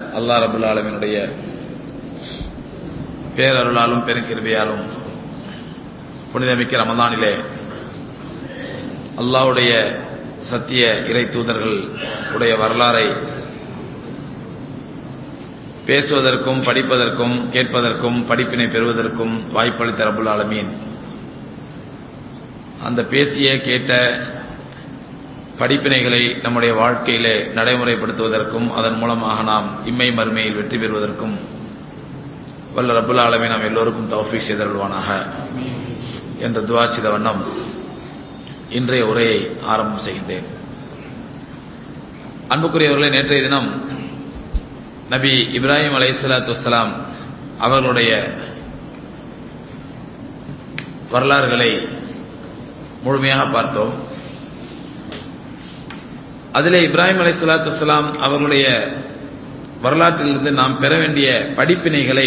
அல்லாஹ் ரபுல் ஆலமினுடைய பேரருளாலும் பெருங்கிருபையாலும் புனிதமிக்க ரமதானிலே அல்லாஹ்வுடைய சத்திய இறை தூதர்கள் உடைய வரலாறை பேசுவதற்கும் படிப்பதற்கும் கேட்பதற்கும் படிப்பினை பெறுவதற்கும் வாய்ப்பளித்த ரபுல் ஆலமீன் அந்த பேசிய கேட்ட படிப்பினைகளை நம்முடைய வாழ்க்கையிலே நடைமுறைப்படுத்துவதற்கும் அதன் மூலமாக நாம் இம்மை மறுமையில் வெற்றி பெறுவதற்கும் வல்ல ரபுல் ஆலமி நாம் எல்லோருக்கும் தௌஃபீக் செய்தருள்வானாக என்ற துவா செய்த வண்ணம் இன்றைய உரையை ஆரம்பம் செய்கின்றேன் அன்புக்குரியவர்களே நேற்றைய தினம் நபி இப்ராஹிம் அலை சலாத்து வலாம் அவர்களுடைய வரலாறுகளை முழுமையாக பார்த்தோம் அதிலே இப்ராஹிம் அலை சலாத்து வலாம் அவர்களுடைய வரலாற்றிலிருந்து நாம் பெற வேண்டிய படிப்பினைகளை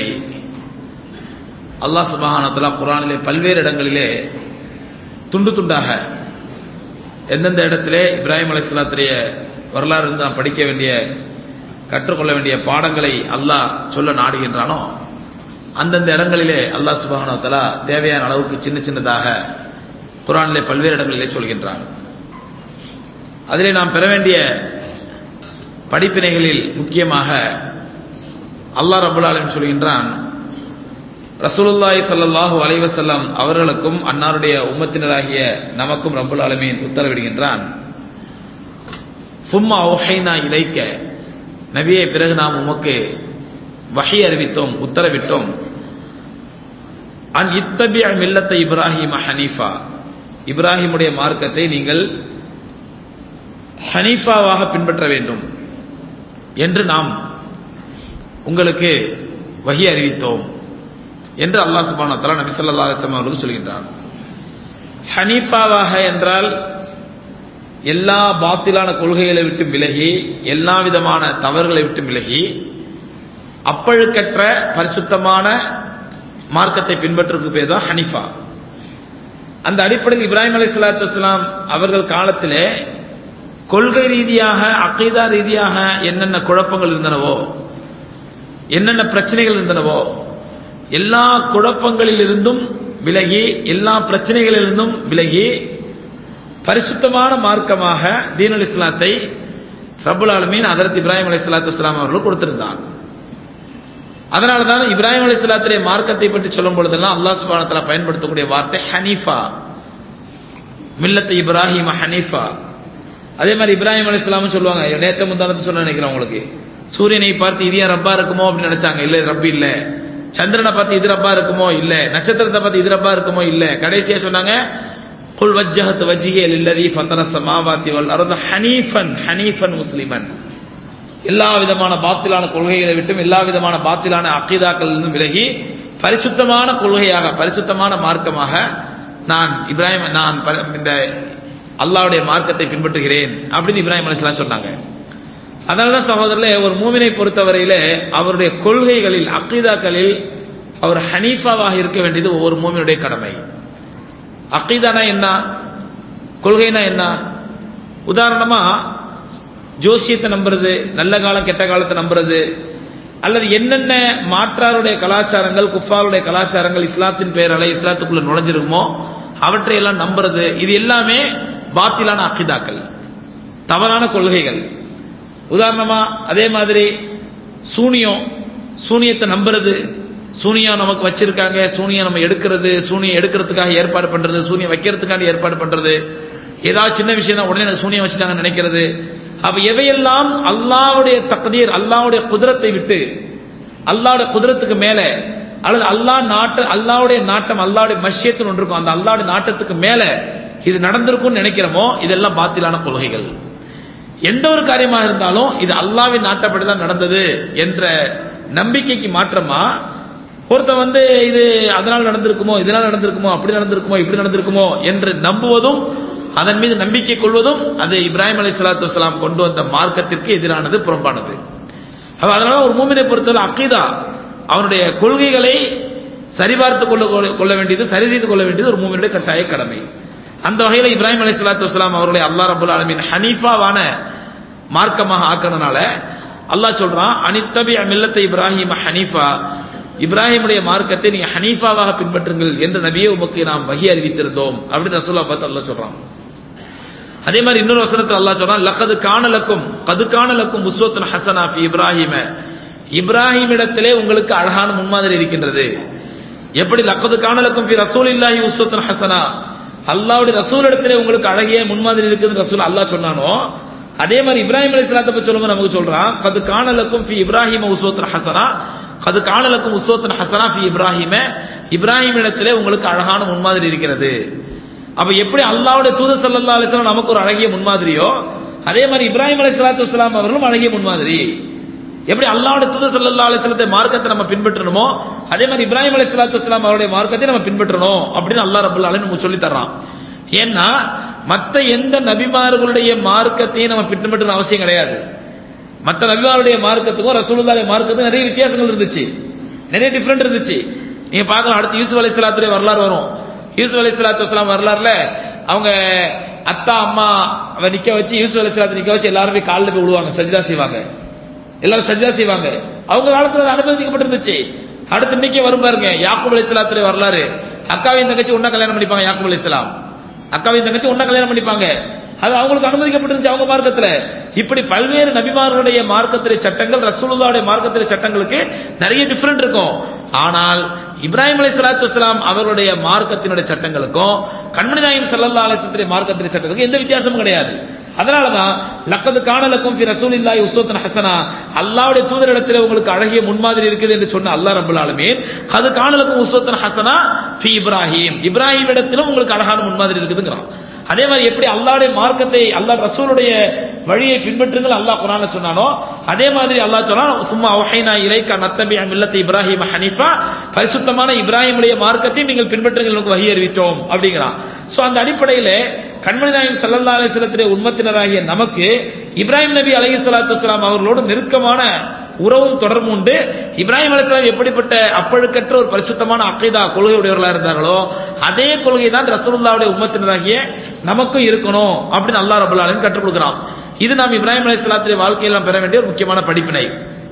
அல்லாஹ் சுபஹானத்தலா குரானிலே பல்வேறு இடங்களிலே துண்டு துண்டாக எந்தெந்த இடத்திலே இப்ராஹிம் அலைசலாத்துடைய வரலாறு இருந்து நாம் படிக்க வேண்டிய கற்றுக்கொள்ள வேண்டிய பாடங்களை அல்லாஹ் சொல்ல நாடுகின்றானோ அந்தந்த இடங்களிலே அல்லாஹ் சுபஹானத்தலா தேவையான அளவுக்கு சின்ன சின்னதாக குரானிலே பல்வேறு இடங்களிலே சொல்கின்றான் அதிலே நாம் பெற வேண்டிய படிப்பினைகளில் முக்கியமாக அல்லாஹ் ரபுல் ஆலமின் சொல்கின்றான் ரசூலுல்லாய் சல்லாஹூ அலைவசல்லாம் அவர்களுக்கும் அன்னாருடைய உம்மத்தினராகிய நமக்கும் ரபுல் ஆலமீன் உத்தரவிடுகின்றான் சும்மா ஒஹைனா இலைக்க நபியை பிறகு நாம் உமக்கு வகை அறிவித்தோம் உத்தரவிட்டோம் அன் இத்தபி மில்லத்தை இப்ராஹிம் ஹனீஃபா இப்ராஹிமுடைய மார்க்கத்தை நீங்கள் ஹனீஃபாவாக பின்பற்ற வேண்டும் என்று நாம் உங்களுக்கு வகி அறிவித்தோம் என்று அல்லாஹ் சுபான தலா நபி சொல்லா அலிஸ்லாம் அவர்களுக்கு சொல்கின்றான் ஹனீஃபாவாக என்றால் எல்லா பாத்திலான கொள்கைகளை விட்டு விலகி எல்லா விதமான தவறுகளை விட்டு விலகி அப்பழுக்கற்ற பரிசுத்தமான மார்க்கத்தை பின்பற்றுவதற்கு பேர் தான் ஹனீஃபா அந்த அடிப்படையில் இப்ராஹிம் அலி சலாத்து வலாம் அவர்கள் காலத்திலே கொள்கை ரீதியாக அகைதா ரீதியாக என்னென்ன குழப்பங்கள் இருந்தனவோ என்னென்ன பிரச்சனைகள் இருந்தனவோ எல்லா குழப்பங்களில் இருந்தும் விலகி எல்லா பிரச்சனைகளிலிருந்தும் விலகி பரிசுத்தமான மார்க்கமாக தீன் அலி இஸ்லாத்தை ரபுல் ஆலமீன் அதரத் இப்ராஹிம் அலி சலாத்து இஸ்லாம் அவர்கள் கொடுத்திருந்தான் அதனாலதான் இப்ராஹிம் அலி சலாத்துடைய மார்க்கத்தை பற்றி சொல்லும் பொழுதெல்லாம் அல்லாஹ் சுபானத்தில் பயன்படுத்தக்கூடிய வார்த்தை ஹனீஃபா மில்லத்தை இப்ராஹிம் ஹனீஃபா அதே மாதிரி இப்ராஹிம் அலி இஸ்லாமும் சொல்லுவாங்க நேத்த முந்தானத்து சொன்ன நினைக்கிறேன் உங்களுக்கு சூரியனை பார்த்து இது ஏன் ரப்பா இருக்குமோ அப்படின்னு நினைச்சாங்க இல்ல ரப்பி இல்ல சந்திரனை பார்த்து இது ரப்பா இருக்குமோ இல்ல நட்சத்திரத்தை பார்த்து இது ரப்பா இருக்குமோ இல்ல கடைசியா சொன்னாங்க குல் வஜ்ஜஹத் வஜ்ஹிய லில்லதி ஃபத்தர ஸமாவாத்தி வல் அர்த ஹனீஃபன் ஹனீஃபன் முஸ்லிமன் எல்லா விதமான பாத்திலான கொள்கைகளை விட்டும் எல்லா விதமான பாத்திலான அக்கீதாக்கள் இருந்தும் விலகி பரிசுத்தமான கொள்கையாக பரிசுத்தமான மார்க்கமாக நான் இப்ராஹிம் நான் இந்த அல்லாவுடைய மார்க்கத்தை பின்பற்றுகிறேன் அப்படின்னு இப்ராஹிம் அலிஸ்லாம் சொன்னாங்க அதனாலதான் சகோதரர்களே ஒரு மூமினை பொறுத்தவரையிலே அவருடைய கொள்கைகளில் அக்கீதாக்களில் அவர் ஹனீஃபாவாக இருக்க வேண்டியது ஒவ்வொரு மூமினுடைய கடமை அக்கீதானா என்ன கொள்கைனா என்ன உதாரணமா ஜோசியத்தை நம்புறது நல்ல காலம் கெட்ட காலத்தை நம்புறது அல்லது என்னென்ன மாற்றாருடைய கலாச்சாரங்கள் குஃபாருடைய கலாச்சாரங்கள் இஸ்லாத்தின் பெயரால இஸ்லாத்துக்குள்ள நுழைஞ்சிருக்குமோ அவற்றை எல்லாம் நம்புறது இது எல்லாமே பாத்திலான அக்கிதாக்கள் தவறான கொள்கைகள் உதாரணமா அதே மாதிரி சூனியம் சூனியத்தை நம்புறது சூனியம் நமக்கு வச்சிருக்காங்க சூனியம் நம்ம எடுக்கிறது சூனியம் எடுக்கிறதுக்காக ஏற்பாடு பண்றது சூனியம் வைக்கிறதுக்காக ஏற்பாடு பண்றது ஏதாவது சின்ன விஷயம் தான் உடனே சூனியம் வச்சுட்டாங்க நினைக்கிறது அப்ப எவையெல்லாம் அல்லாவுடைய தகுதியர் அல்லாவுடைய குதிரத்தை விட்டு அல்லாவுடைய குதிரத்துக்கு மேல அல்லது அல்லா நாட்டு அல்லாவுடைய நாட்டம் அல்லாவுடைய மஷியத்தில் ஒன்று இருக்கும் அந்த அல்லாவுடைய நாட்டத்துக்கு மேல இது நடந்திருக்கும்னு நினைக்கிறோமோ இதெல்லாம் பாத்திலான கொள்கைகள் எந்த ஒரு காரியமாக இருந்தாலும் இது அல்லாவின் நாட்டப்படிதான் நடந்தது என்ற நம்பிக்கைக்கு மாற்றமா ஒருத்தன் வந்து இது அதனால் நடந்திருக்குமோ இதனால் நடந்திருக்குமோ அப்படி நடந்திருக்குமோ இப்படி நடந்திருக்குமோ என்று நம்புவதும் அதன் மீது நம்பிக்கை கொள்வதும் அது இப்ராஹிம் அலி சலாத்து வலாம் கொண்டு வந்த மார்க்கத்திற்கு எதிரானது புறம்பானது அதனால ஒரு மூமினை பொறுத்தவரை அக்கீதா அவனுடைய கொள்கைகளை சரிபார்த்து கொள்ள கொள்ள வேண்டியது சரி செய்து கொள்ள வேண்டியது ஒரு மூமினுடைய கட்டாய கடமை அந்த வகையில இப்ராஹிம் அலி சலாத்து வலாம் அவர்களை அல்லா ரபுல் ஆலமின் ஹனீஃபாவான மார்க்கமாக ஆக்கினதுனால அல்லாஹ் சொல்றான் அனித்தபி மில்லத்தை இப்ராஹிம் ஹனீஃபா இப்ராஹிமுடைய மார்க்கத்தை நீங்க ஹனீஃபாவாக பின்பற்றுங்கள் என்று நபியே உமக்கு நாம் வகி அறிவித்திருந்தோம் அப்படின்னு ரசூல்லா பார்த்து அல்லாஹ் சொல்றான் அதே மாதிரி இன்னொரு வசனத்தில் அல்லாஹ் சொல்றான் லக்கது காணலக்கும் கது காணலக்கும் உஸ்வத்துன் ஹசனா ஃபி இப்ராஹிம இப்ராஹிமிடத்திலே உங்களுக்கு அழகான முன்மாதிரி இருக்கின்றது எப்படி லக்கது காணலக்கும் ஃபி ரசூல் இல்லாஹி உஸ்வத்துன் ஹசனா அல்லாவுடைய ரசூல் இடத்திலே உங்களுக்கு அழகிய முன்மாதிரி இருக்குது ரசூல் அல்லாஹ் சொன்னானோ அதே மாதிரி இப்ராஹிம் அலி இஸ்லாத்தை பற்றி சொல்லும்போது நமக்கு சொல்றான் கது காணலக்கும் ஃபி இப்ராஹிம உஸ்வத்துன் ஹசனா கது காணலக்கும் உஸ்வத்துன் ஹசனா ஃபி இப்ராஹிம இப்ராஹிம் இடத்திலே உங்களுக்கு அழகான முன்மாதிரி இருக்கிறது அப்ப எப்படி அல்லாவுடைய தூதர் சல்லா அலிஸ்லாம் நமக்கு ஒரு அழகிய முன்மாதிரியோ அதே மாதிரி இப்ராஹிம் அலி சலாத்து வலாம் அவர்களும் அழகிய முன்மாதிரி எப்படி அல்லாவுடைய தூதர் சல்லா அலிஸ்லத்தை மார்க்கத்தை நம்ம பின்பற்றணுமோ அதே மாதிரி இப்ராஹிம் அலி சலாத்து வலாம் அவருடைய மார்க்கத்தை நம்ம பின்பற்றணும் அப்படின்னு அல்லா ரபுல்லா நமக்கு சொல்லி தர்றான் ஏன்னா மத்த எந்த நபிமார்களுடைய மார்க்கத்தையும் நம்ம பின்பற்றணும் அவசியம் கிடையாது மத்த நபிமாருடைய மார்க்கத்துக்கும் ரசூலுல்லாடைய மார்க்கத்துக்கும் நிறைய வித்தியாசங்கள் இருந்துச்சு நிறைய டிஃபரெண்ட் இருந்துச்சு நீங்க பார்க்கலாம் அடுத்து யூசுப் அலி சலாத்துடைய வரலாறு வரும் யூசுப் அலி சலாத்து வலாம் வரலாறுல அவங்க அத்தா அம்மா அவ நிக்க வச்சு யூசுப் அலி சலாத்து நிக்க வச்சு எல்லாரும் போய் காலில் போய் விடுவாங்க சஜிதா செய்வாங்க எல்லாரும் சஜிதா செய்வாங்க அவங்க காலத்துல அது அனுமதிக்கப்பட்டிருந்துச்சு அடுத்து இன்னைக்கு வரும் பாருங்க யாக்கூப் அலி சலாத்துடைய வரலாறு அக்காவையும் தங்கச்சி ஒன்னா கல்யாணம் பண்ணிப்பாங்க யாக்கூப் அலி இஸ்லாம் அக்காவையும் தங்கச்சி ஒன்னா கல்யாணம் பண்ணிப்பாங்க அது அவங்களுக்கு அனுமதிக்கப்பட்டிருந்துச்சு அவங்க மார்க்கத்துல இப்படி பல்வேறு நபிமார்களுடைய மார்க்கத்திலே சட்டங்கள் ரசூலுல்லாவுடைய மார்க்கத்திலே சட்டங்களுக்கு நிறைய டிஃபரெண்ட் இருக்கும் ஆனால் இப்ராஹிம் அலி சலாத்து வலாம் அவர்களுடைய மார்க்கத்தினுடைய சட்டங்களுக்கும் கண்மணி நாயம் சல்லா அலிசத்துடைய மார்க்கத்தினுடைய சட்டத்துக்கும் எந்த வித்தியாசமும் கிடையாது அதனாலதான் லக்கது காணலக்கும் ஃபி ரசூலில்லாஹி உஸ்வத்துன் ஹசனா அல்லாஹ்வுடைய தூதரிடத்தில் உங்களுக்கு அழகிய முன்மாதிரி இருக்குது என்று சொன்ன அல்லாஹ் ரப்பல் ஆலமீன் அது காணலக்கும் உஸ்வத்துன் ஹசனா ஃபி இப்ராஹிம் இப்ராஹிம் இடத்திலும் உங்களுக்கு அழகான முன்மாதிரி இருக்குதுங்கிறான் அதே மாதிரி எப்படி அல்லாவுடைய மார்க்கத்தை அல்லாஹ் ரசூலுடைய வழியை பின்பற்றுங்கள் அல்லாஹ் குரான சொன்னானோ அதே மாதிரி அல்லாஹ் சொன்னான் சும்மா ஒஹைனா இலைக்கா நத்தபி மில்லத்தை இப்ராஹிம் ஹனீஃபா பரிசுத்தமான இப்ராஹிமுடைய மார்க்கத்தை நீங்கள் பின்பற்றுங்கள் உங்களுக்கு வகி அறிவித்தோம் அப்படிங்கிறான் சோ அந்த அடிப்படையில கண்மணி நாயகம் சல்லல்லா அலிஸ்லத்திலே உண்மத்தினராகிய நமக்கு இப்ராஹிம் நபி அலஹி சலாத்து வலாம் அவர்களோடு நெருக்கமான உறவும் தொடர்பு உண்டு இப்ராஹிம் அலிஸ்லாம் எப்படிப்பட்ட அப்பழுக்கற்ற ஒரு பரிசுத்தமான அக்கைதா கொள்கையுடையவர்களா இருந்தார்களோ அதே கொள்கை தான் ரசூலுல்லாவுடைய உம்மத்தினராகிய நமக்கும் இருக்கணும் அப்படின்னு அல்லா ரபுல் ஆலமின் கற்றுக் கொடுக்கிறான் இது நாம் இப்ராஹிம் அலி சலாத்துடைய வாழ்க்கையில் நாம் பெற வேண்டிய ஒரு முக்கியமான படிப்பினை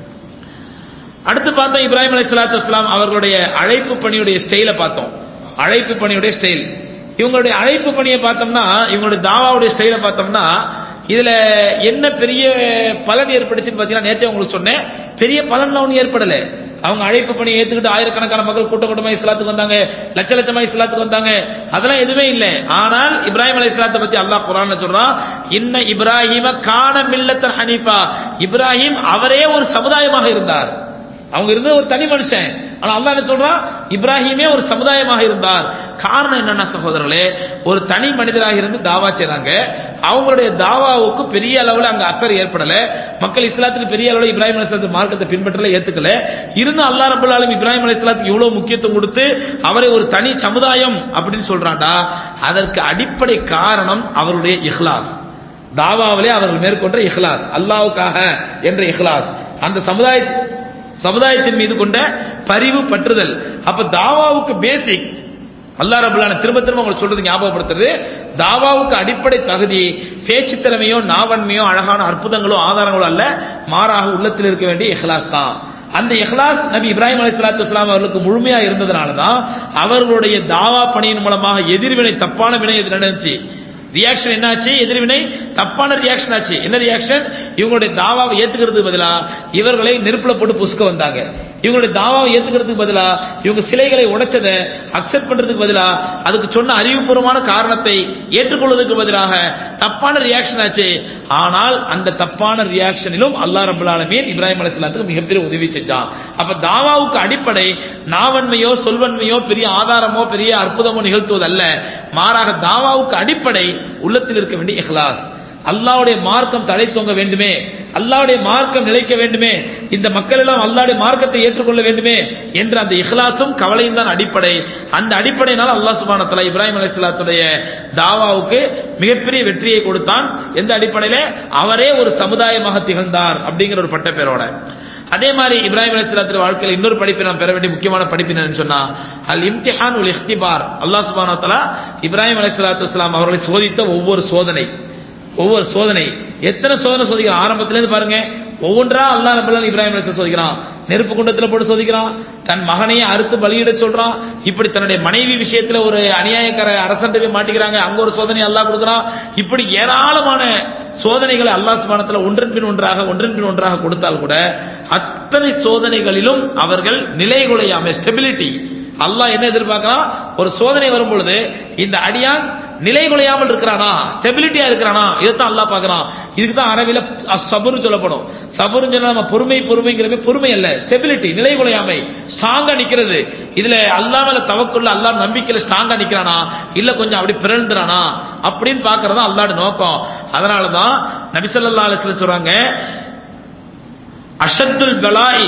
அடுத்து பார்த்தோம் இப்ராஹிம் அலி சலாத்து வஸ்லாம் அவர்களுடைய அழைப்பு பணியுடைய ஸ்டைல பார்த்தோம் அழைப்பு பணியுடைய ஸ்டைல் இவங்களுடைய அழைப்பு பணியை பார்த்தோம்னா இவங்களுடைய தாவாவுடைய ஸ்டைல பார்த்தோம்னா இதுல என்ன பெரிய பலன் ஏற்பட்டுச்சுன்னு பாத்தீங்கன்னா நேத்தே உங்களுக்கு சொன்னேன் பெரிய பலன்லாம் ஒன்றும் ஏற்படல அவங்க அழைப்பு பணியை ஏத்துக்கிட்டு ஆயிரக்கணக்கான மக்கள் கூட்ட கூட்டமா இஸ்லாத்துக்கு வந்தாங்க லட்ச லட்சமா இஸ்லாத்துக்கு வந்தாங்க அதெல்லாம் எதுவுமே இல்லை ஆனால் இப்ராஹிம் அலி இஸ்லாத்தை பத்தி அல்லாஹ் குரான் சொல்றான் இன்ன இப்ராஹிம கான மில்லத்தன் ஹனீஃபா இப்ராஹிம் அவரே ஒரு சமுதாயமாக இருந்தார் அவங்க இருந்தது ஒரு தனி மனுஷன் ஆனா அல்லா என்ன சொல்றான் இப்ராஹிமே ஒரு சமுதாயமாக இருந்தார் காரணம் என்னன்னா சகோதரர்களே ஒரு தனி மனிதராக இருந்து தாவா செய்றாங்க அவங்களுடைய தாவாவுக்கு பெரிய அளவுல அங்க அசர் ஏற்படல மக்கள் இஸ்லாத்துக்கு பெரிய அளவுல இப்ராஹிம் அலிஸ்லாத்து மார்க்கத்தை பின்பற்றல ஏத்துக்கல இருந்தும் அல்லா ரபுல் ஆலம் இப்ராஹிம் அலிஸ்லாத்துக்கு இவ்வளவு முக்கியத்துவம் கொடுத்து அவரை ஒரு தனி சமுதாயம் அப்படின்னு சொல்றாண்டா அதற்கு அடிப்படை காரணம் அவருடைய இஹ்லாஸ் தாவாவிலே அவர்கள் மேற்கொண்ட இஹ்லாஸ் அல்லாவுக்காக என்ற இஹ்லாஸ் அந்த சமுதாய சமுதாயத்தின் மீது கொண்ட பரிவு பற்றுதல் அப்ப தாவாவுக்கு பேசிக் அல்லா ரபுல்லான திரும்ப திரும்ப உங்களுக்கு சொல்றது ஞாபகப்படுத்துறது தாவாவுக்கு அடிப்படை தகுதி பேச்சு திறமையோ நாவன்மையோ அழகான அற்புதங்களோ ஆதாரங்களோ அல்ல மாறாக உள்ளத்தில் இருக்க வேண்டிய இஹ்லாஸ் தான் அந்த இஹ்லாஸ் நபி இப்ராஹிம் அலி சலாத்து வஸ்லாம் அவர்களுக்கு முழுமையா இருந்ததுனால தான் அவர்களுடைய தாவா பணியின் மூலமாக எதிர்வினை தப்பான வினை எது நடந்துச்சு ரியாக்ஷன் என்னாச்சு எதிர்வினை தப்பான ரியாக்ஷன் ஆச்சு என்ன ரியாக்ஷன் இவங்களுடைய தாவாவை ஏத்துக்கிறதுக்கு பதிலா இவர்களை நெருப்புல போட்டு புசுக்க வந்தாங்க இவங்களுடைய தாவாவை ஏத்துக்கிறதுக்கு பதிலா இவங்க சிலைகளை உடைச்சதை அக்செப்ட் பண்றதுக்கு பதிலா அதுக்கு சொன்ன அறிவுபூர்வமான காரணத்தை ஏற்றுக்கொள்வதற்கு பதிலாக தப்பான ரியாக்ஷன் ஆச்சு ஆனால் அந்த தப்பான ரியாக்ஷனிலும் அல்லா ரபுல் ஆலமீன் இப்ராஹிம் அலிஸ்லாத்துக்கு மிகப்பெரிய உதவி செஞ்சான் அப்ப தாவாவுக்கு அடிப்படை நாவன்மையோ சொல்வன்மையோ பெரிய ஆதாரமோ பெரிய அற்புதமோ நிகழ்த்துவதல்ல மாறாக தாவாவுக்கு அடிப்படை உள்ளத்தில் இருக்க வேண்டிய இஹ்லாஸ் அல்லாவுடைய மார்க்கம் தலை தொங்க வேண்டுமே அல்லாவுடைய மார்க்கம் நிலைக்க வேண்டுமே இந்த மக்கள் எல்லாம் அல்லாவுடைய மார்க்கத்தை ஏற்றுக்கொள்ள வேண்டுமே என்ற அந்த இஹ்லாசும் கவலையும் தான் அடிப்படை அந்த அடிப்படையினால் அல்லாஹ் சுபான தலா இப்ராஹிம் அலிஸ்லாத்துடைய தாவாவுக்கு மிகப்பெரிய வெற்றியை கொடுத்தான் எந்த அடிப்படையில அவரே ஒரு சமுதாயமாக திகழ்ந்தார் அப்படிங்கிற ஒரு பட்ட பேரோட அதே மாதிரி இப்ராஹிம் அலிஸ்லாத்து வாழ்க்கையில் இன்னொரு படிப்பை நாம் பெற வேண்டிய முக்கியமான படிப்பு என்னன்னு சொன்னா அல் இம்திஹான் உல் இஹ்திபார் அல்லாஹ் சுபான தலா இப்ராஹிம் அலிஸ்லாத்து வஸ்லாம் அவர்களை சோதித்த ஒவ்வொரு சோதனை ஒவ்வொரு சோதனை எத்தனை சோதனை சோதிக்க ஆரம்பத்திலேருந்து பாருங்க ஒவ்வொன்றா அல்லாஹ் ரப்பல் இப்ராஹிம் அலைஹிஸ்ஸலாம் சோதிக்கிறான் நெருப்பு குண்டத்துல போட்டு சோதிக்கிறான் தன் மகனையே அறுத்து பலியிட சொல்றான் இப்படி தன்னுடைய மனைவி விஷயத்துல ஒரு அநியாயக்கார அரசன் போய் மாட்டிக்கிறாங்க அங்க ஒரு சோதனை அல்லாஹ் கொடுக்குறான் இப்படி ஏராளமான சோதனைகளை அல்லாஹ் சுபானத்துல ஒன்றன் பின் ஒன்றாக ஒன்றன் பின் ஒன்றாக கொடுத்தால் கூட அத்தனை சோதனைகளிலும் அவர்கள் நிலைகுலையாம ஸ்டெபிலிட்டி அல்லாஹ் என்ன எதிர்பார்க்கிறான் ஒரு சோதனை வரும் பொழுது இந்த அடியான் நிலைகுலையாமல் இருக்கிறானா ஸ்டெபிலிட்டியா இருக்கிறானா இதைத்தான் அல்லாஹ் பார்க்கறான் இதுக்கு தான் அரபில சபுரு சொல்லப்படும் சபுருன்னு சொன்னா நம்ம பொறுமை பொறுமைங்கிறமே பொறுமை அல்ல ஸ்டெபிலிட்டி நிலைகுலையாமை ஸ்ட்ராங்கா நிக்கிறது இதுல அல்லாஹ் மேல தவக்குள்ள அல்லாஹ் நம்பிக்கையில ஸ்ட்ராங்கா நிக்கிறானா இல்ல கொஞ்சம் அப்படி பிறழ்ந்துறானா அப்படின்னு பாக்குறதா அல்லாஹ்ட நோக்கம் அதனாலதான் நபிசல்லா அலிஸ்ல சொல்றாங்க அஷத்துல் பலாய்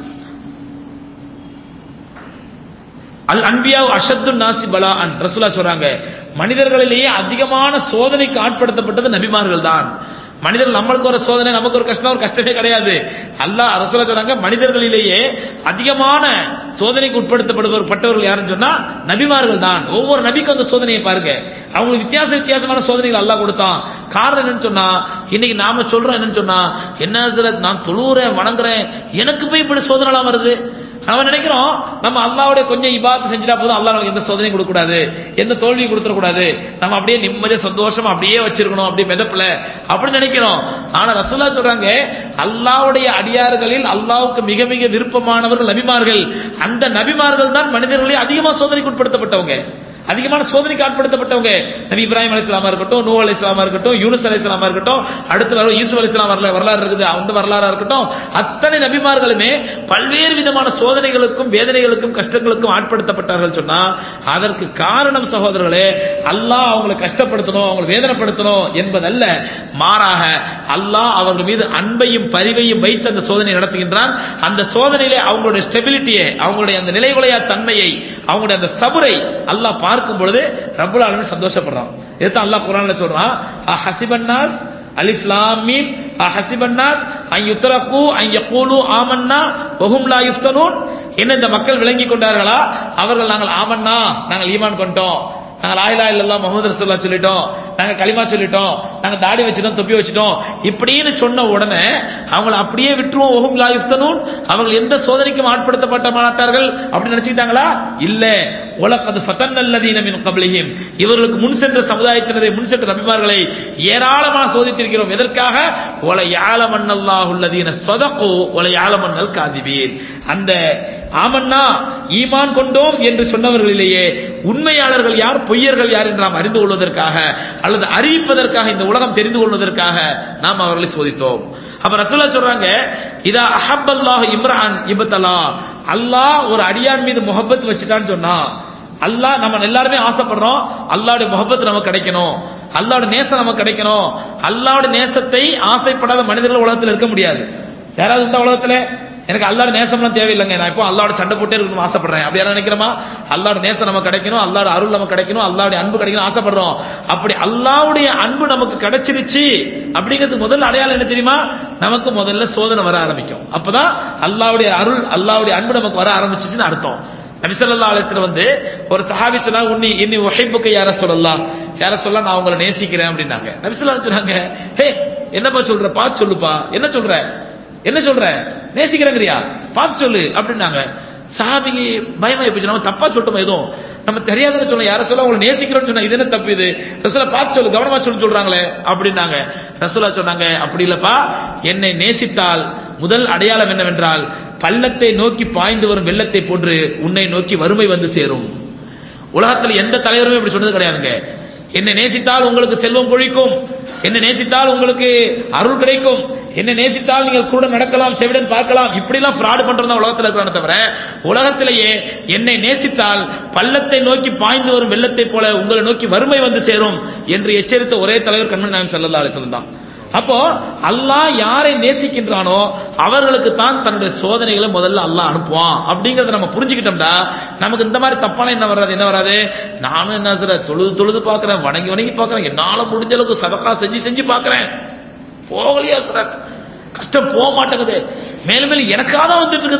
அல் அன்பியா அஷத்து நாசி பலா அன் ரசூலா சொல்றாங்க மனிதர்களிலேயே அதிகமான சோதனைக்கு ஆட்படுத்தப்பட்டது நபிமார்கள் தான் மனிதர்கள் நம்மளுக்கு ஒரு சோதனை நமக்கு ஒரு கஷ்டம் ஒரு கஷ்டமே கிடையாது அல்லாஹ் ரசூலா சொல்றாங்க மனிதர்களிலேயே அதிகமான சோதனைக்கு உட்படுத்தப்படுபவர் பட்டவர்கள் யாருன்னு சொன்னா நபிமார்கள் தான் ஒவ்வொரு நபிக்கும் அந்த சோதனையை பாருங்க அவங்களுக்கு வித்தியாச வித்தியாசமான சோதனைகள் அல்லாஹ் கொடுத்தான் காரணம் என்னன்னு சொன்னா இன்னைக்கு நாம சொல்றோம் என்னன்னு சொன்னா என்ன ஹஸ்ரத் நான் தொழுறேன் வணங்குறேன் எனக்கு போய் இப்படி சோதனை வருது நம்ம நினைக்கிறோம் நம்ம அல்லாவுடைய கொஞ்சம் இபாத்து செஞ்சுட்டா போதும் அல்லாஹ் நமக்கு எந்த சோதனையும் கொடுக்க கூடாது எந்த தோல்வியும் கொடுத்துட கூடாது நம்ம அப்படியே நிம்மதியா சந்தோஷமா அப்படியே வச்சிருக்கணும் அப்படியே மிதப்புல அப்படின்னு நினைக்கிறோம் ஆனா ரசூல்லா சொல்றாங்க அல்லாவுடைய அடியார்களில் அல்லாவுக்கு மிக மிக விருப்பமானவர்கள் நபிமார்கள் அந்த நபிமார்கள் தான் மனிதர்களே அதிகமா சோதனைக்கு உட்படுத்தப்பட்டவங்க அதிகமான சோதனைக்கு ஆட்படுத்தப்பட்டவங்க நபி இப்ராஹிம் அலிஸ்லாமா இருக்கட்டும் நூ அலிஸ்லாமா இருக்கட்டும் யூனுஸ் அலிஸ்லாமா இருக்கட்டும் அடுத்து வரும் யூசுப் அலிஸ்லாம் வரல வரலாறு இருக்குது அந்த வரலாறா இருக்கட்டும் அத்தனை நபிமார்களுமே பல்வேறு விதமான சோதனைகளுக்கும் வேதனைகளுக்கும் கஷ்டங்களுக்கும் ஆட்படுத்தப்பட்டார்கள் சொன்னா அதற்கு காரணம் சகோதரர்களே அல்லாஹ் அவங்களை கஷ்டப்படுத்தணும் அவங்களை வேதனைப்படுத்தணும் என்பதல்ல மாறாக அல்லாஹ் அவர்கள் மீது அன்பையும் பரிவையும் வைத்து அந்த சோதனை நடத்துகின்றான் அந்த சோதனையிலே அவங்களுடைய ஸ்டெபிலிட்டியை அவங்களுடைய அந்த நிலைகுலையா தன்மையை அவங்களுடைய அந்த சபுரை அல்லாஹ் பார்க்கும் பொழுது ரப்புல் ஆலமீன் சந்தோஷப்படுறான் இதுதான் அல்லாஹ் குர்ஆன்ல சொல்றான் ஹசிபன்னாஸ் அலிஃப் லாம் மீம் ஹசிபன்னாஸ் அன் யுத்ரகு அன் யகூலு ஆமன்னா வஹும் லா யுஃப்தனூன் என்ன இந்த மக்கள் விளங்கி கொண்டார்களா அவர்கள் நாங்கள் ஆமன்னா நாங்கள் ஈமான் கொண்டோம் நாங்க லாயிலா இல்லல்லா முகமது ரசூல்லா சொல்லிட்டோம் நாங்க களிமா சொல்லிட்டோம் நாங்க தாடி வச்சிட்டோம் தொப்பி வச்சிட்டோம் இப்படின்னு சொன்ன உடனே அவங்கள அப்படியே விட்டுருவோம் ஒஹும் லா யுஃப்தனூன் அவர்கள் எந்த சோதனைக்கும் ஆட்படுத்தப்பட்ட மாட்டார்கள் அப்படி நினைச்சிட்டாங்களா இல்ல உலகது ஃபதன்னல்லதீன மின் கப்லிஹிம் இவர்களுக்கு முன் சென்ற சமுதாயத்தினரை முன் சென்ற நபிமார்களை ஏராளமாக சோதித்திருக்கிறோம் எதற்காக ஒல யாலமன்னல்லாஹுல்லதீன சதகு ஒல யாலமன்னல் காதிபீன் அந்த ஆமன்னா ஈமான் கொண்டோம் என்று சொன்னவர்களிலேயே உண்மையாளர்கள் யார் பொய்யர்கள் யார் என்று நாம் அறிந்து கொள்வதற்காக அல்லது அறிவிப்பதற்காக இந்த உலகம் தெரிந்து கொள்வதற்காக நாம் அவர்களை சோதித்தோம் அப்ப ரசூலா சொல்றாங்க இதா அஹப்பல்லாஹ் இம்ரான் இபத்தலா அல்லாஹ் ஒரு அடியான் மீது முகப்பத் வச்சுட்டான்னு சொன்னா அல்லாஹ் நம்ம எல்லாருமே ஆசைப்படுறோம் அல்லாவுடைய முகப்பத் நமக்கு கிடைக்கணும் அல்லாவோட நேசம் நமக்கு கிடைக்கணும் அல்லாவோட நேசத்தை ஆசைப்படாத மனிதர்கள் உலகத்தில் இருக்க முடியாது யாராவது இந்த உலகத்துல எனக்கு அல்லாட நேசம்லாம் தேவையில்லைங்க நான் இப்போ அல்லாட சண்டை போட்டே இருக்கணும் ஆசைப்படுறேன் அப்படி யாரும் நினைக்கிறோமா அல்லாட நேசம் நமக்கு கிடைக்கணும் அல்லாட அருள் நமக்கு கிடைக்கணும் அல்லாவுடைய அன்பு கிடைக்கணும் ஆசைப்படுறோம் அப்படி அல்லாவுடைய அன்பு நமக்கு கிடைச்சிருச்சு அப்படிங்கிறது முதல்ல அடையாளம் என்ன தெரியுமா நமக்கு முதல்ல சோதனை வர ஆரம்பிக்கும் அப்பதான் அல்லாவுடைய அருள் அல்லாவுடைய அன்பு நமக்கு வர ஆரம்பிச்சிச்சுன்னு அர்த்தம் நபிசல்லா அலத்துல வந்து ஒரு சஹாபி சொன்னா உன்னி இன்னி உஹைப்புக்கு யார சொல்லலாம் யார சொல்ல நான் உங்களை நேசிக்கிறேன் அப்படின்னாங்க நபிசல்லா சொன்னாங்க ஹே என்னப்பா சொல்ற பார்த்து சொல்லுப்பா என்ன சொல்ற என்ன சொல்ற நேசிக்கிறேங்கிறியா பார்த்து சொல்லு அப்படின்னாங்க சாபிக்கு பயமாயி போச்சு நம்ம தப்பா சொல்லிட்டோம் எதுவும் நம்ம தெரியாதுன்னு சொல்ல யார சொல்ல உங்களை நேசிக்கிறோம்னு சொன்னா இது என்ன தப்பு இது ரசூலா பார்த்து சொல்லு கவனமா சொல்லு சொல்றாங்களே அப்படின்னாங்க ரசூலா சொன்னாங்க அப்படி இல்லப்பா என்னை நேசித்தால் முதல் அடையாளம் என்னவென்றால் பள்ளத்தை நோக்கி பாய்ந்து வரும் வெள்ளத்தை போன்று உன்னை நோக்கி வறுமை வந்து சேரும் உலகத்துல எந்த தலைவருமே இப்படி சொன்னது கிடையாதுங்க என்னை நேசித்தால் உங்களுக்கு செல்வம் கொழிக்கும் என்னை நேசித்தால் உங்களுக்கு அருள் கிடைக்கும் என்ன நேசித்தால் நீங்கள் கூட நடக்கலாம் செவிடன் பார்க்கலாம் இப்படி எல்லாம் ஃப்ராட் பண்றதா உலகத்தில் இருக்கிறான தவிர உலகத்திலேயே என்னை நேசித்தால் பள்ளத்தை நோக்கி பாய்ந்து வரும் வெள்ளத்தை போல உங்களை நோக்கி வறுமை வந்து சேரும் என்று எச்சரித்த ஒரே தலைவர் கண்மணி நாயம் சல்லா அலிஸ்லம் தான் அப்போ அல்லாஹ் யாரை நேசிக்கின்றானோ அவர்களுக்கு தான் தன்னுடைய சோதனைகளை முதல்ல அல்லாஹ் அனுப்புவான் அப்படிங்கறத நம்ம புரிஞ்சுக்கிட்டோம்டா நமக்கு இந்த மாதிரி தப்பான என்ன வராது என்ன வராது நானும் என்ன சார் தொழுது தொழுது பாக்குறேன் வணங்கி வணங்கி பாக்குறேன் என்னால முடிஞ்ச அளவுக்கு சதக்கா செஞ்சு செஞ்சு பாக்குறேன் போகலையா சரத் கஷ்டம் போக மாட்டேங்குது மேலும் மேலும் எனக்காக தான் வந்துட்டு இருக்குது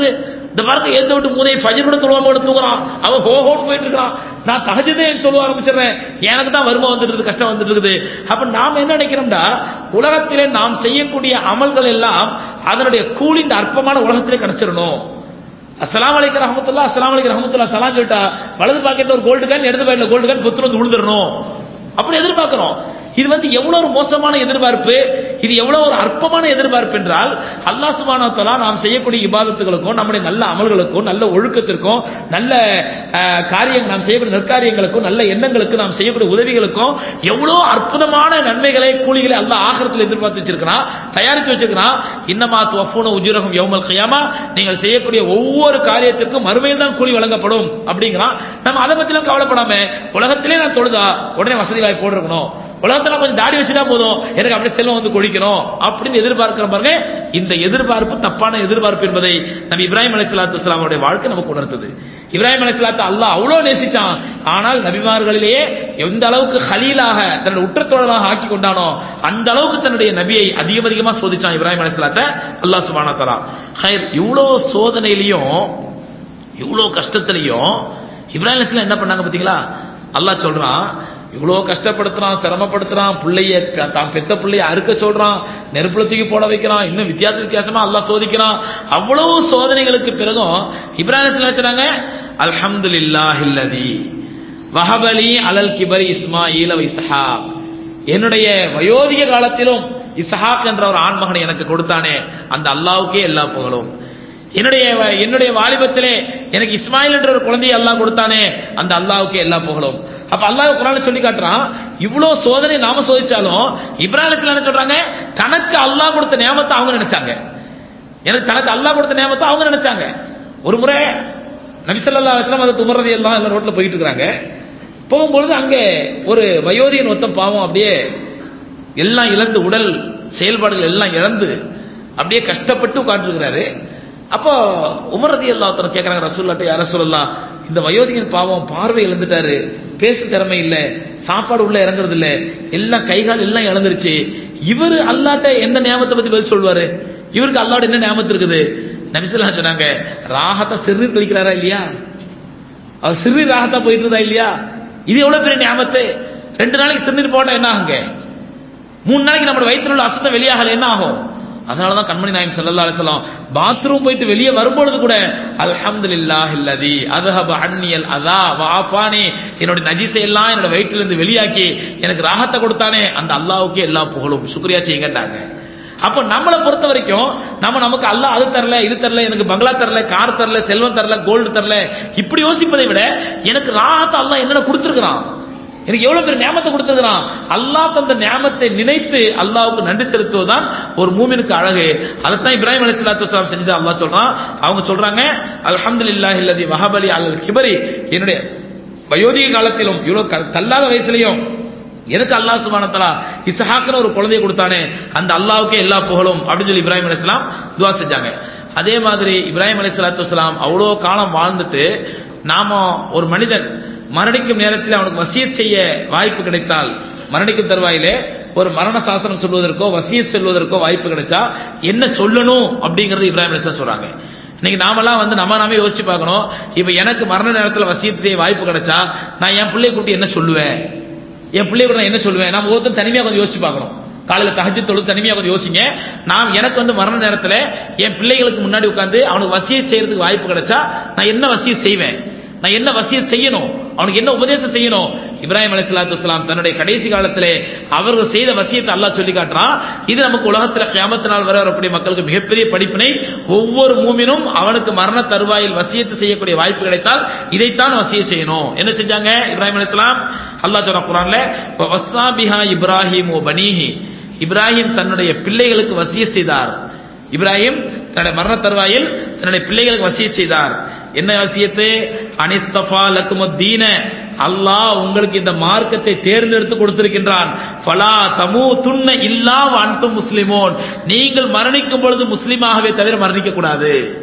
இந்த பாருங்க எந்த விட்டு மூதையை ஃபஜர் கூட தொழுவாம கூட தூங்குறான் அவன் ஹோஹோன்னு போயிட்டு இருக்கான் நான் தகஜதே சொல்ல ஆரம்பிச்சிடுறேன் எனக்கு தான் வறுமை வந்துட்டு இருக்குது கஷ்டம் வந்துட்டு இருக்குது அப்ப நாம் என்ன நினைக்கிறோம்டா உலகத்திலே நாம் செய்யக்கூடிய அமல்கள் எல்லாம் அதனுடைய கூலி இந்த அற்பமான உலகத்திலே கிடைச்சிடணும் அஸ்லாம் வலைக்கம் ரஹமத்துல்லா அஸ்லாம் வலைக்கம் ரஹமத்துல்லா சலாம் சொல்லிட்டா வலது பாக்கெட்ல ஒரு கோல்டு கேன் இடது பாக்கெட்ல கோல்டு கேன் புத்து வந்து விழுந்துடணும் அப்படி எதிர்பார்க்கிறோம் இது வந்து எவ்வளவு ஒரு மோசமான எதிர்பார்ப்பு இது எவ்வளவு ஒரு அற்பமான எதிர்பார்ப்பு என்றால் அல்லாஹ் சுப்ஹானஹு வ நாம் செய்யக்கூடிய இபாதத்துகளுக்கும் நம்முடைய நல்ல அமல்களுக்கும் நல்ல ஒழுக்கத்திற்கும் நல்ல அஹ், காரியங்கள் நாம் செய்யக்கூடிய நற்காரியங்களுக்கும் நல்ல எண்ணங்களுக்கும் நாம் செய்யக்கூடிய உதவிகளுக்கும் எவ்வளவு அற்புதமான நன்மைகளை கூலிகளை அல்லாஹ் ஆகிரத்தில் எதிர்பார்த்து வச்சிருக்கிறான் தயாரிச்சு வச்சிருக்கிறான் இன்னமா துவஃபூன உஜுரஹும் யௌமல் கியாமா நீங்கள் செய்யக்கூடிய ஒவ்வொரு காரியத்திற்கும் மறுமையில் தான் கூலி வழங்கப்படும் அப்படிங்கிறான் நம்ம அதை பத்திலாம் கவலைப்படாம உலகத்திலே நான் தொழுதா உடனே வசதி வாய்ப்பு போட்டிருக்கணும் உலகத்துல கொஞ்சம் தாடி வச்சுட்டா போதும் எனக்கு அப்படியே செல்வம் வந்து கொழிக்கணும் அப்படின்னு எதிர்பார்க்கிற பாருங்க இந்த எதிர்பார்ப்பு தப்பான எதிர்பார்ப்பு என்பதை நம்ம இப்ராஹிம் அலைஹிஸ்ஸலாத்து வஸ்ஸலாமுடைய வாழ்க்கை நமக்கு உணர்த்தது இப்ராஹிம் அலைஹிஸ்ஸலாத்து அல்லாஹ் அவ்வளவு நேசிச்சான் ஆனால் நபிமார்களிலேயே எந்த அளவுக்கு ஹலீலாக தன்னுடைய உற்றத்தோழனாக ஆக்கி கொண்டானோ அந்த அளவுக்கு தன்னுடைய நபியை அதிகம் அதிகமா சோதிச்சான் இப்ராஹிம் அலைஹிஸ்ஸலாத்த அல்லாஹ் சுப்ஹானஹு வ தஆலா ஹைர் இவ்வளோ சோதனையிலையும் இவ்வளோ கஷ்டத்திலையும் இப்ராஹிம் அலைஹிஸ்ஸலாம் என்ன பண்ணாங்க பாத்தீங்களா அல்லாஹ் சொல்றான் இவ்வளோ கஷ்டப்படுத்துறான் சிரமப்படுத்துறான் பிள்ளைய க- தான் பெத்த பிள்ளைய அறுக்க சொல்றான் நெருப்புல தூக்கி போட வைக்கிறான் இன்னும் வித்தியாச வித்தியாசமா அல்லாஹ் சோதிக்கிறான் அவ்வளவு சோதனைகளுக்கு பிறகும் இப்ராஹிம் அலைஹிஸ்ஸலாம் சொன்னாங்க அல்ஹம்துலில்லாஹில்லதி வஹபலி அலல் கிபரி இஸ்மாயில் வ இஸ்ஹாக் என்னுடைய வயோதிக காலத்திலும் இஸ்ஹாக் என்ற ஒரு ஆண்மகனை எனக்கு கொடுத்தானே அந்த அல்லாஹ்வுக்கே எல்லா புகழும் என்னுடைய என்னுடைய வாலிபத்திலே எனக்கு இஸ்மாயில் என்ற ஒரு குழந்தையை அல்லாஹ் கொடுத்தானே அந்த அல்லாஹ்வுக்கே எல்லா புகழும் அப்ப அல்லாஹ் குரான்ல சொல்லி காட்டுறான் இவ்வளவு சோதனை நாம சோதிச்சாலும் இப்ராஹிம் அலைஹிஸ்ஸலாம் என்ன சொல்றாங்க தனக்கு அல்லாஹ் கொடுத்த நியமத்தை அவங்க நினைச்சாங்க எனக்கு தனக்கு அல்லாஹ் கொடுத்த நியமத்தை அவங்க நினைச்சாங்க ஒரு முறை நபி ஸல்லல்லாஹு அலைஹி வஸல்லம் அது துமரதி எல்லாம் எல்லாம் ரோட்ல போயிட்டு இருக்காங்க போகும்பொழுது அங்கே ஒரு வயோதிகன் ஒருத்தன் பாவம் அப்படியே எல்லாம் இழந்து உடல் செயல்பாடுகள் எல்லாம் இழந்து அப்படியே கஷ்டப்பட்டு உட்கார்ந்துருக்கிறாரு அப்போ உமர் ரதி அல்லா ஒருத்தர் கேட்கறாங்க ரசூல்லாட்ட யார சொல்லலாம் இந்த வயோதிகன் பாவம் பார்வை இழந்துட்டாரு பேச திறமை இல்ல சாப்பாடு உள்ள இறங்குறது இல்ல எல்லாம் கைகால் எல்லாம் இழந்துருச்சு இவரு அல்லாட்ட எந்த நியமத்தை பத்தி பதில் சொல்வாரு இவருக்கு அல்லாட என்ன நியமத்து இருக்குது நபிசல்லா சொன்னாங்க ராகத்தை சிறுநீர் கழிக்கிறாரா இல்லையா அவர் சிறுநீர் ராகத்தா போயிட்டு இருந்தா இல்லையா இது எவ்வளவு பெரிய நியமத்து ரெண்டு நாளைக்கு சிறுநீர் போட்டா என்ன ஆகுங்க மூணு நாளைக்கு நம்ம வயிற்றுல உள்ள அசுத்தம் வெளியாகல என்ன ஆகும் அதனாலதான் கண்மணி நாயம் ஸல்லல்லாஹு அலைஹி வஸல்லம் பாத்ரூம் போயிட்டு வெளியே வரும்பொழுது கூட அல்ஹம்துலில்லாஹ் இல்லதி அதுஹப அன்னியல் அதா வாஃபானி என்னோட நஜீஸை எல்லாம் என்னோட வயிற்றில இருந்து வெளியாக்கி எனக்கு ராகத்தை கொடுத்தானே அந்த அல்லாஹ்வுக்கே எல்லா புகழும் சுக்ரியா செய்யுங்கட்டாங்க அப்போ நம்மளை பொறுத்த வரைக்கும் நம்ம நமக்கு அல்லாஹ் அது தரல இது தரல எனக்கு பங்களா தரல கார் தரல செல்வம் தரல கோல்டு தரல இப்படி யோசிப்பதை விட எனக்கு ராகத்தை அல்லாஹ் என்னென்ன கொடுத்துருக்கிறான் எனக்கு எவ்வளவு பெரிய நியமத்தை கொடுத்திருக்கிறான் அல்லாஹ் தந்த நியமத்தை நினைத்து அல்லாஹ்வுக்கு நன்றி செலுத்துவதுதான் ஒரு மூமினுக்கு அழகு அதைத்தான் இப்ராஹிம் அலைஹிஸ்ஸலாத்து வஸலாம் செஞ்சது அல்லாஹ் சொல்றான் அவங்க சொல்றாங்க அல்ஹம்துலில்லாஹி அல்லதி வஹபலி அலல் கிபரி என்னுடைய வயோதிக காலத்திலும் இவ்வளவு க- தள்ளாத வயசுலயும் எனக்கு அல்லாஹ் சுப்ஹானஹு வ தஆலா இஸ்ஹாக்னு ஒரு குழந்தையை கொடுத்தானே அந்த அல்லாஹ்வுக்கே எல்லா புகழும் அப்படின்னு சொல்லி இப்ராஹிம் அலைஹிஸ்ஸலாம் துஆ செஞ்சாங்க அதே மாதிரி இப்ராஹிம் அலைஹிஸ்ஸலாத்து வஸலாம் அவ்வளோ காலம் வாழ்ந்துட்டு நாம ஒரு மனிதன் மரணிக்கும் நேரத்தில் அவனுக்கு வசியத் செய்ய வாய்ப்பு கிடைத்தால் மரணிக்கும் தருவாயிலே ஒரு மரண சாசனம் சொல்வதற்கோ வசியத் சொல்வதற்கோ வாய்ப்பு கிடைச்சா என்ன சொல்லணும் அப்படிங்கறது இப்ராஹிம் அலைஹிஸ்ஸலாம் சொல்றாங்க இன்னைக்கு நாமெல்லாம் வந்து நம்ம நாமே யோசிச்சு பார்க்கணும் இப்ப எனக்கு மரண நேரத்தில் வசியத் செய்ய வாய்ப்பு கிடைச்சா நான் என் பிள்ளைய கூட்டி என்ன சொல்லுவேன் என் பிள்ளைய கூட நான் என்ன சொல்லுவேன் நம்ம ஒருத்தர் தனிமையா கொஞ்சம் யோசிச்சு பார்க்கணும் காலையில தஹஜ்ஜத் தொழுது தனிமையா கொஞ்சம் யோசிங்க நான் எனக்கு வந்து மரண நேரத்துல என் பிள்ளைகளுக்கு முன்னாடி உட்கார்ந்து அவனுக்கு வசியத் செய்யறதுக்கு வாய்ப்பு கிடைச்சா நான் என்ன வசியத் செய்வேன் நான் என்ன வசியத் செய்யணும் அவனுக்கு என்ன உபதேசம் செய்யணும் இப்ராஹிம் அலைஹிஸ்ஸலாத்து வஸலாம் தன்னுடைய கடைசி காலத்திலே அவர்கள் செய்த வசியத்தை அல்லாஹ் சொல்லி காட்டுறான் இது நமக்கு உலகத்துல கியாமத்து நாள் வரை வரக்கூடிய மக்களுக்கு மிகப்பெரிய படிப்பினை ஒவ்வொரு மூமினும் அவனுக்கு மரண தருவாயில் வசியத்து செய்யக்கூடிய வாய்ப்பு கிடைத்தால் இதைத்தான் வசியம் செய்யணும் என்ன செஞ்சாங்க இப்ராஹிம் அலைஹிஸ்ஸலாம் அல்லாஹ் சொல்ற குர்ஆன்ல வஸ்ஸா பிஹா இப்ராஹிம் ஓ பனீஹி இப்ராஹிம் தன்னுடைய பிள்ளைகளுக்கு வசிய செய்தார் இப்ராஹிம் தன்னுடைய மரண தருவாயில் தன்னுடைய பிள்ளைகளுக்கு வசிய செய்தார் என்ன வசியத்து அனிஸ்தபா லக்குமுத்தீன அல்லாஹ் உங்களுக்கு இந்த மார்க்கத்தை தேர்ந்தெடுத்து கொடுத்திருக்கின்றான் ஃபலா தமு துண்ண இல்லா அன்தும் முஸ்லிமோன் நீங்கள் மரணிக்கும் பொழுது முஸ்லிமாகவே தவிர மரணிக்க கூடாது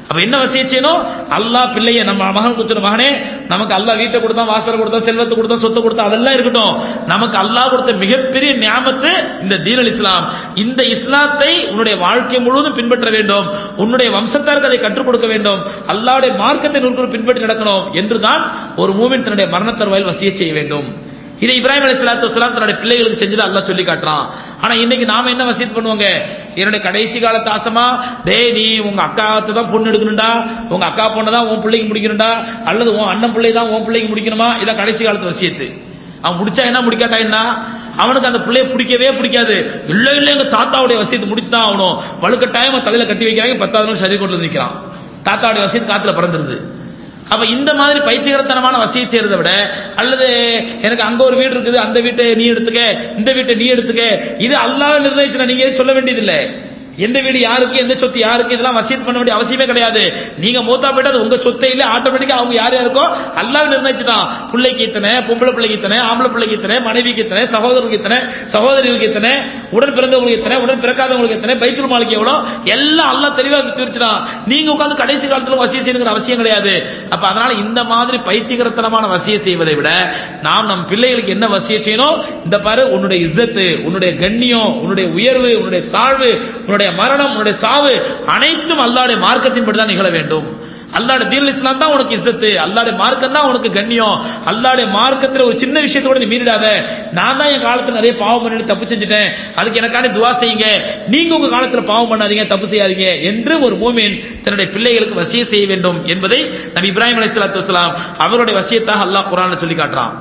அப்ப என்ன வசியம் செய்யணும் அல்லாஹ் பிள்ளைய நம்ம மகனுக்கு சொன்ன மகனே நமக்கு அல்லாஹ் வீட்டை கொடுத்தா வாசல் கொடுத்தா செல்வத்தை கொடுத்தா சொத்து கொடுத்தா அதெல்லாம் இருக்கட்டும் நமக்கு அல்லாஹ் கொடுத்த மிகப்பெரிய ஞாபத்து இந்த தீனல் இஸ்லாம் இந்த இஸ்லாத்தை உன்னுடைய வாழ்க்கை முழுவதும் பின்பற்ற வேண்டும் உன்னுடைய வம்சத்தாருக்கு அதை கற்றுக் கொடுக்க வேண்டும் அல்லாஹ்வுடைய மார்க்கத்தை நூல்கள் பின்பற்றி நடக்கணும் என்றுதான் ஒரு மூமின் தன்னுடைய மரண தருவாயில் வசிய செய்ய வேண்டும் இதை இப்ராஹிம் அலி சலாத்து வலாம் தன்னுடைய பிள்ளைகளுக்கு செஞ்சது அல்லாஹ் சொல்லி காட்டுறான் ஆனா இன்னைக்கு நாம என்ன வசியத் பண்ணுவாங்க என்னுடைய கடைசி காலத்து ஆசமா டேய் நீ உங்க அக்காத்தை தான் பொண்ணு எடுக்கணும்டா உங்க அக்கா பொண்ணை தான் உன் பிள்ளைக்கு முடிக்கணும்டா அல்லது உன் அண்ணன் பிள்ளை தான் உன் பிள்ளைக்கு முடிக்கணுமா இதான் கடைசி காலத்து வசியத்து அவன் முடிச்சா என்ன முடிக்காட்டா என்ன அவனுக்கு அந்த பிள்ளைய பிடிக்கவே பிடிக்காது இல்ல இல்ல எங்க தாத்தாவுடைய வசியத்தை முடிச்சு தான் ஆகணும் வலுக்கட்டாயம் தலையில கட்டி வைக்கிறாங்க பத்தாவது நாள் சரி கொண்டு நிற்கிறான் தாத்தாவுடைய வசியத்து காத்துல பறந்துருது அப்ப இந்த மாதிரி பைத்தியகரத்தனமான வசியை செய்யறதை விட அல்லது எனக்கு அங்க ஒரு வீடு இருக்குது அந்த வீட்டை நீ எடுத்துக்க இந்த வீட்டை நீ எடுத்துக்க இது அல்லாஹ் நிர்ணயிச்சு நீங்க எதுவும் சொல்ல வேண்டியதில்லை எந்த வீடு யாருக்கு எந்த சொத்து யாருக்கு இதெல்லாம் வசியத் பண்ண வேண்டிய அவசியமே கிடையாது நீங்க மூத்தா போயிட்டு அது உங்க சொத்தே இல்ல ஆட்டோமேட்டிக்கா அவங்க யார் யாருக்கோ அல்லாஹ் நிர்ணயிச்சுட்டான் பிள்ளைக்கு இத்தனை பொம்பளை பிள்ளைக்கு இத்தனை ஆம்பளை பிள்ளைக்கு இத்தனை மனைவிக்கு இத்தனை சகோதரருக்கு இத்தனை சகோதரிகளுக்கு இத்தனை உடன் பிறந்தவங்களுக்கு இத்தனை உடன் பிறக்காதவங்களுக்கு இத்தனை பைத்துல் மாலுக்கு எவ்வளவு எல்லாம் அல்லாஹ் தெளிவா தெரிவிச்சுட்டான் நீங்க உட்கார்ந்து கடைசி காலத்துல வசிய செய்யணுங்கிற அவசியம் கிடையாது அப்ப அதனால இந்த மாதிரி பைத்தியகரத்தனமான வசிய செய்வதை விட நாம் நம் பிள்ளைகளுக்கு என்ன வசிய செய்யணும் இந்த பாரு உன்னுடைய இஸ்ஸத்து உன்னுடைய கண்ணியம் உன்னுடைய உயர்வு உன்னுடைய தாழ்வு உன்னுடைய மரணம் உன்னுடைய சாவு அனைத்தும் அல்லாடைய மார்க்கத்தின்படி தான் நிகழ வேண்டும் அல்லாட தீன் இஸ்லாம் தான் உனக்கு இஸ்ஸத்து அல்லாடைய மார்க்கம் தான் உனக்கு கண்ணியம் அல்லாடைய மார்க்கத்துல ஒரு சின்ன விஷயத்தோட நீ மீறிடாத நான் தான் என் காலத்துல நிறைய பாவம் பண்ணிட்டு தப்பு செஞ்சுட்டேன் அதுக்கு எனக்காண்டி துவா செய்யுங்க நீங்க உங்க காலத்துல பாவம் பண்ணாதீங்க தப்பு செய்யாதீங்க என்று ஒரு மூமின் தன்னுடைய பிள்ளைகளுக்கு வசிய செய்ய வேண்டும் என்பதை நபி இப்ராஹிம் அலைஹிஸ்ஸலாத்து வஸலாம் அவருடைய வசியத்தாக அல்லாஹ் குர்ஆன்ல சொல்லி காட்டுறான்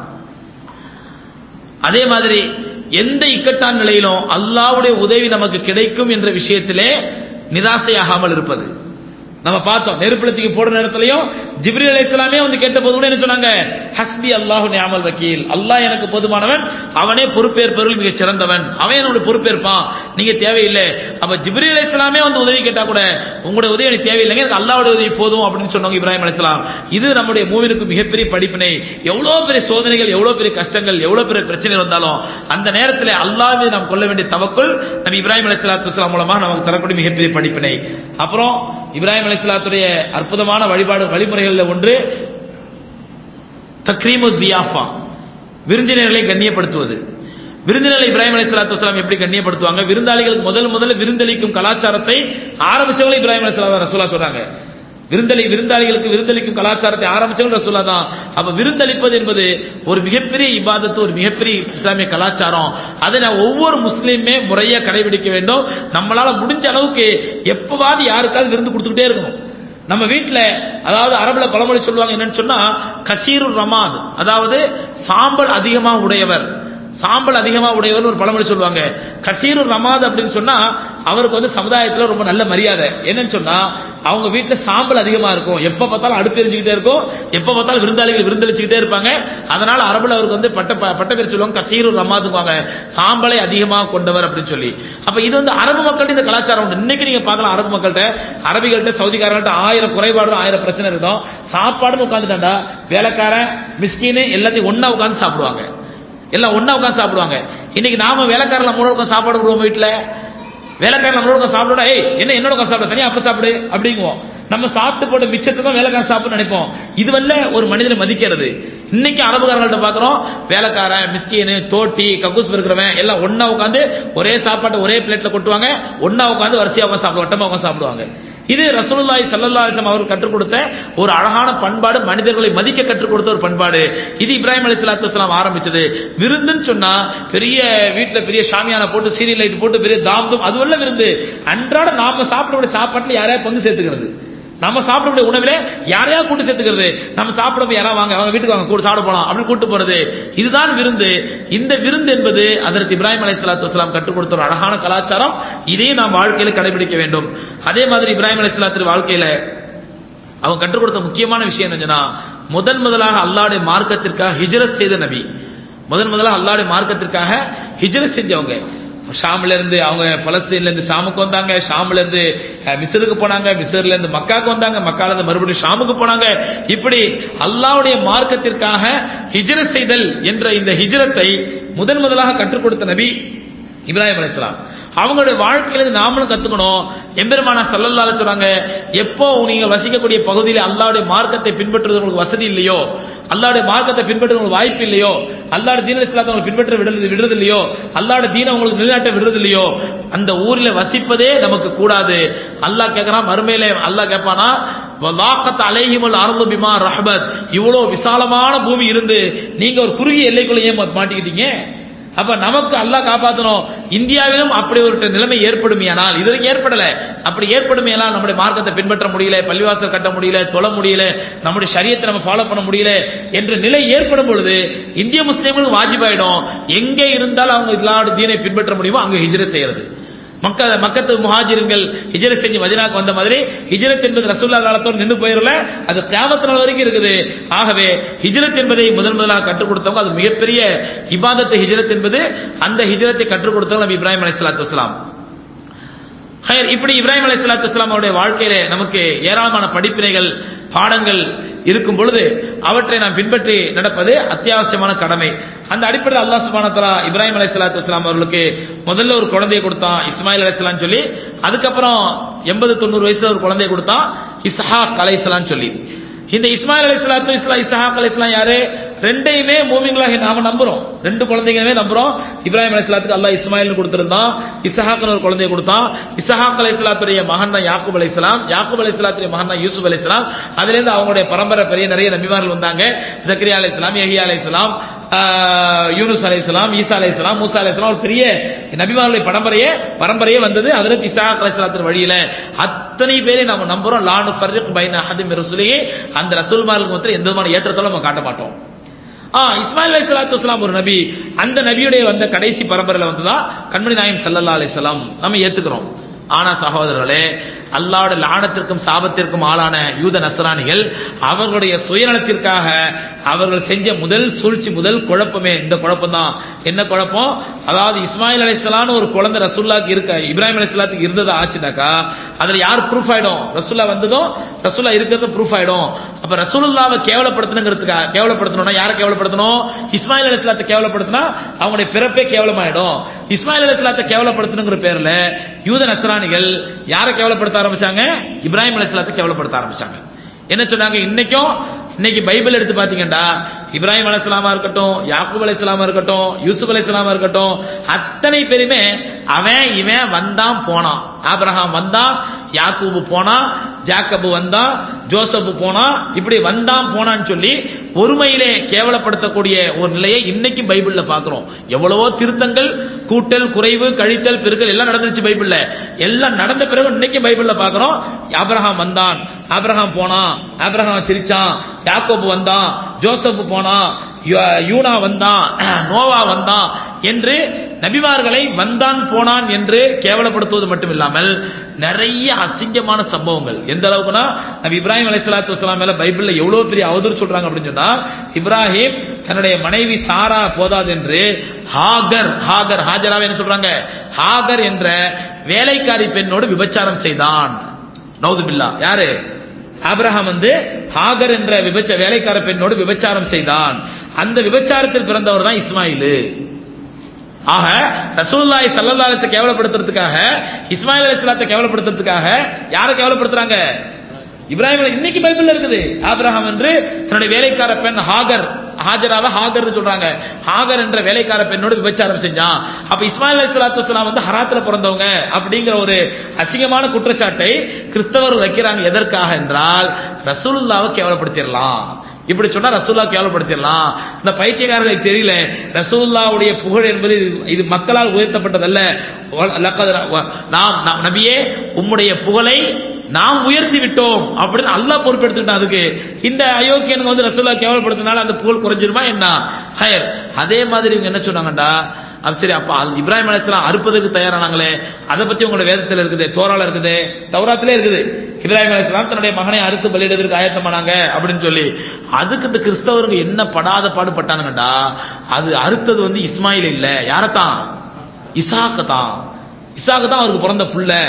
அதே மாதிரி எந்த இக்கட்டான நிலையிலும் அல்லாஹ்வுடைய உதவி நமக்கு கிடைக்கும் என்ற விஷயத்திலே நிராசையாகாமல் இருப்பது நம்ம பார்த்தோம் நெருப்புல தூக்கி போடுற நேரத்திலையும் ஜிப்ரீல் அலைஹிஸ்ஸலாமே வந்து கேட்ட போது கூட என்ன சொன்னாங்க ஹஸ்பி அல்லாஹு நியாமல் வக்கீல் அல்லாஹ் எனக்கு போதுமானவன் அவனே பொறுப்பேற்பவர்கள் மிக சிறந்தவன் அவன் என்னோட பொறுப்பேற்பான் நீங்க தேவையில்லை அப்ப ஜிப்ரீல் அலைஹிஸ்ஸலாமே வந்து உதவி கேட்டா கூட உங்களுடைய உதவி எனக்கு தேவையில்லைங்க எனக்கு அல்லாஹ்வுடைய உதவி போதும் அப்படின்னு சொன்னாங்க இப்ராஹிம் அலைஹிஸ்ஸலாம் இது நம்முடைய மூவினுக்கு மிகப்பெரிய படிப்பினை எவ்வளவு பெரிய சோதனைகள் எவ்வளவு பெரிய கஷ்டங்கள் எவ்வளவு பெரிய பிரச்சனை வந்தாலும் அந்த நேரத்தில் அல்லாஹ் மீது நாம் கொள்ள வேண்டிய தவக்குள் நம்ம இப்ராஹிம் அலைஹிஸ்ஸலாத்து வஸலாம் மூலமா நமக்கு தரக்கூடிய மிகப்பெரிய படிப்பினை அப்புறம் இப்ராஹிம் அலைஹிஸ்ஸலாத்துடைய அற்புதமான வழிபாடு வழிமுறைகளில் ஒன்று தக்ரீமு தியாஃபா விருந்தினர்களை கண்ணியப்படுத்துவது விருந்தினர்களை இப்ராஹிம் அலைஹிஸ்ஸலாத்து வஸலாம் எப்படி கண்ணியப்படுத்துவாங்க விருந்தாளிகளுக்கு முதல் முதல்ல விருந்தளிக்கும் கலாச்சாரத்தை ஆரம்பிச்சவங்க இப்ராஹிம் அலைஹிஸ்ஸலாம் ரசூலா சொல்றாங்க விருந்தளி விருந்தாளிகளுக்கு விருந்தளிக்கும் கலாச்சாரத்தை ஆரம்பிச்சவங்க ரசூலா தான் அப்ப விருந்தளிப்பது என்பது ஒரு மிகப்பெரிய இபாதத்து ஒரு மிகப்பெரிய இஸ்லாமிய கலாச்சாரம் அதை நான் ஒவ்வொரு முஸ்லீமே முறையா கடைபிடிக்க வேண்டும் நம்மளால முடிஞ்ச அளவுக்கு எப்பவாவது யாருக்காவது விருந்து கொடுத்துக்கிட்டே இருக்கணும் நம்ம வீட்டுல அதாவது அரபுல பழமொழி சொல்லுவாங்க என்னன்னு சொன்னா கசீரு ரமாத் அதாவது சாம்பல் அதிகமா உடையவர் சாம்பல் அதிகமா உடையவர் ஒரு பழமொழி சொல்லுவாங்க கசீரு ரமாத் அப்படின்னு சொன்னா அவருக்கு வந்து சமுதாயத்துல ரொம்ப நல்ல மரியாதை என்னன்னு சொன்னா அவங்க வீட்டுல சாம்பல் அதிகமா இருக்கும் எப்ப பார்த்தாலும் அடுப்பு எரிஞ்சுக்கிட்டே இருக்கும் எப்ப பார்த்தாலும் விருந்தாளிகள் விருந்தளிச்சுக்கிட்டே இருப்பாங்க அதனால அரபுல அவருக்கு வந்து பட்ட பட்ட பேர் சொல்லுவாங்க கசீரு ரமாதுக்குவாங்க சாம்பலை அதிகமாக கொண்டவர் அப்படின்னு சொல்லி அப்ப இது வந்து அரபு மக்கள்கிட்ட இந்த கலாச்சாரம் உண்டு இன்னைக்கு நீங்க பார்க்கலாம் அரபு மக்கள்கிட்ட அரபிகள்கிட்ட சவுதிக்காரங்கள்ட்ட ஆயிரம் குறைபாடு ஆயிரம் பிரச்சனை இருக்கும் சாப்பாடுன்னு உட்காந்துட்டாண்டா வேலைக்காரன் மிஸ்கின்னு எல்லாத்தையும் ஒன்னா உட்காந்து சாப்பிடுவாங்க எல்லாம் ஒன்னா உட்காந்து சாப்பிடுவாங்க இன்னைக்கு நாம வேலைக்காரல மூணு உட்காந்து சாப்பாடு விடுவோம் வீட்டுல வேலைக்காரன் நம்மளோட உட்காந்து சாப்பிடா ஏய் என்ன என்னோட உட்காந்து சாப்பிட தனியா அப்ப சாப்பிடு அப்படிங்குவோம் நம்ம சாப்பிட்டு போட்ட மிச்சத்தை தான் வேலைக்காரன் சாப்பிட நினைப்போம் இதுவல்ல ஒரு மனிதனை மதிக்கிறது இன்னைக்கு அரபுக்காரங்கள்ட்ட பாக்குறோம் வேலைக்காரன் மிஸ்கின்னு தோட்டி கக்கூஸ் இருக்கிறவன் எல்லாம் ஒன்னா உட்காந்து ஒரே சாப்பாட்டை ஒரே பிளேட்ல கொட்டுவாங்க ஒன்னா உட்காந்து வரிசையா உட்காந்து சாப்பிடுவாங்க வட்டமா உட்காந்து சாப்பிடுவாங்க இது ரசூலுல்லாஹி ஸல்லல்லாஹு அலைஹி வஸல்லம் அவர்கள் கற்றுக் கொடுத்த ஒரு அழகான பண்பாடு மனிதர்களை மதிக்க கற்றுக் கொடுத்த ஒரு பண்பாடு இது இப்ராஹிம் அலைஹிஸ்ஸலாத்து வஸலாம் ஆரம்பிச்சது விருந்துன்னு சொன்னா பெரிய வீட்ல பெரிய ஷாமியான போட்டு சீரியல் லைட் போட்டு பெரிய தாம்தும் அதுவல்ல விருந்து அன்றாட நாம சாப்பிடக்கூடிய சாப்பாட்டுல யாரையா பங்கு சேர்த்துக்கிறது நம்ம சாப்பிடக்கூடிய உணவிலே யாரையா கூட்டு சேர்த்துக்கிறது நம்ம சாப்பிட யாரா வாங்க அவங்க வீட்டுக்கு வாங்க கூட சாப்பிட போலாம் அப்படின்னு கூட்டு போறது இதுதான் விருந்து இந்த விருந்து என்பது அதற்கு இப்ராஹிம் அலை சலாத்து வலாம் கற்றுக் கொடுத்த ஒரு அழகான கலாச்சாரம் இதையும் நாம் வாழ்க்கையில கடைபிடிக்க வேண்டும் அதே மாதிரி இப்ராஹிம் அலை சலாத்து வாழ்க்கையில அவங்க கற்றுக் கொடுத்த முக்கியமான விஷயம் என்னன்னா முதன் முதலாக அல்லாவுடைய மார்க்கத்திற்காக ஹிஜரத் செய்த நபி முதன் முதலாக அல்லாவுடைய மார்க்கத்திற்காக ஹிஜரத் செஞ்சவங்க ஷாம்ல இருந்து அவங்க பலஸ்தீன்ல இருந்து ஷாமுக்கு வந்தாங்க ஷாம்ல இருந்து மிசருக்கு போனாங்க மிசர்ல இருந்து மக்காக்கு வந்தாங்க மக்கால இருந்து மறுபடியும் ஷாமுக்கு போனாங்க இப்படி அல்லாவுடைய மார்க்கத்திற்காக ஹிஜரத் செய்தல் என்ற இந்த ஹிஜரத்தை முதன் முதலாக கற்றுக் கொடுத்த நபி இப்ராஹிம் அலிஸ்லாம் அவங்களுடைய வாழ்க்கையில இருந்து நாமளும் கத்துக்கணும் எம்பெருமானா சல்லல்லால சொல்றாங்க எப்போ நீங்க வசிக்கக்கூடிய பகுதியில் அல்லாவுடைய மார்க்கத்தை பின்பற்றுவது உங்களுக்கு வசதி இல்லையோ அல்லாவுடைய மார்க்கத்தை பின்பற்ற உங்களுக்கு வாய்ப்பு இல்லையோ அல்லாட தீன இஸ்லாத்தை உங்களுக்கு பின்பற்ற விடுறது விடுறது இல்லையோ அல்லாட தீன உங்களுக்கு நிலைநாட்ட விடுறது இல்லையோ அந்த ஊரில் வசிப்பதே நமக்கு கூடாது அல்லாஹ் கேட்கறான் மறுமையில அல்லாஹ் கேட்பானா வலாக்கத் அலைஹிமல் அருள் பிமா ரஹபத் இவ்வளவு விசாலமான பூமி இருந்து நீங்க ஒரு குறுகிய எல்லைக்குள்ள ஏன் மாட்டிக்கிட்டீங்க அப்ப நமக்கு அல்லாஹ் காப்பாத்தணும் இந்தியாவிலும் அப்படி ஒரு நிலைமை ஏற்படுமையானால் இது வரைக்கும் ஏற்படல அப்படி ஏற்படுமையானால் நம்முடைய மார்க்கத்தை பின்பற்ற முடியல பள்ளிவாசல் கட்ட முடியல தொழ முடியல நம்முடைய சரியத்தை நம்ம ஃபாலோ பண்ண முடியல என்ற நிலை ஏற்படும் பொழுது இந்திய முஸ்லீம்களுக்கு வாஜிபாயிடும் எங்கே இருந்தாலும் அவங்க இல்லாத தீனை பின்பற்ற முடியுமோ அங்க ஹிஜ்ரத் செய்யறது மக்க மக்கத்து முஹாஜிர்கள் ஹிஜரத் செஞ்சு மதினாக்கு வந்த மாதிரி ஹிஜரத் என்பது ரசூல்லா காலத்தோடு நின்று போயிடல அது கியாமத்து நாள் வரைக்கும் இருக்குது ஆகவே ஹிஜரத் என்பதை முதல் முதலாக கற்றுக் கொடுத்தவங்க அது மிகப்பெரிய இபாதத்து ஹிஜரத் என்பது அந்த ஹிஜரத்தை கற்றுக் கொடுத்தவங்க நபி இப்ராஹிம் அலைஹிஸ்ஸலாத்து வஸ்ஸலாம் ஹயர் இப்படி இப்ராஹிம் அலைஹிஸ்ஸலாத்து வஸ்ஸலாம் அவருடைய வாழ்க்கையில நமக்கு ஏராளமான படிப்பினைகள் பாடங்கள் இருக்கும் பொழுது அவற்றை நாம் பின்பற்றி நடப்பது அத்தியாவசியமான கடமை அந்த அடிப்படையில் அல்லாஹ் சுப்ஹானஹு தஆலா இப்ராஹிம் அலைஹிஸ்ஸலாத்து வஸ்ஸலாம் அவர்களுக்கு முதல்ல ஒரு குழந்தையை கொடுத்தான் இஸ்மாயில் அலைஹிஸ்ஸலாம் சொல்லி அதுக்கப்புறம் எண்பது தொண்ணூறு வயசுல ஒரு குழந்தையை கொடுத்தான் இஸ்ஹாக் அலைஹிஸ்ஸலாம் சொல்லி இந்த இஸ்மாயில் அலைஹிஸ்ஸலாத்து இஸ்லாம் இஸ்ஹாக் அலைஹிஸ்ஸலாம் யாரு ரெண்டையுமே மூமிங்களாக நாம நம்புறோம் ரெண்டு குழந்தைங்களுமே நம்புறோம் இப்ராஹிம் அலைஹிஸ்ஸலாத்துக்கு அல்லாஹ் இஸ்மாயில் கொடுத்திருந்தான் இஸ்ஹாக்னு ஒரு குழந்தையை கொடுத்தான் இஸ்ஹாக் அலைஹிஸ்ஸலாத்துடைய மகன் தான் யாக்கூப் அலைஹிஸ்ஸலாம் யாக்கூப் அலைஹிஸ்ஸலாத்துடைய மகன் தான் யூசுப் அலைஹிஸ்ஸலாம் அதுல இருந்து அவங்களுடைய பரம்பரை பெரிய நிறைய நபிமார்கள் வந்தாங்க ஜக்கரியா அலைஹிஸ்ஸலாம் யஹியா அலைஹிஸ்ஸலாம் யூனுஸ் அலைஹிஸ்ஸலாம் ஈசா அலைஹிஸ்ஸலாம் மூசா அலைஹிஸ்ஸலாம் ஒரு பெரிய நபிமார்களுடைய பரம்பரையே பரம்பரையே வந்தது அதுல இஸ்ஹாக் அலைஹிஸ்ஸலாத்தின் வழியில அத்தனை பேரை நாம நம்புறோம் லானு ஃபர்ரிக் பைன அஹதிம் ரசூலியே அந்த ரசூல்மார்களுக்கு மொத்தம் எந்த விதமான ஏற்றத்தாலும் நம்ம காட்ட மாட்டோம் ஆ இஸ்மாயில் அலி சலாத்து வஸ்லாம் ஒரு நபி அந்த நபியுடைய வந்த கடைசி பரம்பரையில வந்துதான் கண்மணி நாயம் சல்லல்லா அலிஸ்லாம் நம்ம ஏத்துக்கிறோம் ஆனா சகோதரர்களே அல்லாவோட லானத்திற்கும் சாபத்திற்கும் ஆளான யூத நசராணிகள் அவர்களுடைய சுயநலத்திற்காக அவர்கள் செஞ்ச முதல் சூழ்ச்சி முதல் குழப்பமே இந்த குழப்பம் தான் என்ன குழப்பம் அதாவது இஸ்மாயில் அலிஸ்லான்னு ஒரு குழந்தை ரசூல்லாக்கு இருக்க இப்ராஹிம் அலிஸ்லாத்துக்கு இருந்ததா ஆச்சுனாக்கா அதுல யார் ப்ரூஃப் ஆயிடும் ரசூல்லா வந்ததும் ரசூல்லா இருக்கிறது ப்ரூஃப் ஆயிடும் அப்ப ரசூலுல்லாவை கேவலப்படுத்தணுங்கிறதுக்காக கேவலப்படுத்தணும்னா யாரை கேவலப்படுத்தணும் இஸ்மாயில் அலிஸ்லாத்தை கேவலப்படுத்தினா அவங்களுடைய பிறப்பே கேவலமாயிடும் இஸ்மாயில் அலிஸ்லாத்தை கேவலப்படுத்தணுங்கிற பேர்ல யூத நசராணிகள் யாரை கேவலப்படுத்த ஆரம்பிச்சாங்க இப்ராஹிம் அலிஸ்லாத்தை கேவலப்படுத்த ஆரம்பிச்சாங்க என்ன சொன்னாங்க இன்னைக்கும் இன்னைக்கு பைபிள் எடுத்து பாத்தீங்கன்னா இப்ராஹிம் அலைஹிஸ்ஸலாமா இருக்கட்டும் யாக்கூப் அலைஹிஸ்ஸலாமா இருக்கட்டும் யூசுப் அலைஹிஸ்ஸலாமா இருக்கட்டும் அத்தனை பேருமே அவன் இவன் வந்தான் போனான் ஆபிரகாம் வந்தான் யாக்கூபு போனான் ஜாக்கபு வந்தான் ஜோசப் போனா இப்படி வந்தான் போனான்னு சொல்லி ஒருமையிலே கேவலப்படுத்தக்கூடிய ஒரு நிலையை இன்னைக்கும் பைபிள்ல பாக்குறோம் எவ்வளவோ திருத்தங்கள் கூட்டல் குறைவு கழித்தல் பெருக்கல் எல்லாம் நடந்துருச்சு பைபிள்ல எல்லாம் நடந்த பிறகு இன்னைக்கும் பைபிள்ல பாக்குறோம் ஆபிரகாம் வந்தான் ஆபிரகாம் போனான் ஆபிரகாம் சிரிச்சான் யாக்கோபு வந்தான் ஜோசப் போனான் யூனா வந்தான் நோவா வந்தான் என்று நபிமார்களை வந்தான் போனான் என்று கேவலப்படுத்துவது மட்டும் இல்லாமல் நிறைய அசிங்கமான சம்பவங்கள் எந்த அளவுக்குன்னா நபி இப்ராஹிம் அலைஹிஸ்ஸலாத்து வஸலாம் மேல பைபிள்ல எவ்வளவு பெரிய அவதூறு சொல்றாங்க அப்படின்னு சொன்னா இப்ராஹிம் தன்னுடைய மனைவி சாரா போதாது என்று ஹாகர் ஹாகர் ஹாஜராவை என்ன சொல்றாங்க ஹாகர் என்ற வேலைக்காரி பெண்ணோடு விபச்சாரம் செய்தான் நௌதுபில்லா யாரு ஆபிரகாம் வந்து ஹாகர் என்ற விபச்ச வேலைக்கார பெண்ணோடு விபச்சாரம் செய்தான் அந்த விபச்சாரத்தில் பிறந்தவர் தான் இஸ்மாயிலு ஆக ரசூலுல்லாஹி ஸல்லல்லாஹு அலைஹி வஸல்லம் கேவலப்படுத்துறதுக்காக இஸ்மாயில் அலைஹிஸ்ஸலாத்தை கேவலப்படுத்துறதுக்காக யாரை கேவலப்படுத்துறாங்க இப்ராஹிம் அலை- இன்னைக்கு பைபிள்ல இருக்குது ஆபிரகாம் என்று தன்னுடைய வேலைக்கார பெண் ஹாகர் ஹாஜராவ ஹாகர் சொல்றாங்க ஹாகர் என்ற வேலைக்கார பெண்ணோடு விபச்சாரம் செஞ்சான் அப்ப இஸ்மாயில் அலைஹிஸ்ஸலாத்து வஸலாம் வந்து ஹராத்துல பிறந்தவங்க அப்படிங்கிற ஒரு அசிங்கமான குற்றச்சாட்டை கிறிஸ்தவர் வைக்கிறாங்க எதற்காக என்றால் ரசூலுல்லாவை கேவலப்படுத்திடலாம் இப்படி சொன்னா ரசூல்லா கேவலப்படுத்திடலாம் இந்த பைத்தியக்காரர்களுக்கு தெரியல ரசூல்லாவுடைய புகழ் என்பது இது- இது மக்களால் உயர்த்தப்பட்டதல்ல வ- லக்கத் வ- நாம் நாம் நபியே உம்முடைய புகழை நாம் உயர்த்தி விட்டோம் அப்படின்னு அல்லாஹ் பொறுப்பெடுத்துக்கிட்டான் அதுக்கு இந்த அயோக்கியனுக்கு வந்து ரசூல்லா கேவலப்படுத்தினால அந்த புகழ் குறைஞ்சிருமா என்ன ஹயர் அதே மாதிரி இவங்க என்ன சொன்னாங்கடா அப்ப சரி அப்ப அது இப்ராஹிம் அலைஹிஸ்ஸலாம் அறுப்பதற்கு தயாரானாங்களே அதை பத்தி உங்களோட வேதத்துல இருக்குது தோரால இருக்குது தௌராத்திலே இருக்குது இப்ராஹிம் அலைஹிஸ்ஸலாம் தன்னுடைய மகனை அறுத்து பலியிடுவதற்கு ஆயத்தமானாங்க அப்படின்னு சொல்லி அதுக்கு இந்த கிறிஸ்தவருங்க என்ன படாத பாடுபட்டானுங்கடா அது அறுத்தது வந்து இஸ்மாயில் இல்ல யாரத்தான் இசாக்கு தான் இசாக்கு தான் அவருக்கு பிறந்த புள்ள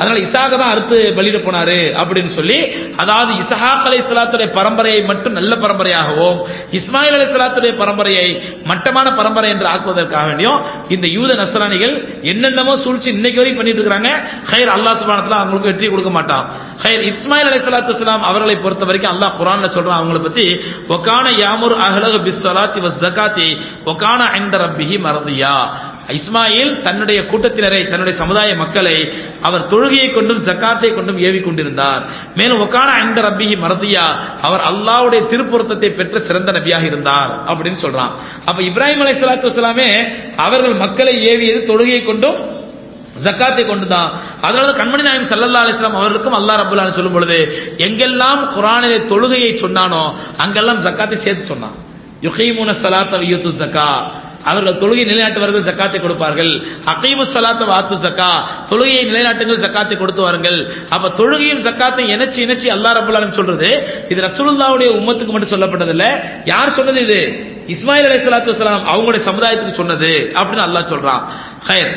அதனால இசாக தான் அறுத்து பலியிட போனாரு அப்படின்னு சொல்லி அதாவது இசஹாக் அலை சலாத்துடைய பரம்பரையை மட்டும் நல்ல பரம்பரையாகவும் இஸ்மாயில் அலை சலாத்துடைய பரம்பரையை மட்டமான பரம்பரை என்று ஆக்குவதற்காக வேண்டியும் இந்த யூத நசராணிகள் என்னென்னமோ சூழ்ச்சி இன்னைக்கு வரைக்கும் பண்ணிட்டு இருக்காங்க ஹைர் அல்லாஹ் சுபானத்துல அவங்களுக்கு வெற்றி கொடுக்க மாட்டான் ஹைர் இஸ்மாயில் அலை சலாத்து வலாம் அவர்களை பொறுத்த வரைக்கும் அல்லாஹ் குரான்ல சொல்றான் அவங்கள பத்தி ஒகான யாமுர் அஹ்லக பிஸ்வலாத்தி வஸ் ஜகாத்தி ஒகான ஐந்த ரப்பிஹி மறதியா இஸ்மாயில் தன்னுடைய கூட்டத்தினரை தன்னுடைய சமுதாய மக்களை அவர் தொழுகையை கொண்டும் ஜக்காத்தை கொண்டும் ஏவி கொண்டிருந்தார் மேலும் ஒக்கான ஐந்த ரப்பிஹி மறதியா அவர் அல்லாவுடைய திருப்பொருத்தத்தை பெற்ற சிறந்த நபியாக இருந்தார் அப்படின்னு சொல்றான் அப்ப இப்ராஹிம் அலை சலாத்து வலாமே அவர்கள் மக்களை ஏவியது தொழுகையை கொண்டும் ஜக்காத்தை கொண்டுதான் அதனால கண்மணி நாயம் சல்லல்லா அலிஸ்லாம் அவர்களுக்கும் அல்லா ரபுல்லான்னு சொல்லும் பொழுது எங்கெல்லாம் குரானிலே தொழுகையை சொன்னானோ அங்கெல்லாம் ஜக்காத்தை சேர்த்து சொன்னான் யுகைமுன சலாத்த வியூத்து ஜக்கா அவர்கள் தொழுகை நிலைநாட்டுவார்கள் ஜக்காத்தை கொடுப்பார்கள் அகைமு சலாத்த வாத்து ஜக்கா தொழுகையை நிலைநாட்டுங்கள் ஜக்காத்தை கொடுத்து வாருங்கள் அப்ப தொழுகையும் ஜக்காத்தை இணைச்சு இணைச்சு அல்லா ரபுல்லாலும் சொல்றது இது ரசூலுல்லாவுடைய உம்மத்துக்கு மட்டும் சொல்லப்பட்டதில்ல யார் சொன்னது இது இஸ்மாயில் அலை சலாத்து வலாம் அவங்களுடைய சமுதாயத்துக்கு சொன்னது அப்படின்னு அல்லாஹ் சொல்றான் ஹயர்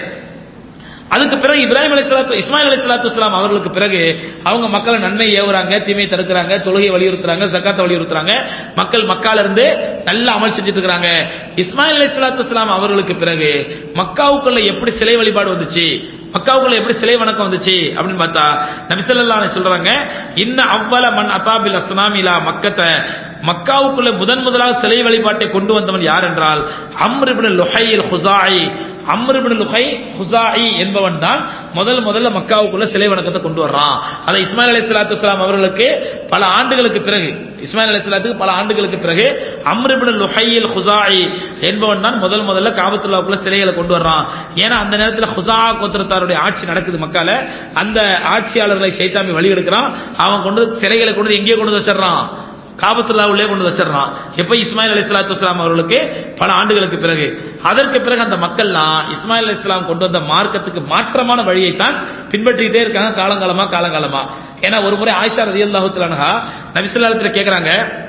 அதுக்கு பிறகு இப்ராஹிம் அலி சலாத்து இஸ்மாயில் அலி சலாத்து வலாம் அவர்களுக்கு பிறகு அவங்க மக்களை நன்மை ஏவுறாங்க தீமை தடுக்கிறாங்க தொழுகை வலியுறுத்துறாங்க ஜக்காத்தை வலியுறுத்துறாங்க மக்கள் மக்கால இருந்து நல்ல அமல் செஞ்சுட்டு இருக்காங்க இஸ்மாயில் அலி சலாத்து வலாம் அவர்களுக்கு பிறகு மக்காவுக்குள்ள எப்படி சிலை வழிபாடு வந்துச்சு மக்காவுக்குள்ள எப்படி சிலை வணக்கம் வந்துச்சு அப்படின்னு பார்த்தா நபிசல்லா சொல்றாங்க இன்ன அவ்வள மண் அதாபில் அஸ்னாமிலா மக்கத்தை மக்காவுக்குள்ள முதன் முதலாக சிலை வழிபாட்டை கொண்டு வந்தவன் யார் என்றால் அம்ரிபின் லுஹையில் ஹுசாய் அம்ருபின் லுஹை ஹுசாயி என்பவன் தான் முதல் முதல்ல மக்காவுக்குள்ள சிலை வணக்கத்தை கொண்டு வர்றான் அதை இஸ்மாயில் அலி சலாத்து வலாம் அவர்களுக்கு பல ஆண்டுகளுக்கு பிறகு இஸ்மாயில் அலி சலாத்துக்கு பல ஆண்டுகளுக்கு பிறகு அம்ருபின் லுஹையில் ஹுசாயி என்பவன் தான் முதல் முதல்ல காபத்துல்லாவுக்குள்ள சிலைகளை கொண்டு வர்றான் ஏன்னா அந்த நேரத்தில் ஹுசா கோத்திரத்தாருடைய ஆட்சி நடக்குது மக்கால அந்த ஆட்சியாளர்களை சைத்தாமி வழி எடுக்கிறான் அவன் கொண்டு சிலைகளை கொண்டு எங்கேயே கொண்டு வச்சிடறான் காபத்துல்லா உள்ளே கொண்டு வச்சிடறான் எப்ப இஸ்மாயில் அலி சலாத்து வலாம் அவர்களுக்கு பல ஆண்டுகளுக்கு பிறகு அதற்கு பிறகு அந்த மக்கள்லாம் இஸ்மாயில் அலி இஸ்லாம் கொண்டு வந்த மார்க்கத்துக்கு மாற்றமான வழியைத்தான் பின்பற்றிக்கிட்டே இருக்காங்க காலங்காலமா காலங்காலமா ஏன்னா ஒரு முறை ஆயிஷா ரதி அல்லாஹுலானஹா நபிசுல்லாத்துல கேக்குறாங்க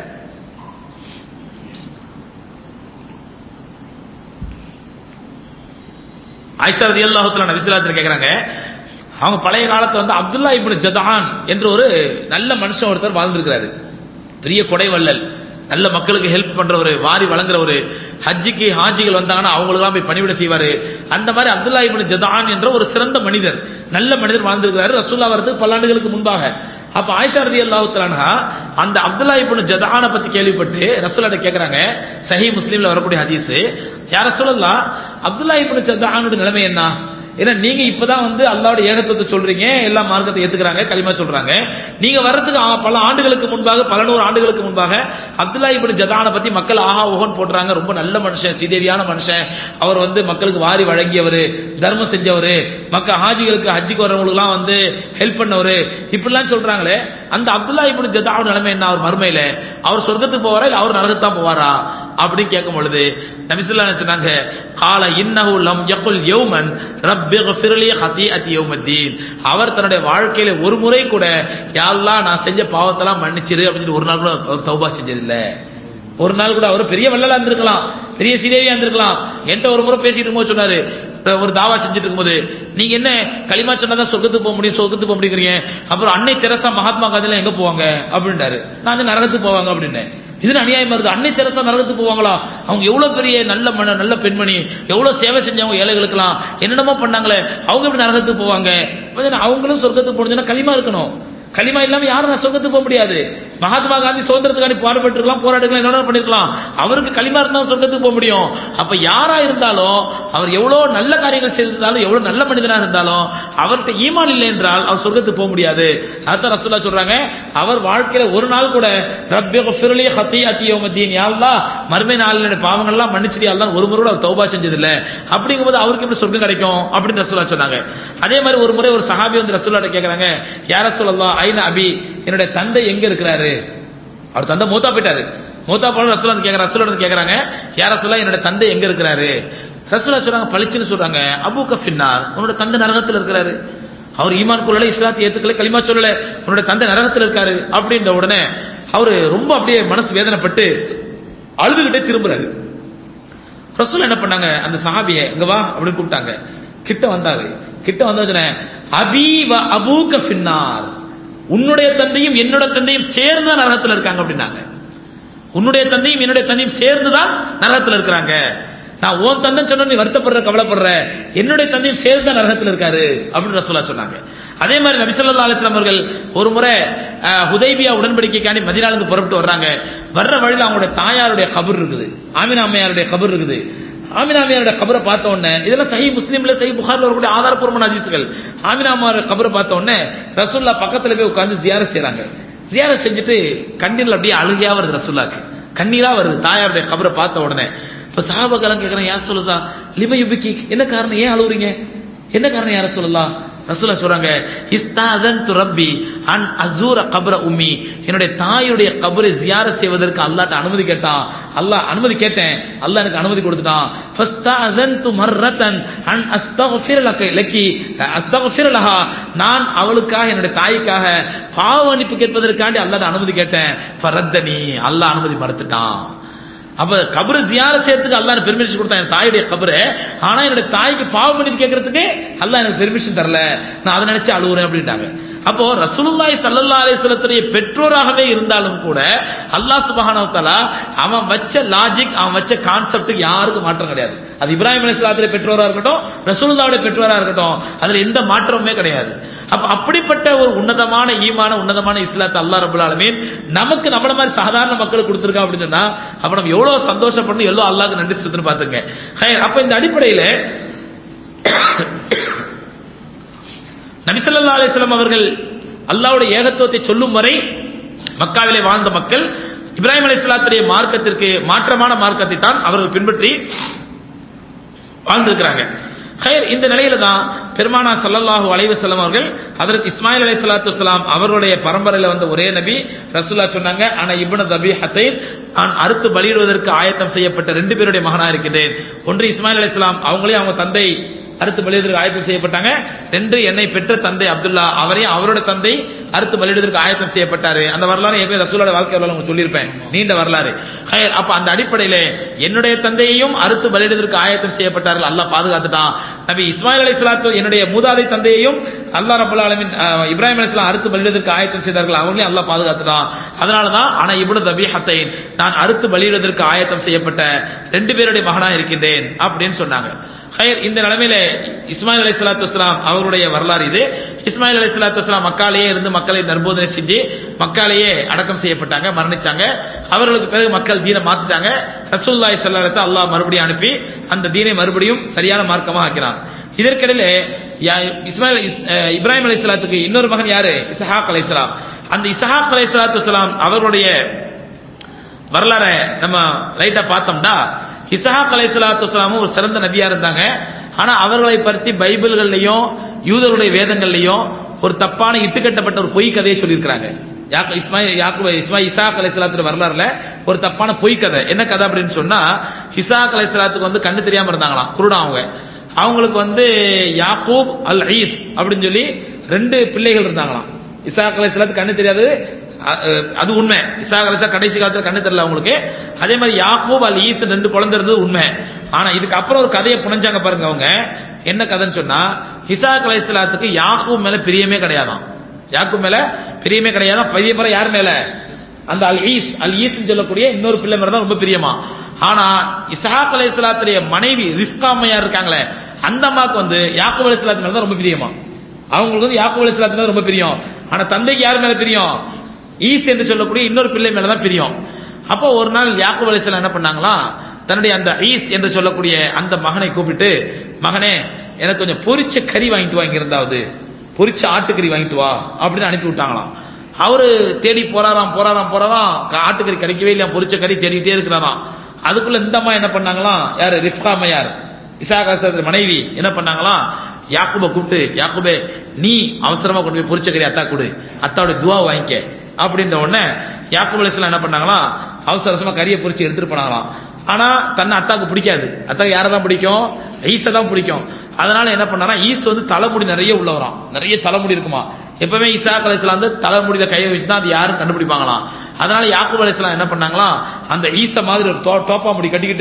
ஆயிஷா ரதி அல்லாஹுலா நபிசுல்லாத்துல கேக்குறாங்க அவங்க பழைய காலத்துல வந்து அப்துல்லா இப்னு ஜதான் என்று ஒரு நல்ல மனுஷன் ஒருத்தர் வாழ்ந்திருக்கிறாரு பெரிய கொடை வள்ளல் நல்ல மக்களுக்கு ஹெல்ப் பண்றவரு வாரி வழங்குறவரு ஹஜ்ஜிக்கு ஹாஜிகள் வந்தாங்கன்னா அவங்களுக்கெல்லாம் போய் பணிவிட செய்வாரு அந்த மாதிரி அப்துல்லா இபின் ஜதான் என்ற ஒரு சிறந்த மனிதர் நல்ல மனிதர் வாழ்ந்திருக்கிறாரு ரசூல்லா வரதுக்கு பல ஆண்டுகளுக்கு முன்பாக அப்ப ஆயிஷா ரதி அல்லாஹுத்தலானா அந்த அப்துல்லா இபின் ஜதான பத்தி கேள்விப்பட்டு ரசூல்லாட்ட கேக்குறாங்க சஹி முஸ்லீம்ல வரக்கூடிய ஹதீஸ் யார சொல்லலாம் அப்துல்லா இபின் ஜதானுடைய நிலைமை என்ன ஏன்னா நீங்க இப்பதான் வந்து அல்லாவோட ஏகத்துவத்தை சொல்றீங்க எல்லா மார்க்கத்தை ஏத்துக்கிறாங்க களிமா சொல்றாங்க நீங்க வர்றதுக்கு பல ஆண்டுகளுக்கு முன்பாக பல நூறு ஆண்டுகளுக்கு முன்பாக அப்துல்லா இபின் ஜதான பத்தி மக்கள் ஆஹா ஓகன் போடுறாங்க ரொம்ப நல்ல மனுஷன் சீதேவியான மனுஷன் அவர் வந்து மக்களுக்கு வாரி வழங்கியவர் தர்மம் செஞ்சவர் மக்கள் ஹாஜிகளுக்கு ஹஜ்ஜிக்கு வர்றவங்களுக்கு வந்து ஹெல்ப் பண்ணவர் இப்படிலாம் சொல்றாங்களே அந்த அப்துல்லா இபின் ஜதாவோட நிலைமை என்ன அவர் மறுமையில அவர் சொர்க்கத்துக்கு போவாரா இல்ல அவர் நரகத்தான் போவாரா அப்படின்னு கேட்கும் பொழுது நபிசுல்லா சொன்னாங்க கால இன்னஹு லம் யகுல் யௌமன் ரப்பி ஃபிர்லி ஹதீஅத்தி யௌமத்தீன் அவர் தன்னுடைய வாழ்க்கையில ஒரு முறை கூட யாழ்லா நான் செஞ்ச பாவத்தெல்லாம் மன்னிச்சிரு அப்படின்னு ஒரு நாள் கூட அவர் தௌபா செஞ்சதில்லை ஒரு நாள் கூட அவர் பெரிய வள்ளலா இருந்திருக்கலாம் பெரிய சீதேவியா இருந்திருக்கலாம் என்கிட்ட ஒரு முறை பேசிட்டு இருக்கும்போது சொன்னாரு ஒரு தாவா செஞ்சுட்டு இருக்கும்போது நீங்க என்ன களிமா சொன்னாதான் சொர்க்கத்துக்கு போக முடியும் சொர்க்கத்துக்கு போக முடியுங்கிறீங்க அப்புறம் அன்னை தெரசா மகாத்மா காந்தில எங்க போவாங்க அப்படின்றாரு நான் வந்து நரகத்துக்கு போவாங்க அப்படின்னு இது அநியாயமா இருக்கு அன்னை தெரசா நரகத்துக்கு போவாங்களா அவங்க எவ்வளவு பெரிய நல்ல மன நல்ல பெண்மணி எவ்வளவு சேவை செஞ்சவங்க ஏழைகளுக்கெல்லாம் என்னென்னமோ பண்ணாங்களே அவங்க எப்படி நரகத்துக்கு போவாங்க அவங்களும் சொர்க்கத்துக்கு போனதுன்னா களிமா இருக்கணும் களிமா இல்லாம யாரும் நான் சொர்க்கத்துக்கு போக முடியாது மகாத்மா காந்தி சுதந்திரத்துக்காண்டி பாடுபட்டு இருக்கலாம் போராடுக்கலாம் என்ன பண்ணிருக்கலாம் அவருக்கு களிமா இருந்தா சொர்க்கத்துக்கு போக முடியும் அப்ப யாரா இருந்தாலும் அவர் எவ்வளவு நல்ல காரியங்கள் செய்திருந்தாலும் எவ்வளவு நல்ல மனிதனா இருந்தாலும் அவர்கிட்ட ஈமான் இல்லை என்றால் அவர் சொர்க்கத்துக்கு போக முடியாது அதான் ரசூல்லா சொல்றாங்க அவர் வாழ்க்கையில ஒரு நாள் கூட ரப்பி ஃபிர்லி ஹத்தி அத்தியோமத்தீன் யாழ்லா மறுமை நாளினுடைய பாவங்கள்லாம் மன்னிச்சிட்டு யாழ்லாம் ஒரு முறை கூட அவர் தௌபா செஞ்சது இல்ல அப்படிங்கும்போது அவருக்கு எப்படி சொர்க்கம் கிடைக்கும் அப்படின்னு ரசூல்லா சொன்னாங்க அதே மாதிரி ஒரு முறை ஒரு சஹாபி வந்து ரசூல்லாட்ட கேக்குறாங்க யார சொல்லலாம் ஐன அபி என்னுடைய தந்தை எங்க இருக்கிறாரு அவர் தந்தை மூத்தா போயிட்டாரு மூத்தா போன ரசூலா கேக்குற ரசூலா கேக்குறாங்க யார சொல்ல என்னோட தந்தை எங்க இருக்கிறாரு ரசூலா சொல்றாங்க பளிச்சுன்னு சொல்றாங்க அபு கஃபின்னார் உன்னோட தந்தை நரகத்தில் இருக்கிறாரு அவர் ஈமான் கொள்ளல இஸ்லாத்தை ஏத்துக்கல களிமா சொல்லல உன்னோட தந்தை நரகத்தில் இருக்காரு அப்படின்ற உடனே அவரு ரொம்ப அப்படியே மனசு வேதனைப்பட்டு அழுதுகிட்டே திரும்புறாரு ரசூல் என்ன பண்ணாங்க அந்த சஹாபிய இங்க வா அப்படின்னு கூப்பிட்டாங்க கிட்ட வந்தாரு கிட்ட வந்ததுன அபி வ அபூக ஃபின்னார் உன்னுடைய தந்தையும் என்னோட தந்தையும் சேர்ந்து தான் நரகத்தில் இருக்காங்க அப்படின்னாங்க உன்னுடைய தந்தையும் என்னுடைய தந்தையும் சேர்ந்து தான் நரகத்தில் இருக்கிறாங்க நான் உன் தந்தைன்னு சொன்ன நீ வருத்தப்படுற கவலைப்படுற என்னுடைய தந்தையும் சேர்ந்து தான் நரகத்தில் இருக்காரு அப்படின்னு ரசூலா சொன்னாங்க அதே மாதிரி நபிசல்லா அலிஸ்லாம் அவர்கள் ஒரு முறை அஹ், ஹுதைபியா உடன்படிக்கைக்காண்டி மதினாலிருந்து புறப்பட்டு வர்றாங்க வர்ற வழியில் அவங்களுடைய தாயாருடைய கபர் இருக்குது ஆமினா அம்மையாருடைய கபர் இருக்குது ஆமினா அம்மையாருடைய கபரை பார்த்த உடனே இதெல்லாம் சஹி முஸ்லீம்ல சஹி புகார்ல வரக்கூடிய ஆதாரப்பூர்வமான ஹதீஸ்கள் ஆமினா அம்மாவோட கபரை பார்த்த உடனே ரசூல்லா பக்கத்துல போய் உட்கார்ந்து ஜியாரத் செய்றாங்க ஜியாரத் செஞ்சுட்டு கண்ணீர்ல அப்படியே அழுகையா வருது ரசூல்லாக்கு கண்ணீரா வருது தாயாருடைய கபரை பார்த்த உடனே இப்ப சாபகாலம் கேட்கிறேன் யார் சொல்லுதா லிம யுபிக்கி என்ன காரணம் ஏன் அழுவுறீங்க என்ன காரணம் யார சொல்லலாம் ரசூலா சொல்றாங்க இஸ்தாதன் துரப்பி அன் அசூர கபர உம்மி என்னுடைய தாயுடைய கபரை ஜியார செய்வதற்கு அல்லாட்ட அனுமதி கேட்டான் அல்லாஹ் அனுமதி கேட்டேன் அல்லாஹ் எனக்கு அனுமதி கொடுத்துட்டான் ஃபஸ்தாதன்து மர்ரதன் அன் அஸ்தக்ஃபிர் லக லக்கி அஸ்தக்ஃபிர் லஹா நான் அவளுக்காக என்னுடைய தாய்க்காக பாவ மன்னிப்பு கேட்பதற்காண்டி அல்லாஹ்ட்ட அனுமதி கேட்டேன் ஃபரத்தனி அல்லாஹ் அனுமதி மறுத்துட்டான் அப்ப கபரு ஜியார செய்யறதுக்கு அல்லாஹ் எனக்கு பெர்மிஷன் கொடுத்தான் என் தாயுடைய கபரு ஆனா என்னுடைய தாய்க்கு பாவ மன்னிப்பு கேட்கறதுக்கு அல்லாஹ் எனக்கு பெர்மிஷன் தரல நான் அதை நினைச்சு அழுவுறேன் அப்படின்ட்டாங்க அப்போ ரசூலுல்லாஹி ஸல்லல்லாஹு அலைஹி வஸல்லத்துடைய பெற்றோராகவே இருந்தாலும் கூட அல்லாஹ் சுப்ஹானஹு வ தஆலா அவன் வச்ச லாஜிக் அவன் வச்ச கான்செப்ட்டுக்கு யாருக்கும் மாற்றம் கிடையாது அது இப்ராஹிம் அலைஹிஸ்ஸலாத்துடைய பெற்றோரா இருக்கட்டும் ரசூலுல்லாஹ்வுடைய பெற்றோரா இருக்கட்டும் அதுல எந்த மாற்றமுமே கிடையாது அப்ப அப்படிப்பட்ட ஒரு உன்னதமான ஈமான உன்னதமான இஸ்லாத்தை அல்லாஹ் ரபுல் ஆலமீன் நமக்கு நம்மள மாதிரி சாதாரண மக்களுக்கு கொடுத்திருக்கா அப்படின்னு சொன்னா அப்ப நம்ம எவ்வளவு சந்தோஷப்படணும் எவ்வளவு அல்லாஹ்க்கு நன்றி செலுத்துன்னு பாத்துங்க ஹைர், அப்ப இந்த அடிப்படையில நபிசல்லா அலிஸ்லாம் அவர்கள் அல்லாஹ்வுடைய ஏகத்துவத்தை சொல்லும் வரை மக்காவிலே வாழ்ந்த மக்கள் இப்ராஹிம் அலைஹிஸ்ஸலாத்துடைய மார்க்கத்திற்கு மாற்றமான மார்க்கத்தை தான் அவர்கள் பின்பற்றி வாழ்ந்திருக்கிறாங்க ஹைர் இந்த நிலையில தான் பெருமானா ஸல்லல்லாஹு அலைஹி வஸல்லம் அவர்கள் ஹஜரத் இஸ்மாயில் அலைஹிஸ்ஸலாத்து வஸலாம் அவர்களுடைய பரம்பரையில வந்த ஒரே நபி ரசூலுல்லாஹ் சொன்னாங்க ஆனா இப்னு தபீஹத்தைன் நான் அறுத்து பலியிடுவதற்கு ஆயத்தம் செய்யப்பட்ட ரெண்டு பேருடைய மகனா இருக்கின்றேன் ஒன்று இஸ்மாயில் அலைஹிஸ்ஸலாம் அவங்களே அவங்க தந்தை அறுத்து பலியிடுவதற்கு ஆயத்தம் செய்யப்பட்டாங்க ரெண்டு என்னை பெற்ற தந்தை அப்துல்லா அவரையும் அவரோட தந்தை அறுத்து பலியிடுவதற்கு ஆயத்தம் செய்யப்பட்டாரு அந்த வரலாறு எப்பயும் ரசூலோட வாழ்க்கை வரலாறு உங்களுக்கு சொல்லியிருப்பேன் நீண்ட வரலாறு ஹைர், அப்ப அந்த அடிப்படையில என்னுடைய தந்தையையும் அறுத்து பலியிடுவதற்கு ஆயத்தம் செய்யப்பட்டார்கள் அல்லாஹ் பாதுகாத்துட்டான் நபி இஸ்மாயில் அலைஹிஸ்ஸலாத்து என்னுடைய மூதாதை தந்தையையும் அல்லாஹ் ரப்பல் ஆலமீன் அஹ், இப்ராஹிம் அலைஹிஸ்ஸலாம் அறுத்து பலியிடுவதற்கு ஆயத்தம் செய்தார்கள் அவங்களையும் அல்லாஹ் பாதுகாத்துட்டான் அதனாலதான் ஆனா இப்னு தபீஹத்தைன் நான் அறுத்து பலியிடுவதற்கு ஆயத்தம் செய்யப்பட்ட ரெண்டு பேருடைய மகனா இருக்கின்றேன் அப்படின்னு சொன்னாங்க ஹைர் இந்த நிலைமையில இஸ்மாயில் அலை சலாத்து வஸ்லாம் அவருடைய வரலாறு இது இஸ்மாயில் அலை சலாத்து வஸ்லாம் மக்காலேயே இருந்து மக்களை நற்போதனை செஞ்சு மக்காலேயே அடக்கம் செய்யப்பட்டாங்க மரணிச்சாங்க அவர்களுக்கு பிறகு மக்கள் தீனை மாத்திட்டாங்க ரசூல்லாய் சல்லாலத்தை அல்லாஹ் மறுபடியும் அனுப்பி அந்த தீனை மறுபடியும் சரியான மார்க்கமா ஆக்கிறான் இதற்கிடையில யா- இஸ்மாயில் இஸ்- அஹ் இப்ராஹிம் அலை சலாத்துக்கு இன்னொரு மகன் யாரு இசஹாக் அலை அந்த இசஹாக் அலை சலாத்து வஸ்லாம் அவர்களுடைய வரலாறை நம்ம லைட்டா பார்த்தோம்னா இசஹாக் அலைஹிஸ்ஸலாத்து வஸலாமும் ஒரு சிறந்த நபியா இருந்தாங்க ஆனா அவர்களை பற்றி பைபிள்கள்லயும் யூதருடைய வேதங்கள்லயும் ஒரு தப்பான இட்டுக்கட்டப்பட்ட ஒரு பொய் கதையை சொல்லியிருக்கிறாங்க யாக்கு இஸ்மாயில் யாக்கு இஸ்மா இசாக் அலைஹிஸ்ஸலாத்து வரலாறுல ஒரு தப்பான பொய் கதை என்ன கதை அப்படின்னு சொன்னா இசாக் அலைஹிஸ்ஸலாத்துக்கு வந்து கண்ணு தெரியாம இருந்தாங்களாம் குருடா அவங்க அவங்களுக்கு வந்து யாக்கூப் அல் ஈஸ் அப்படின்னு சொல்லி ரெண்டு பிள்ளைகள் இருந்தாங்களாம் இசாக் அலைஹிஸ்ஸலாத்துக்கு கண்ணு தெரியாது அ- அஹ் அது உண்மை இசாக் அலைஹிஸ்ஸலாம் கடைசி காலத்துல கண்ணு தெரியல அவங்களுக்கு அதே மாதிரி யாக்கூப் அல் ஈஸ் ரெண்டு குழந்தை இருந்தது உண்மை ஆனா இதுக்கு அப்புறம் ஒரு கதையை புனைஞ்சாங்க பாருங்க அவங்க என்ன கதைன்னு சொன்னா இசாக் அலைஹிஸ்ஸலாத்துக்கு யாக்கூப் மேல பிரியமே கிடையாதாம் யாக்கூப் மேல பிரியமே கிடையாதாம் பிரியமுறை யார் மேல அந்த அல் ஈஸ் அல் ஈஸ் சொல்லக்கூடிய இன்னொரு பிள்ளை மேல தான் ரொம்ப பிரியமா ஆனா இஸ்ஹாக் அலைஹிஸ்ஸலாத்துடைய மனைவி ரிஃப்கா அம்மையார் இருக்காங்களே அந்த அம்மாக்கு வந்து யாக்கூப் அலைஹிஸ்ஸலாத்து மேல தான் ரொம்ப பிரியமா அவங்களுக்கு வந்து யாக்கூப் அலைஹிஸ்ஸலாத்து மேல ரொம்ப பிரியம் ஆனா தந்தைக்கு யார் மேல பிரியம் ஈஸ் என்று சொல்லக்கூடிய இன்னொரு பிள்ளை மேல தான் பிரியம் அப்போ ஒரு நாள் யாக்கூப் அலைஹிஸ்ஸலாம் என்ன பண்ணாங்களாம் தன்னுடைய அந்த ஈஸ் என்று சொல்லக்கூடிய அந்த மகனை கூப்பிட்டு மகனே எனக்கு கொஞ்சம் பொரிச்ச கறி வாங்கிட்டு வா இங்க இருந்தாவது பொரிச்ச ஆட்டுக்கறி வாங்கிட்டு வா அப்படின்னு அனுப்பி விட்டாங்களாம் அவரு தேடி போறாராம் போறாராம் போறாராம் க- ஆட்டுக்கறி கிடைக்கவே இல்லையா பொரிச்ச கறி தேடிட்டே இருக்கிறாராம் அதுக்குள்ள இந்த அம்மா என்ன பண்ணாங்களாம் யாரு ரிஃப்கா அம்மையார் இசாகாசத்துல மனைவி என்ன பண்ணாங்களாம் யாக்குபை கூப்பிட்டு யாக்குபே நீ அவசரமா கொண்டு போய் பொரிச்ச கறி அத்தா கொடு அத்தாவோட துவா வாங்கிக்க அப்படின்ற உடனே யாக்குப் அலைஹிஸ்ஸலாம் என்ன பண்ணாங்களாம் அவசர அவசரமா கறியை பொரிச்சு எடுத்துட்டு போனாங்களாம் ஆனா தன்னை அத்தாக்கு பிடிக்காது அத்தாக்கு யாரை தான் பிடிக்கும் ஈஸை தான் பிடிக்கும் அதனால என்ன பண்ணாரா ஈஸ் வந்து தலைமுடி நிறைய உள்ளவராம் நிறைய தலைமுடி இருக்குமா எப்பவுமே இசாக் அலைஹிஸ்ஸலாம் வந்து தலைமுடியில கையை வச்சு தான் அது யாரும் கண்டுபிடிப்பாங்களாம் அதனால யாக்கூப் அலைஹிஸ்ஸலாம் என்ன பண்ணாங்களாம் அந்த ஈச மாதிரி ஒரு தோ- டோப்பா முடி கட்டிக்கிட்டு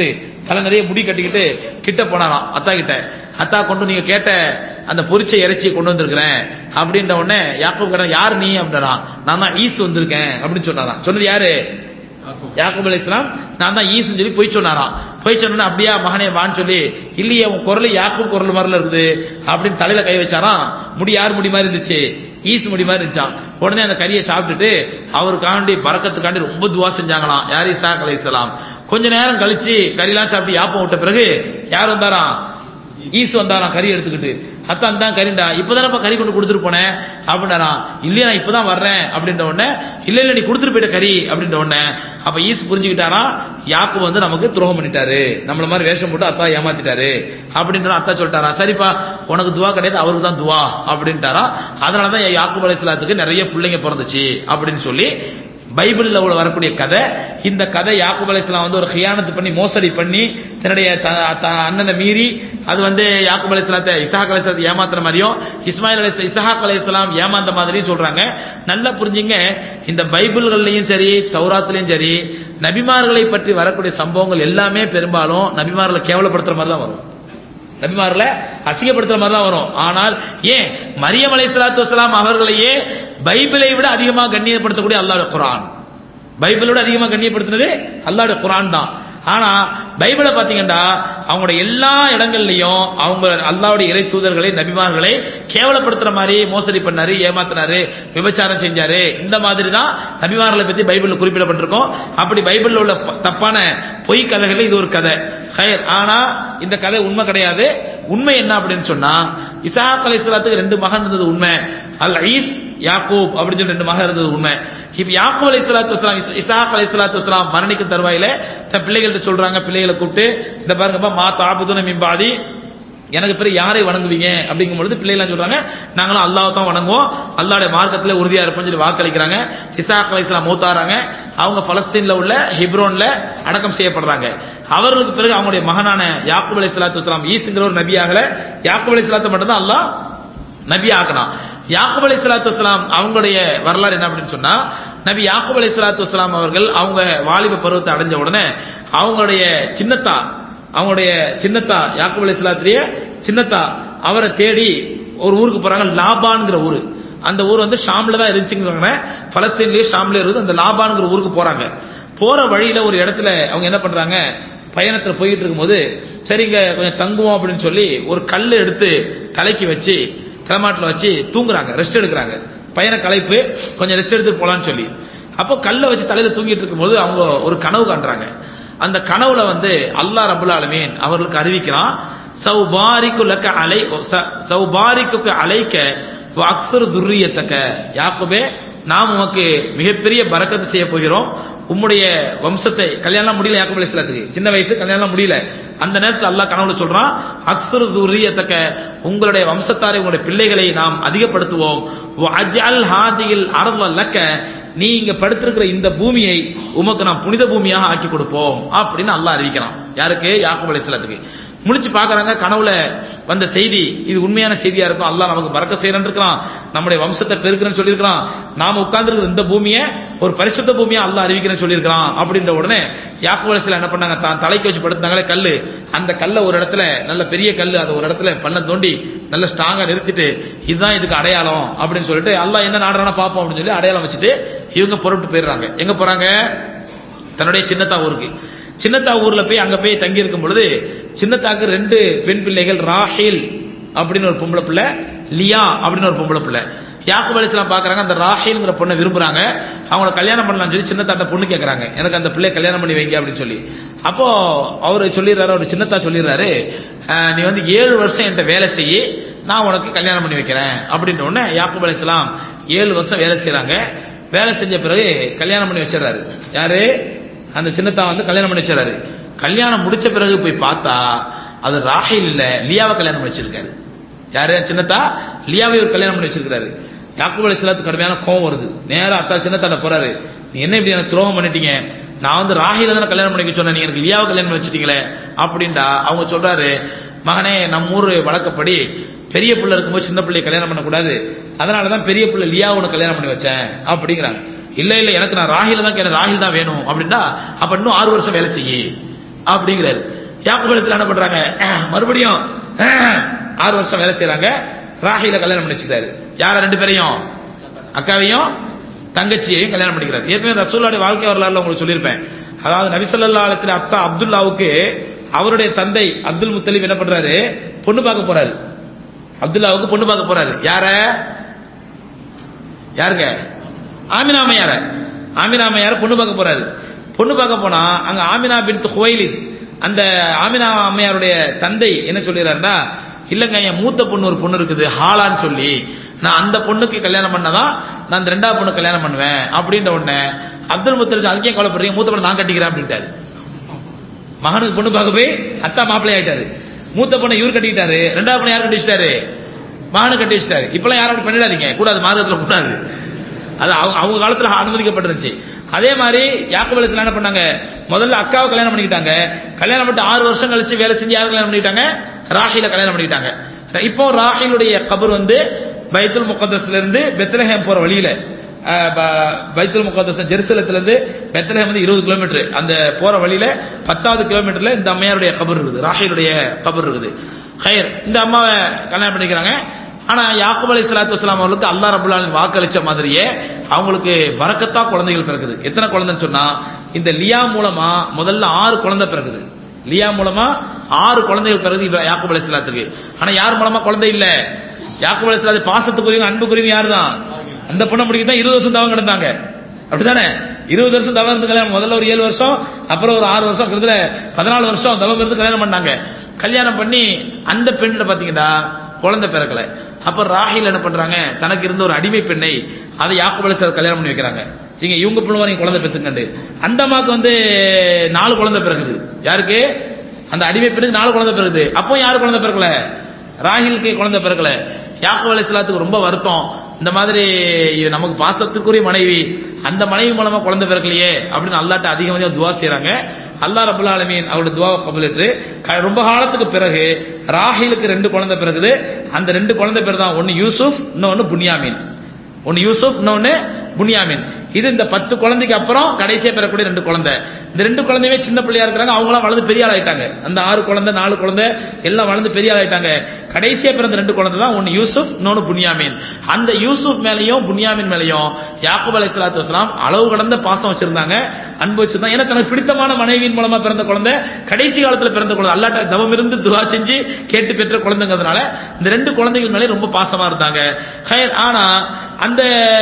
தலை நிறைய முடி கட்டிக்கிட்டு கிட்ட போனாராம் அத்தா கிட்ட அத்தா கொண்டு நீங்க கேட்ட அந்த பொரிச்ச இறைச்சியை கொண்டு வந்திருக்கிறேன் அப்படின்ற உடனே யாக்கூப் கேட்டான் யார் நீ அப்படின்னா நான் தான் ஈஸ் வந்திருக்கேன் அப்படின்னு சொன்னாராம் சொன்னது யாரு யாக்கூப் அலி இஸ்லாம் நான் தான் ஈஸ்ன்னு சொல்லி போய் சொன்னாராம் போய் சொன்னோன்னு அப்படியா மகனே வான்னு சொல்லி இல்லையே உன் குரல் யாக்கூப் குரல் மாதிரில இருக்குது அப்படின்னு தலையில கை வச்சாராம் முடி யார் முடி மாதிரி இருந்துச்சு ஈஸ் முடி மாதிரி இருந்துச்சான் உடனே அந்த கறியை சாப்பிட்டுட்டு அவருக்காண்டி பறக்கத்துக்காண்டி ரொம்ப துவா செஞ்சாங்களாம் யார் இசாக் அலி இஸ்லாம் கொஞ்ச நேரம் கழிச்சு கறிலாம் சாப்பிட்டு யாப்பம் விட்ட பிறகு யார் வந்தாராம் ஈசு வந்தாராம் கறி எடுத்துக்கிட்டு அத்தான் தான் கறிண்டா இப்பதானப்பா கறி கொண்டு கொடுத்துட்டு போனேன் அப்படின்னாராம் இல்லையா நான் இப்பதான் வர்றேன் அப்படின்ற உடனே இல்ல இல்ல நீ கொடுத்துட்டு போயிட்ட கறி அப்படின்ற உடனே அப்ப ஈசு புரிஞ்சுக்கிட்டாரா யாப்பு வந்து நமக்கு துரோகம் பண்ணிட்டாரு நம்மள மாதிரி வேஷம் போட்டு அத்தா ஏமாத்திட்டாரு அப்படின்ற அத்தா சொல்லிட்டாரா சரிப்பா உனக்கு துவா கிடையாது அவருக்கு தான் துவா அப்படின்ட்டாரா அதனாலதான் யாக்கூப் அலைஹிஸ்ஸலாத்துக்கு நிறைய பிள்ளைங்க பிறந்துச்சு அப்படின்னு சொல்லி பைபிள்ல உள்ள வரக்கூடிய கதை இந்த கதை யாக்கூப் அலைஹிஸ்ஸலாம் வந்து ஒரு கியானத்து பண்ணி மோசடி பண்ணி தன்னுடைய த- த- அண்ணனை மீறி அது வந்து யாக்கூப் அலைஹிஸ்ஸலாத்தை இஸ்ஹாக் அலைஹிஸ்ஸலாத்தை ஏமாத்துற மாதிரியும் இஸ்மாயில் அலைஹிஸ் இஸ்ஹாக் அலைஹிஸ்ஸலாம் ஏமாந்த மாதிரியும் சொல்றாங்க நல்லா புரிஞ்சுங்க இந்த பைபிள்கள்லயும் சரி தௌராத்துலயும் சரி நபிமார்களை பற்றி வரக்கூடிய சம்பவங்கள் எல்லாமே பெரும்பாலும் நபிமார்களை கேவலப்படுத்துற மாதிரி தான் வரும் நபிமார்களை அசிங்கப்படுத்துற மாதிரி தான் வரும் ஆனால் ஏன் மரியம் அலை சலாத்து வசலாம் அவர்களையே பைபிளை விட அதிகமாக கண்ணியப்படுத்தக்கூடிய அல்லாஹ்வுடைய குரான் பைபிளோட அதிகமாக கண்ணியப்படுத்தினது அல்லாஹ்வுடைய குரான் தான் ஆனா பைபிளை பாத்தீங்கன்னா அவங்களோட எல்லா இடங்கள்லயும் அவங்க அல்லாஹ்வுடைய இறை தூதர்களை நபிமார்களை கேவலப்படுத்துற மாதிரி மோசடி பண்ணாரு ஏமாத்தினாரு விபச்சாரம் செஞ்சாரு இந்த மாதிரி தான் நபிமார்களை பத்தி பைபிள்ல குறிப்பிடப்பட்டிருக்கும் அப்படி பைபிள்ல உள்ள ப- தப்பான பொய் கதைகள் இது ஒரு கதை ஹைர் ஆனா இந்த கதை உண்மை கிடையாது உண்மை என்ன அப்படின்னு சொன்னா இசாக் அலைஹிஸ்ஸலாத்துக்கு ரெண்டு மகன் இருந்தது உண்மை அல் ஈஸ் யாக்கூப் அப்படின்னு சொல்லி ரெண்டு மகன் இருந்தது உண்மை இப்ப யாக்கூப் அலைஹிஸ்ஸலாத்து வஸலாம் இஸ்- இசாக் அலைஹிஸ்ஸலாத்து வஸலாம் மரணிக்கும் தருவாயில தன் பிள்ளைகள்ட்ட சொல்றாங்க பிள்ளைகளை கூப்பிட்டு இந்த பாருங்கப்பா மா தாபுதுன மிம்பாதி எனக்கு பிறகு யாரை வணங்குவீங்க அப்படிங்கும் பொழுது பிள்ளைகள் சொல்றாங்க நாங்களும் அல்லாஹ் தான் வணங்குவோம் அல்லாஹ்வுடைய மார்க்கத்துல உறுதியா இருப்போம்னு சொல்லி வாக்களிக்கிறாங்க இசாக் அலைஹிஸ்ஸலாம் மூத்தாராங்க அவங்க பலஸ்தீன்ல உள்ள ஹிப்ரோன்ல அடக்கம் செய்யப்படுறாங்க அவர்களுக்கு பிறகு அவங்களுடைய மகனான யாக்கூப் அலைஹிஸ்ஸலாத்து வஸலாம் ஈஸ்ங்கிற ஒரு நபி ஆகல யாக்கூப் அலைஹிஸ்ஸலாத்தை மட்டும் தான் அல்லாஹ் நபி ஆக்கினான் யாக்கூப் அலை சலாத்து வசலாம் அவங்களுடைய வரலாறு என்ன அப்படின்னு சொன்னா நபி யாக்கூப் அலை சலாத்து வசலாம் அவர்கள் அவங்க வாலிப பருவத்தை அடைஞ்ச உடனே அவங்களுடைய சின்னத்தா அவங்களுடைய சின்னத்தா யாக்கூப் அலை சலாத்துடைய சின்னத்தா அவரை தேடி ஒரு ஊருக்கு போறாங்க லாபான்ங்கிற ஊரு அந்த ஊர் வந்து ஷாம்ல தான் இருந்துச்சுங்கிறாங்க பலஸ்தீன்லயே ஷாம்ல இருக்குது அந்த லாபான்ங்கிற ஊருக்கு போறாங்க போற வழியில ஒரு இடத்துல அவங்க என்ன பண்றாங்க பயணத்துல போயிட்டு இருக்கும்போது சரிங்க கொஞ்சம் தங்குவோம் அப்படின்னு சொல்லி ஒரு கல் எடுத்து தலைக்கு வச்சு தலைமாட்டில் வச்சு தூங்குறாங்க ரெஸ்ட் எடுக்கிறாங்க பயண களைப்பு கொஞ்சம் ரெஸ்ட் எடுத்து போலான்னு சொல்லி அப்போ கல்லை வச்சு தலையில தூங்கிட்டு இருக்கும்போது அவங்க ஒரு கனவு காண்றாங்க அந்த கனவுல வந்து அல்லாஹ் ரபுல் ஆலமீன் அவர்களுக்கு அறிவிக்கிறான் சௌபாரிக்கு லக்க அலை ச- சௌபாரிக்கு அலைக்க அக்சர் துர்ரியத்தக்க யாக்குபே நாம் உமக்கு மிகப்பெரிய பரக்கத்து செய்ய போகிறோம் உம்முடைய வம்சத்தை கல்யாணம் முடியல யாக்குப் அலைஹிஸ்ஸலாத்துக்கு சின்ன வயசு கல்யாணம் முடியல அந்த நேரத்தில் அல்லாஹ் கனவுல சொல்றான் அக்சர் துர்ரியத்தக்க உங்களுடைய வம்சத்தாரை உங்களுடைய பிள்ளைகளை நாம் அதிகப்படுத்துவோம் அஜல் ஹாதியில் அரவ லக்க நீ இங்க படுத்திருக்கிற இந்த பூமியை உமக்கு நாம் புனித பூமியாக ஆக்கி கொடுப்போம் அப்படின்னு அல்லாஹ் அறிவிக்கிறான் யாருக்கு யாக்குப் அலைஹிஸ்ஸலாத்துக்கு முழிச்சு பாக்குறாங்க கனவுல வந்த செய்தி இது உண்மையான செய்தியா இருக்கும் அல்லாஹ் நமக்கு பறக்க செய்யறன்னு இருக்கிறான் நம்முடைய வம்சத்தை பெருக்கிறேன்னு சொல்லியிருக்கிறான் நாம உட்கார்ந்துருக்கிற இந்த பூமியை ஒரு பரிசுத்த பூமியா அல்லாஹ் அறிவிக்கிறேன்னு சொல்லியிருக்கிறான் அப்படின்ற உடனே யாக்கு வலசில என்ன பண்ணாங்க தான் தலைக்கு வச்சு படுத்தாங்களே கல்லு அந்த கல்லை ஒரு இடத்துல நல்ல பெரிய கல்லு அதை ஒரு இடத்துல பள்ளம் தோண்டி நல்ல ஸ்ட்ராங்கா நிறுத்திட்டு இதுதான் இதுக்கு அடையாளம் அப்படின்னு சொல்லிட்டு அல்லாஹ் என்ன நாடுறானா பார்ப்போம் அப்படின்னு சொல்லி அடையாளம் வச்சுட்டு இவங்க புறப்பட்டு போயிடுறாங்க எங்க போறாங்க தன்னுடைய சின்னத்தா ஊருக்கு சின்னத்தா ஊர்ல போய் அங்க போய் தங்கி இருக்கும் பொழுது சின்னத்தாக்கு ரெண்டு பெண் பிள்ளைகள் ராஹில் அப்படின்னு ஒரு பொம்பளை பிள்ளை லியா அப்படின்னு ஒரு பொம்பளை பிள்ளை யாக்குப் அலிஸ்லாம் பாக்குறாங்க அந்த ராஹில்ங்கிற பொண்ணை விரும்புறாங்க அவங்கள கல்யாணம் பண்ணலாம்னு சொல்லி சின்னத்தாட்ட பொண்ணு கேக்குறாங்க எனக்கு அந்த பிள்ளை கல்யாணம் பண்ணி வைங்க அப்படின்னு சொல்லி அப்போ அவரு சொல்லிடுறாரு அவர் சின்னத்தா சொல்லிடுறாரு "அஹ், நீ வந்து ஏழு வருஷம் என்கிட்ட வேலை செய்யி நான் உனக்கு கல்யாணம் பண்ணி வைக்கிறேன் அப்படின்ற உடனே யாக்குப் அலிஸ்லாம் ஏழு வருஷம் வேலை செய்யறாங்க வேலை செஞ்ச பிறகு கல்யாணம் பண்ணி வச்சிடறாரு யாரு அந்த சின்னத்தா வந்து கல்யாணம் பண்ணி வச்சிடறாரு கல்யாணம் முடிச்ச பிறகு போய் பார்த்தா அது ராஹில் இல்ல லியாவை கல்யாணம் பண்ணி வச்சிருக்காரு யாரு சின்னத்தா லியாவை ஒரு கல்யாணம் பண்ணி வச்சிருக்காரு யாக்கூப் அலைஹிஸ்ஸலாத்துக்கு கடுமையான கோவம் வருது நேரா அத்தா சின்னத்தாட்ட போறாரு நீ என்ன இப்படி எனக்கு துரோகம் பண்ணிட்டீங்க நான் வந்து ராஹில தானே கல்யாணம் பண்ணிக்க சொன்னேன் நீங்க எனக்கு லியாவை கல்யாணம் பண்ணி வச்சிட்டீங்களே அப்படின்டா அவங்க சொல்றாரு மகனே நம்ம ஊர் வழக்கப்படி பெரிய பிள்ளை இருக்கும்போது சின்ன பிள்ளைய கல்யாணம் பண்ணக்கூடாது அதனாலதான் பெரிய பிள்ளை லியா உனக்கு கல்யாணம் பண்ணி வச்சேன் அப்படிங்கிறாங்க இல்ல இல்ல எனக்கு நான் ராஹில தான் கேட்டேன் ராஹில் தான் வேணும் அப்படின்னா அப்ப இன்னும் ஆறு வருஷம் வேலை செய்யி அப்படிங்கிறாரு யாக்கூப் அலைஹிஸ்ஸலாம் என்ன பண்றாங்க அஹ், மறுபடியும் அஹ், ஆறு வருஷம் வேலை செய்றாங்க ராஹில கல்யாணம் பண்ணி வச்சுட்டாரு யார ரெண்டு பேரையும் அக்காவையும் தங்கச்சியையும் கல்யாணம் பண்ணிக்கிறார் ஏற்கனவே ரசூலுடைய வாழ்க்கை வரலாறுல உங்களுக்கு சொல்லியிருப்பேன் அதாவது நபி ஸல்லல்லாஹு அலைஹி வஸல்லம் அத்தா அப்துல்லாவுக்கு அவருடைய தந்தை அப்துல் முத்தலிப் என்ன பண்றாரு பொண்ணு பார்க்க போறாரு அப்துல்லாவுக்கு பொண்ணு பார்க்க போறாரு யார யாருங்க ஆமினா அம்மையார ஆமினா அம்மையார பொண்ணு பார்க்க போறாரு பொண்ணு பார்க்க போனா அங்க ஆமினா பின் ஹுவைலித் அந்த ஆமினா அம்மையாருடைய தந்தை என்ன சொல்லிடுறாருன்னா இல்லங்க என் மூத்த பொண்ணு ஒரு பொண்ணு இருக்குது ஹாலான்னு சொல்லி நான் அந்த பொண்ணுக்கு கல்யாணம் பண்ணதான் நான் அந்த ரெண்டாவது பொண்ணு கல்யாணம் பண்ணுவேன் அப்படின்ற உடனே அப்துல் முத்தலிப் அதுக்கே கவலைப்படுறீங்க மூத்த பொண்ணு நான் கட்டிக்கிறேன் அப்படின்ட்டாரு மகனுக்கு பொண்ணு பார்க்க போய் அத்தா மாப்பிள்ளை ஆயிட்டாரு மூத்த பொண்ணை இவர் கட்டிக்கிட்டாரு ரெண்டாவது பொண்ணை யார் கட்டி வச்சிட்டாரு மகனு கட்டி வச்சிட்டாரு இப்பெல்லாம் யாரும் அப்படி பண்ணிடாதீங்க கூடாது மாதத்துல கூடாது அது அவங்க அவங்க காலத்துல அனுமதிக்கப்பட்டிருந்துச்சு அதே மாதிரி யாக்கோப் அலைஹிஸ்ஸலாம் என்ன பண்ணாங்க முதல்ல அக்காவை கல்யாணம் பண்ணிக்கிட்டாங்க கல்யாணம் பண்ணிட்டு ஆறு வருஷம் கழிச்சு வேலை செஞ்சு யார் கல்யாணம் பண்ணிக்கிட்டாங்க ராஹில கல்யாணம் பண்ணிக்கிட்டாங்க இப்போ ராஹிலுடைய கபர் வந்து பைத்துல் முகத்தஸ்ல இருந்து பெத்லஹேம் போற வழியில அஹ், ப- பைத்துல் முகத்தஸ் ஜெருசலத்துல இருந்து பெத்லஹேம் வந்து இருபது கிலோமீட்டர் அந்த போற வழியில பத்தாவது கிலோமீட்டர்ல இந்த அம்மையாருடைய கபர் இருக்குது ராஹிலுடைய கபர் இருக்குது ஹயர் இந்த அம்மாவை கல்யாணம் பண்ணிக்கிறாங்க ஆனா யாக்கூப் அலைஹி ஸலாத்து வஸலாம் அவர்களுக்கு அல்லாஹ் ரப்பல் ஆலமீன் வாக்களிச்ச மாதிரியே அவங்களுக்கு பரக்கத்தா குழந்தைகள் பிறக்குது எத்தனை குழந்தைன்னு சொன்னா இந்த லியா மூலமா முதல்ல ஆறு குழந்தை பிறகுது லியா மூலமா ஆறு குழந்தைகள் பிறகு இப்ரா- யாக்கூப் அலைஹி ஸலாத்துக்கு ஆனா யார் மூலமா குழந்தை இல்ல யாக்கூப் அலைஹி ஸலாத்து பாசத்துக்குரியவங்க அன்புக்குரியவங்க யார் தான் அந்த பொண்ணை முடிக்க தான் இருபது வருஷம் தவம் கிடந்தாங்க அப்படிதானே இருபது வருஷம் தவம் இருந்து கல்யாணம் முதல்ல ஒரு ஏழு வருஷம் அப்புறம் ஒரு ஆறு வருஷம் கிட்டத்தட்ட பதினாலு வருஷம் தவம் இருந்து கல்யாணம் பண்ணாங்க கல்யாணம் பண்ணி அந்த பெண்ணில் பாத்தீங்கன்னா குழந்தை பிறக்கல அப்ப ராஹில் என்ன பண்றாங்க தனக்கு இருந்த ஒரு அடிமை பெண்ணை அதை யாக்கூப் அலைஹிஸ்ஸலாம் கல்யாணம் பண்ணி வைக்கிறாங்க சரிங்க இவங்க பிள்ளைங்க நீங்க குழந்தை பெத்துக்கண்டு அந்த அம்மாக்கு வந்து நாலு குழந்தை பிறகுது யாருக்கு அந்த அடிமை பெண்ணுக்கு நாலு குழந்தை பிறகுது அப்போ யாரு குழந்தை பிறக்கல ராஹிலுக்கு குழந்தை பிறக்கல யாக்கூப் அலைஹிஸ்ஸலாத்துக்கு ரொம்ப வருத்தம் இந்த மாதிரி நமக்கு பாசத்துக்குரிய மனைவி அந்த மனைவி மூலமா குழந்தை பிறக்கலையே அப்படின்னு அல்லாட்ட அதிகம் அதிகம் துவா செய்றாங்க அல்லாஹ் ரபுல் ஆலமீன் அவருடைய துவாவை கபலிட்டு க- ரொம்ப காலத்துக்கு பிறகு ராஹிலுக்கு ரெண்டு குழந்தை பிறகுது அந்த ரெண்டு குழந்தை பேர் தான் ஒன்னு யூசுப் இன்னொன்னு புனியாமீன் ஒன்னு யூசுப் இன்னொன்னு புனியாமின் இது இந்த பத்து குழந்தைக்கு அப்புறம் கடைசியா பெறக்கூடிய ரெண்டு குழந்தை இந்த ரெண்டு குழந்தையுமே சின்ன பிள்ளையா இருக்கிறாங்க அவங்களாம் வளர்ந்து பெரிய ஆள் ஆயிட்டாங்க அந்த ஆறு குழந்தை நாலு குழந்தை எல்லாம் வளர்ந்து பெரிய ஆள் ஆயிட்டாங்க கடைசியா பிறந்த ரெண்டு குழந்தை தான் ஒன்னு யூசுப் இன்னொன்னு புனியாமின் அந்த யூசுப் மேலயும் புனியாமின் மேலயும் யாக்கூப் அலைஹி ஸலாத்து வஸலாம் அளவு கடந்த பாசம் வச்சிருந்தாங்க அன்பு வச்சிருந்தாங்க ஏன்னா தனக்கு பிடித்தமான மனைவியின் மூலமா பிறந்த குழந்தை கடைசி காலத்துல பிறந்த குழந்தை அல்லாட்ட தவம் இருந்து துவா செஞ்சு கேட்டு பெற்ற குழந்தைங்கிறதுனால இந்த ரெண்டு குழந்தைகள் மேலே ரொம்ப பாசமா இருந்தாங்க ஹைர் ஆனா அந்த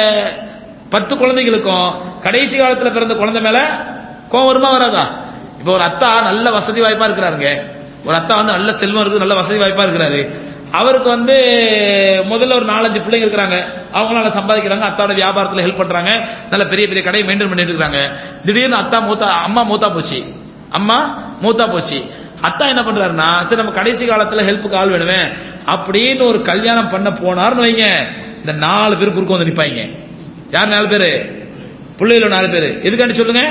பத்து குழந்தைகளுக்கும் கடைசி காலத்துல பிறந்த குழந்தை மேல கோவம் வருமா வராதா இப்போ ஒரு அத்தா நல்ல வசதி வாய்ப்பா இருக்கிறாருங்க ஒரு அத்தா வந்து நல்ல செல்வம் இருக்குது நல்ல வசதி வாய்ப்பா இருக்கிறாரு அவருக்கு வந்து முதல்ல ஒரு நாலஞ்சு பிள்ளைங்க இருக்கிறாங்க அவங்களால சம்பாதிக்கிறாங்க அத்தாவோட வியாபாரத்துல ஹெல்ப் பண்றாங்க நல்ல பெரிய பெரிய கடையை மெயின்டைன் பண்ணிட்டு இருக்காங்க திடீர்னு அத்தா மூத்தா அம்மா மூத்தா போச்சு அம்மா மூத்தா போச்சு அத்தா என்ன பண்றாருன்னா சரி நம்ம கடைசி காலத்துல ஹெல்ப்புக்கு ஆள் வேணுமே அப்படின்னு ஒரு கல்யாணம் பண்ண போனாருன்னு வைங்க இந்த நாலு பேர் குறுக்க வந்து நிப்பாங்க யார் நாலு பேரு பிள்ளைகள நாலு பேரு எதுக்காண்டி சொல்லுங்க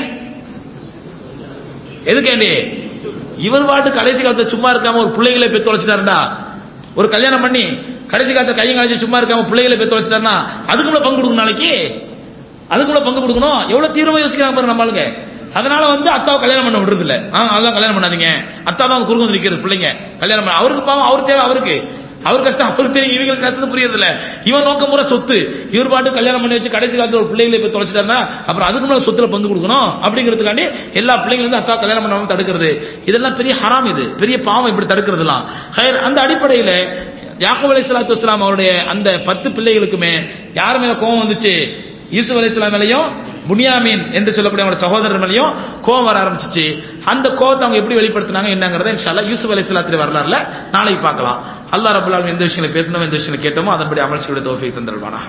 எதுக்காண்டி இவர் பாட்டு கடைசி காலத்துல சும்மா இருக்காம ஒரு பிள்ளைகளை பெத்து தொலைச்சிட்டாருடா ஒரு கல்யாணம் பண்ணி கடைசி காலத்துல கையும் கழிச்சு சும்மா இருக்காம பிள்ளைகளை பெத்து தொலைச்சிட்டாருன்னா அதுக்குள்ள பங்கு கொடுக்கணும் நாளைக்கு அதுக்குள்ள பங்கு கொடுக்கணும் எவ்வளவு தீவிரமா யோசிக்கிறாங்க பாருங்க நம்மளுங்க அதனால வந்து அத்தாவை கல்யாணம் பண்ண விடுறது இல்ல ஆ, அதெல்லாம் கல்யாணம் பண்ணாதீங்க அத்தா தான் குறுக்கு வந்து நிக்கிறது பிள்ளைங்க கல்யாணம் பண்ண அவருக்கு பாவம் அவர் தேவை அவருக்கு அவர் கஷ்டம் அவருக்கு தெரியும் இவங்களுக்கு கஷ்டத்து புரியுறது இல்ல இவன் நோக்கம் முறை சொத்து இவர் பாட்டு கல்யாணம் பண்ணி வச்சு கடைசி காலத்துல ஒரு பிள்ளைகளை போய் தொலைச்சிட்டாருன்னா அப்புறம் அதுக்கு மேல சொத்துல பங்கு கொடுக்கணும் அப்படிங்கிறதுக்காண்டி எல்லா பிள்ளைங்களும் வந்து அத்தா கல்யாணம் பண்ணாம தடுக்கிறது இதெல்லாம் பெரிய ஹராம் இது பெரிய பாவம் இப்படி தடுக்கிறதுலாம் ஹைர் அந்த அடிப்படையில யாக்கூப் அலைஹி ஸலாத்து வஸலாம் அவருடைய அந்த பத்து பிள்ளைகளுக்குமே யார் மேல கோவம் வந்துச்சு யூசுப் அலைஹிஸ்ஸலாம் மேலயும் புனியாமீன் என்று சொல்லக்கூடிய அவங்களோட சகோதரர் மேலயும் கோவம் வர ஆரம்பிச்சிச்சு அந்த கோவத்தை அவங்க எப்படி வெளிப்படுத்தினாங்க என்னங்கறத இன்ஷால்லா யூசுப் அலைஹிஸ்ஸலாத்துடைய வரலாறுல நாளைக்கு பார்க்கலாம் அல்லாஹ் ரப்பல் ஆலமீன் எந்த விஷயங்களை பேசணும் எந்த விஷயங்களை கேட்டோமோ அதன்படி அமல் செய்ய தௌஃபீக் தந்தருவானாக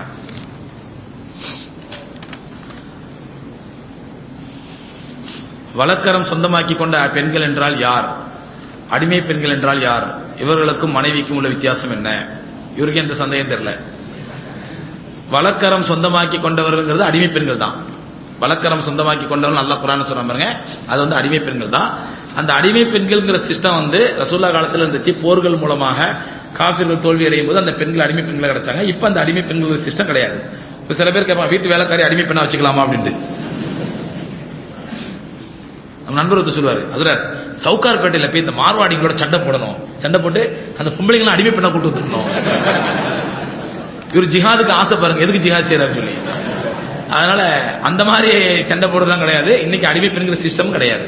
வழக்கரம் சொந்தமாக்கி கொண்ட பெண்கள் என்றால் யார் அடிமை பெண்கள் என்றால் யார் இவர்களுக்கும் மனைவிக்கும் உள்ள வித்தியாசம் என்ன இவருக்கு எந்த சந்தேகம் தெரியல வழக்கரம் சொந்தமாக்கி கொண்டவர்கள்ங்கிறது அடிமை பெண்கள் தான் வழக்கரம் சொந்தமாக்கி கொண்டவர்கள் நல்லா குரான் சொல்றாங்க பாருங்க அது வந்து அடிமை பெண்கள் தான் அந்த அடிமை பெண்கள்ங்கிற சிஸ்டம் வந்து ரசூல்லா காலத்துல இருந்துச்சு போர்கள் மூலமாக காஃபிர்கள் தோல்வி அடையும் போது அந்த பெண்கள் அடிமை பெண்களை கிடைச்சாங்க இப்ப அந்த அடிமை பெண்கள் சிஸ்டம் கிடையாது இப்ப சில பேர் கேட்பாங்க வீட்டு வேலைக்காரி அடிமை பெண்ணா வச்சுக்கலாமா அப்படின்ட்டு நம்ம நண்பர் ஒருத்தர் சொல்லுவாரு அதுல சவுக்கார்பேட்டையில போய் இந்த மார்வாடிங்களோட சண்டை போடணும் சண்டை போட்டு அந்த பொம்பளைங்களாம் அடிமை பண்ண கூட்டு வந்துடணும் இவர் ஜிஹாதுக்கு ஆசை பாருங்க எதுக்கு ஜிஹாத் செய்யறாரு சொல்லி அதனால அந்த மாதிரி சண்டை போடுறதுலாம் கிடையாது இன்னைக்கு அடிமை பெண்கிற சிஸ்டம் கிடையாது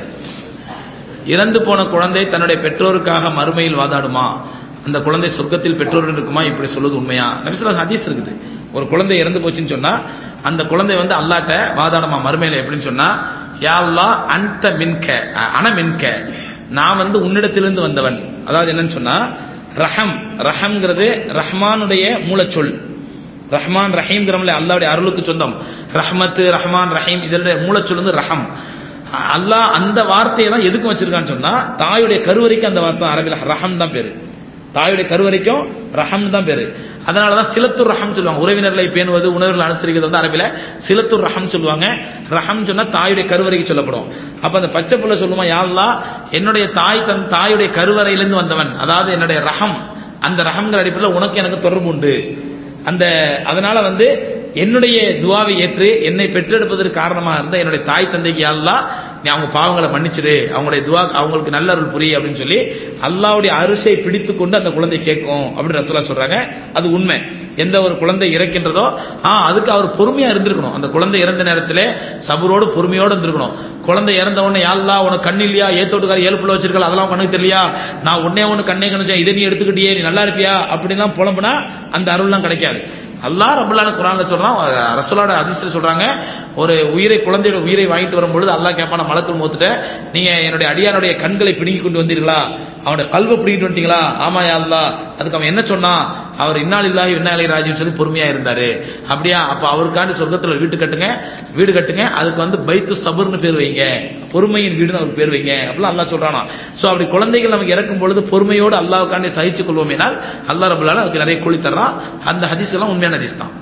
இறந்து போன குழந்தை தன்னுடைய பெற்றோருக்காக மறுமையில் வாதாடுமா அந்த குழந்தை சொர்க்கத்தில் பெற்றோர்கள் இருக்குமா இப்படி சொல்வது உண்மையா நபிசுல்லா ஹதீஸ் இருக்குது ஒரு குழந்தை இறந்து போச்சுன்னு சொன்னா அந்த குழந்தை வந்து அல்லாட்ட வாதாடுமா மறுமையில எப்படின்னு சொன்னா யா அல்லாஹ் அந்த மின்க அன மின்க நான் வந்து உன்னிடத்திலிருந்து வந்தவன் அதாவது என்னன்னு சொன்னா ரஹம் ரஹம்ங்கிறது ரஹ்மானுடைய மூலச்சொல் ரஹ்மான் ரஹீம்ங்கிறவங்கள அல்லாவுடைய அருளுக்கு சொந்தம் ரஹ்மத்து ரஹ்மான் ரஹீம் இதனுடைய மூலச்சொல் வந்து ரஹம் அல்லாஹ் அந்த வார்த்தையை தான் எதுக்கு வச்சிருக்கான்னு சொன்னா தாயுடைய கருவறைக்கு அந்த வார்த்தை அரபில ரஹம் தான் பேரு தாயுடைய கருவறைக்கும் ரஹம் தான் பேரு அதனாலதான் சிலத்துர் ரஹம் சொல்லுவாங்க உறவினர்களை பேணுவது உணர்வுகளை அனுசரிக்கிறது வந்து அரபில சிலத்துர் ரஹம் சொல்லுவாங்க ரஹம் சொன்னா தாயுடைய கருவறைக்கு சொல்லப்படும் அப்ப அந்த பச்சை புள்ள சொல்லுமா யாழ்லா என்னுடைய தாய் தன் தாயுடைய கருவறையிலிருந்து வந்தவன் அதாவது என்னுடைய ரஹம் அந்த ரஹம்ங்கிற அடிப்படையில் உனக்கு எனக்கு தொடர்பு உண்டு அந்த அதனால வந்து என்னுடைய துவாவை ஏற்று என்னை பெற்றெடுப்பதற்கு காரணமாக இருந்த என்னுடைய தாய் தந்தைக்கு அல்லா நீ அவங்க பாவங்களை மன்னிச்சிடு அவங்களுடைய துவா அவங்களுக்கு நல்ல அருள் புரிய அப்படின்னு சொல்லி அல்லாவுடைய அரிசை பிடித்து கொண்டு அந்த குழந்தை கேட்கும் அப்படின்னு ரசோலா சொல்றாங்க அது உண்மை எந்த ஒரு குழந்தை இறக்கின்றதோ ஆ அதுக்கு அவர் பொறுமையா இருந்திருக்கணும் அந்த குழந்தை இறந்த நேரத்தில் சபரோடு பொறுமையோடு இருந்திருக்கணும் குழந்தை இறந்த உடனே யாழ்லா உனக்கு கண்ணு இல்லையா ஏத்தோட்டுக்கார ஏழு புள்ள வச்சிருக்கல அதெல்லாம் கண்ணுக்கு தெரியலையா நான் உடனே ஒன்று கண்ணே கணிச்சேன் இதை நீ எடுத்துக்கிட்டியே நீ நல்லா இருப்பியா அப்படிலாம் புலம்புனா அந்த அருள்லாம் கிடைக்காது அல்லா ரபுல்லான குரான்ல சொல்றான் ரசோலோட அதிசயம் சொல்றாங்க ஒரு உயிரை குழந்தையோட உயிரை வாங்கிட்டு வரும்பொழுது அல்லாஹ் கேட்பான மலக்குள் மூத்துட்ட நீங்க என்னுடைய அடியானுடைய கண்களை பிடுங்கி கொண்டு வந்தீர்களா அவனுடைய கல்வை பிடிக்கிட்டு வந்துட்டீங்களா ஆமா அல்லா அதுக்கு அவன் என்ன சொன்னான் அவர் இன்னால் இல்லாஹி இன்னாலை ராஜின்னு சொல்லி பொறுமையா இருந்தாரு அப்படியா அப்ப அவருக்காண்டி சொர்க்கத்துல வீட்டு கட்டுங்க வீடு கட்டுங்க அதுக்கு வந்து பைத்து சபர்னு பேர் வைங்க பொறுமையின் வீடுன்னு அவருக்கு பேர் வைங்க அப்படிலாம் அல்லா சொல்றானா சோ அப்படி குழந்தைகள் நமக்கு இறக்கும் பொழுது பொறுமையோடு அல்லாவுக்காண்டி சகிச்சு கொள்வோம் என்றால் அல்லா ரபுல்லால அதுக்கு நிறைய கூலி தர்றான் அந்த ஹதீஸ் எல்லாம் உண்மையான ஹதீஸ் தான்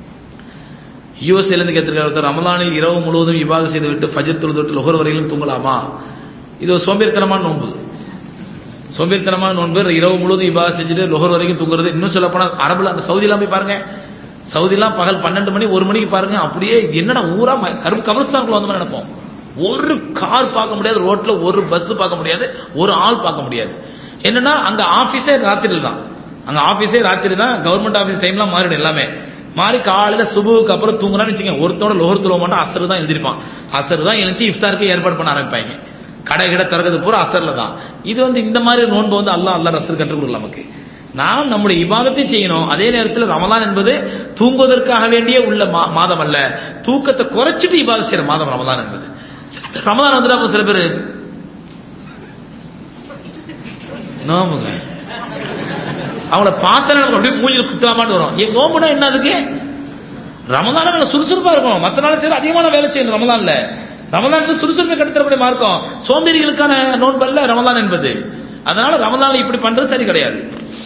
யூஎஸ்ஏல இருந்து கேட்டிருக்காரு ஒருத்தர் ரமலானில் இரவு முழுவதும் விவாதம் செய்து விட்டு ஃபஜர் தொழுது விட்டு லொஹர் வரையிலும் தூங்கலாமா இது ஒரு சோம்பேறித்தனமான நோன்பு சோம்பேறித்தனமான நோன்பு இரவு முழுவதும் விவாதம் செஞ்சுட்டு லொஹர் வரைக்கும் தூங்குறது இன்னும் சொல்ல போனா அரபுல அந்த சவுதிலாம் போய் பாருங்க சவுதிலாம் பகல் பன்னெண்டு மணி ஒரு மணிக்கு பாருங்க அப்படியே இது என்னடா ஊரா கரும் கபரஸ்தானுக்குள்ள வந்த மாதிரி நினைப்போம் ஒரு கார் பார்க்க முடியாது ரோட்ல ஒரு பஸ் பார்க்க முடியாது ஒரு ஆள் பார்க்க முடியாது என்னன்னா அங்க ஆபீஸே ராத்திரி தான் அங்க ஆபீஸே ராத்திரி தான் கவர்மெண்ட் ஆபீஸ் டைம்லாம் மாறிடும் எல்லாமே மாறி காலையில சுபுவுக்கு அப்புறம் தூங்குறான்னு வச்சுங்க ஒருத்தோட லோகர் துருவ மாட்டோம் அசர் தான் எழுந்திருப்பான் அசர் தான் எழுச்சி இஃப்தாருக்கு ஏற்பாடு பண்ண ஆரம்பிப்பாங்க கடை கிட திறக்கிறது பூரா அசர்ல தான் இது வந்து இந்த மாதிரி நோன்பு வந்து அல்லா அல்லா ரசர் கற்றுக் கொடுக்கல நமக்கு நாம் நம்முடைய இபாதத்தை செய்யணும் அதே நேரத்தில் ரமலான் என்பது தூங்குவதற்காக வேண்டிய உள்ள மாதம் அல்ல தூக்கத்தை குறைச்சிட்டு இபாதம் செய்யற மாதம் ரமலான் என்பது ரமலான் வந்துட்டா சில பேர் நோம்புங்க அவங்கள பார்த்தாலே நமக்கு அப்படியே மூஞ்சில குத்தலாமான்னு வரும் என் நோம்புனா என்ன அதுக்கு ரமதான சுறுசுறுப்பா இருக்கும் மத்த நாள் சரி அதிகமான வேலை செய்யணும் ரமதான்ல ரமதான் சுறுசுறுப்பை கட்டுத்தரக்கூடிய மார்க்கம் சோம்பேறிகளுக்கான நோன்பு அல்ல ரமதான் என்பது அதனால ரமதான்ல இப்படி பண்றது சரி கிடையாது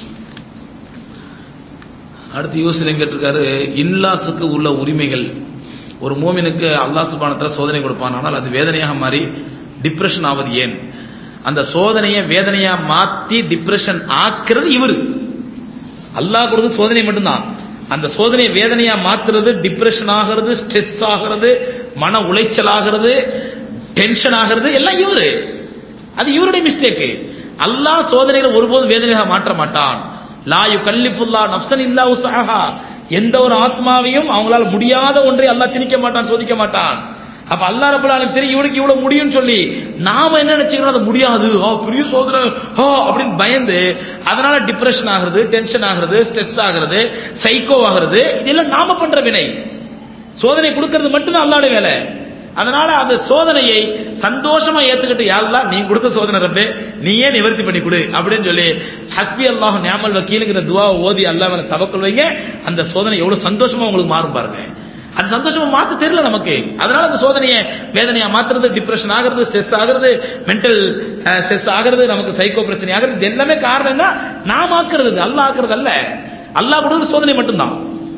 அடுத்து யோசனை கேட்டிருக்காரு இன்லாஸுக்கு உள்ள உரிமைகள் ஒரு மோமினுக்கு அல்லாஹ் சுபானத்துல சோதனை கொடுப்பான் ஆனால் அது வேதனையாக மாறி டிப்ரெஷன் ஆவது ஏன் அந்த சோதனையை வேதனையா மாத்தி டிப்ரெஷன் ஆக்குறது இவரு அல்லாஹ் கொடுத்து சோதனை மட்டும்தான் அந்த சோதனையை வேதனையா மாத்துறது டிப்ரெஷன் ஆகிறது ஸ்ட்ரெஸ் ஆகிறது மன உளைச்சல் ஆகிறது டென்ஷன் ஆகிறது எல்லாம் இவரு அது இவருடைய மிஸ்டேக் அல்லாஹ் சோதனைகளை ஒருபோதும் வேதனையாக மாற்ற மாட்டான் லாயு கல்லிஃபுல்லா நப்சன் இல்லா உசாஹா எந்த ஒரு ஆத்மாவையும் அவங்களால முடியாத ஒன்றை அல்லாஹ் திணிக்க மாட்டான் சோதிக்க மாட்டான் அப்ப அல்லா ரபுல்லாலும் தெரியும் இவனுக்கு இவ்வளவு முடியும்னு சொல்லி நாம என்ன நினைச்சுக்கிறோம் அது முடியாது ஆ பெரிய சோதனை ஆ அப்படின்னு பயந்து அதனால டிப்ரெஷன் ஆகுறது டென்ஷன் ஆகுறது ஸ்ட்ரெஸ் ஆகுறது சைக்கோ ஆகுறது இதெல்லாம் நாம பண்ற வினை சோதனை கொடுக்கறது மட்டும்தான் அல்லாட வேலை அதனால அந்த சோதனையை சந்தோஷமா ஏத்துக்கிட்டு யாரெல்லாம் நீ கொடுத்த சோதனை ரப்பே நீயே நிவர்த்தி பண்ணி கொடு அப்படின்னு சொல்லி ஹஸ்பி அல்லாஹ் நியாமல் வக்கீலுங்கிற துவா ஓதி அல்லாஹ் மேல தவக்கல் வைங்க அந்த சோதனை எவ்வளவு சந்தோஷமா உங்களுக்கு மாறும் பாருங்க அது சந்தோஷமா மாத்த தெரியல நமக்கு அதனால அந்த சோதனையை வேதனையா மாத்துறது டிப்ரெஷன் ஆகுறது ஸ்ட்ரெஸ் ஆகுறது மென்டல் ஸ்ட்ரெஸ் ஆகுறது நமக்கு சைக்கோ பிரச்சனை ஆகுறது இது எல்லாமே காரணம் என்ன நாம் ஆக்குறது அல்ல ஆக்குறது அல்ல அல்லாஹ் கொடுக்குற சோதனை மட்டும்தான்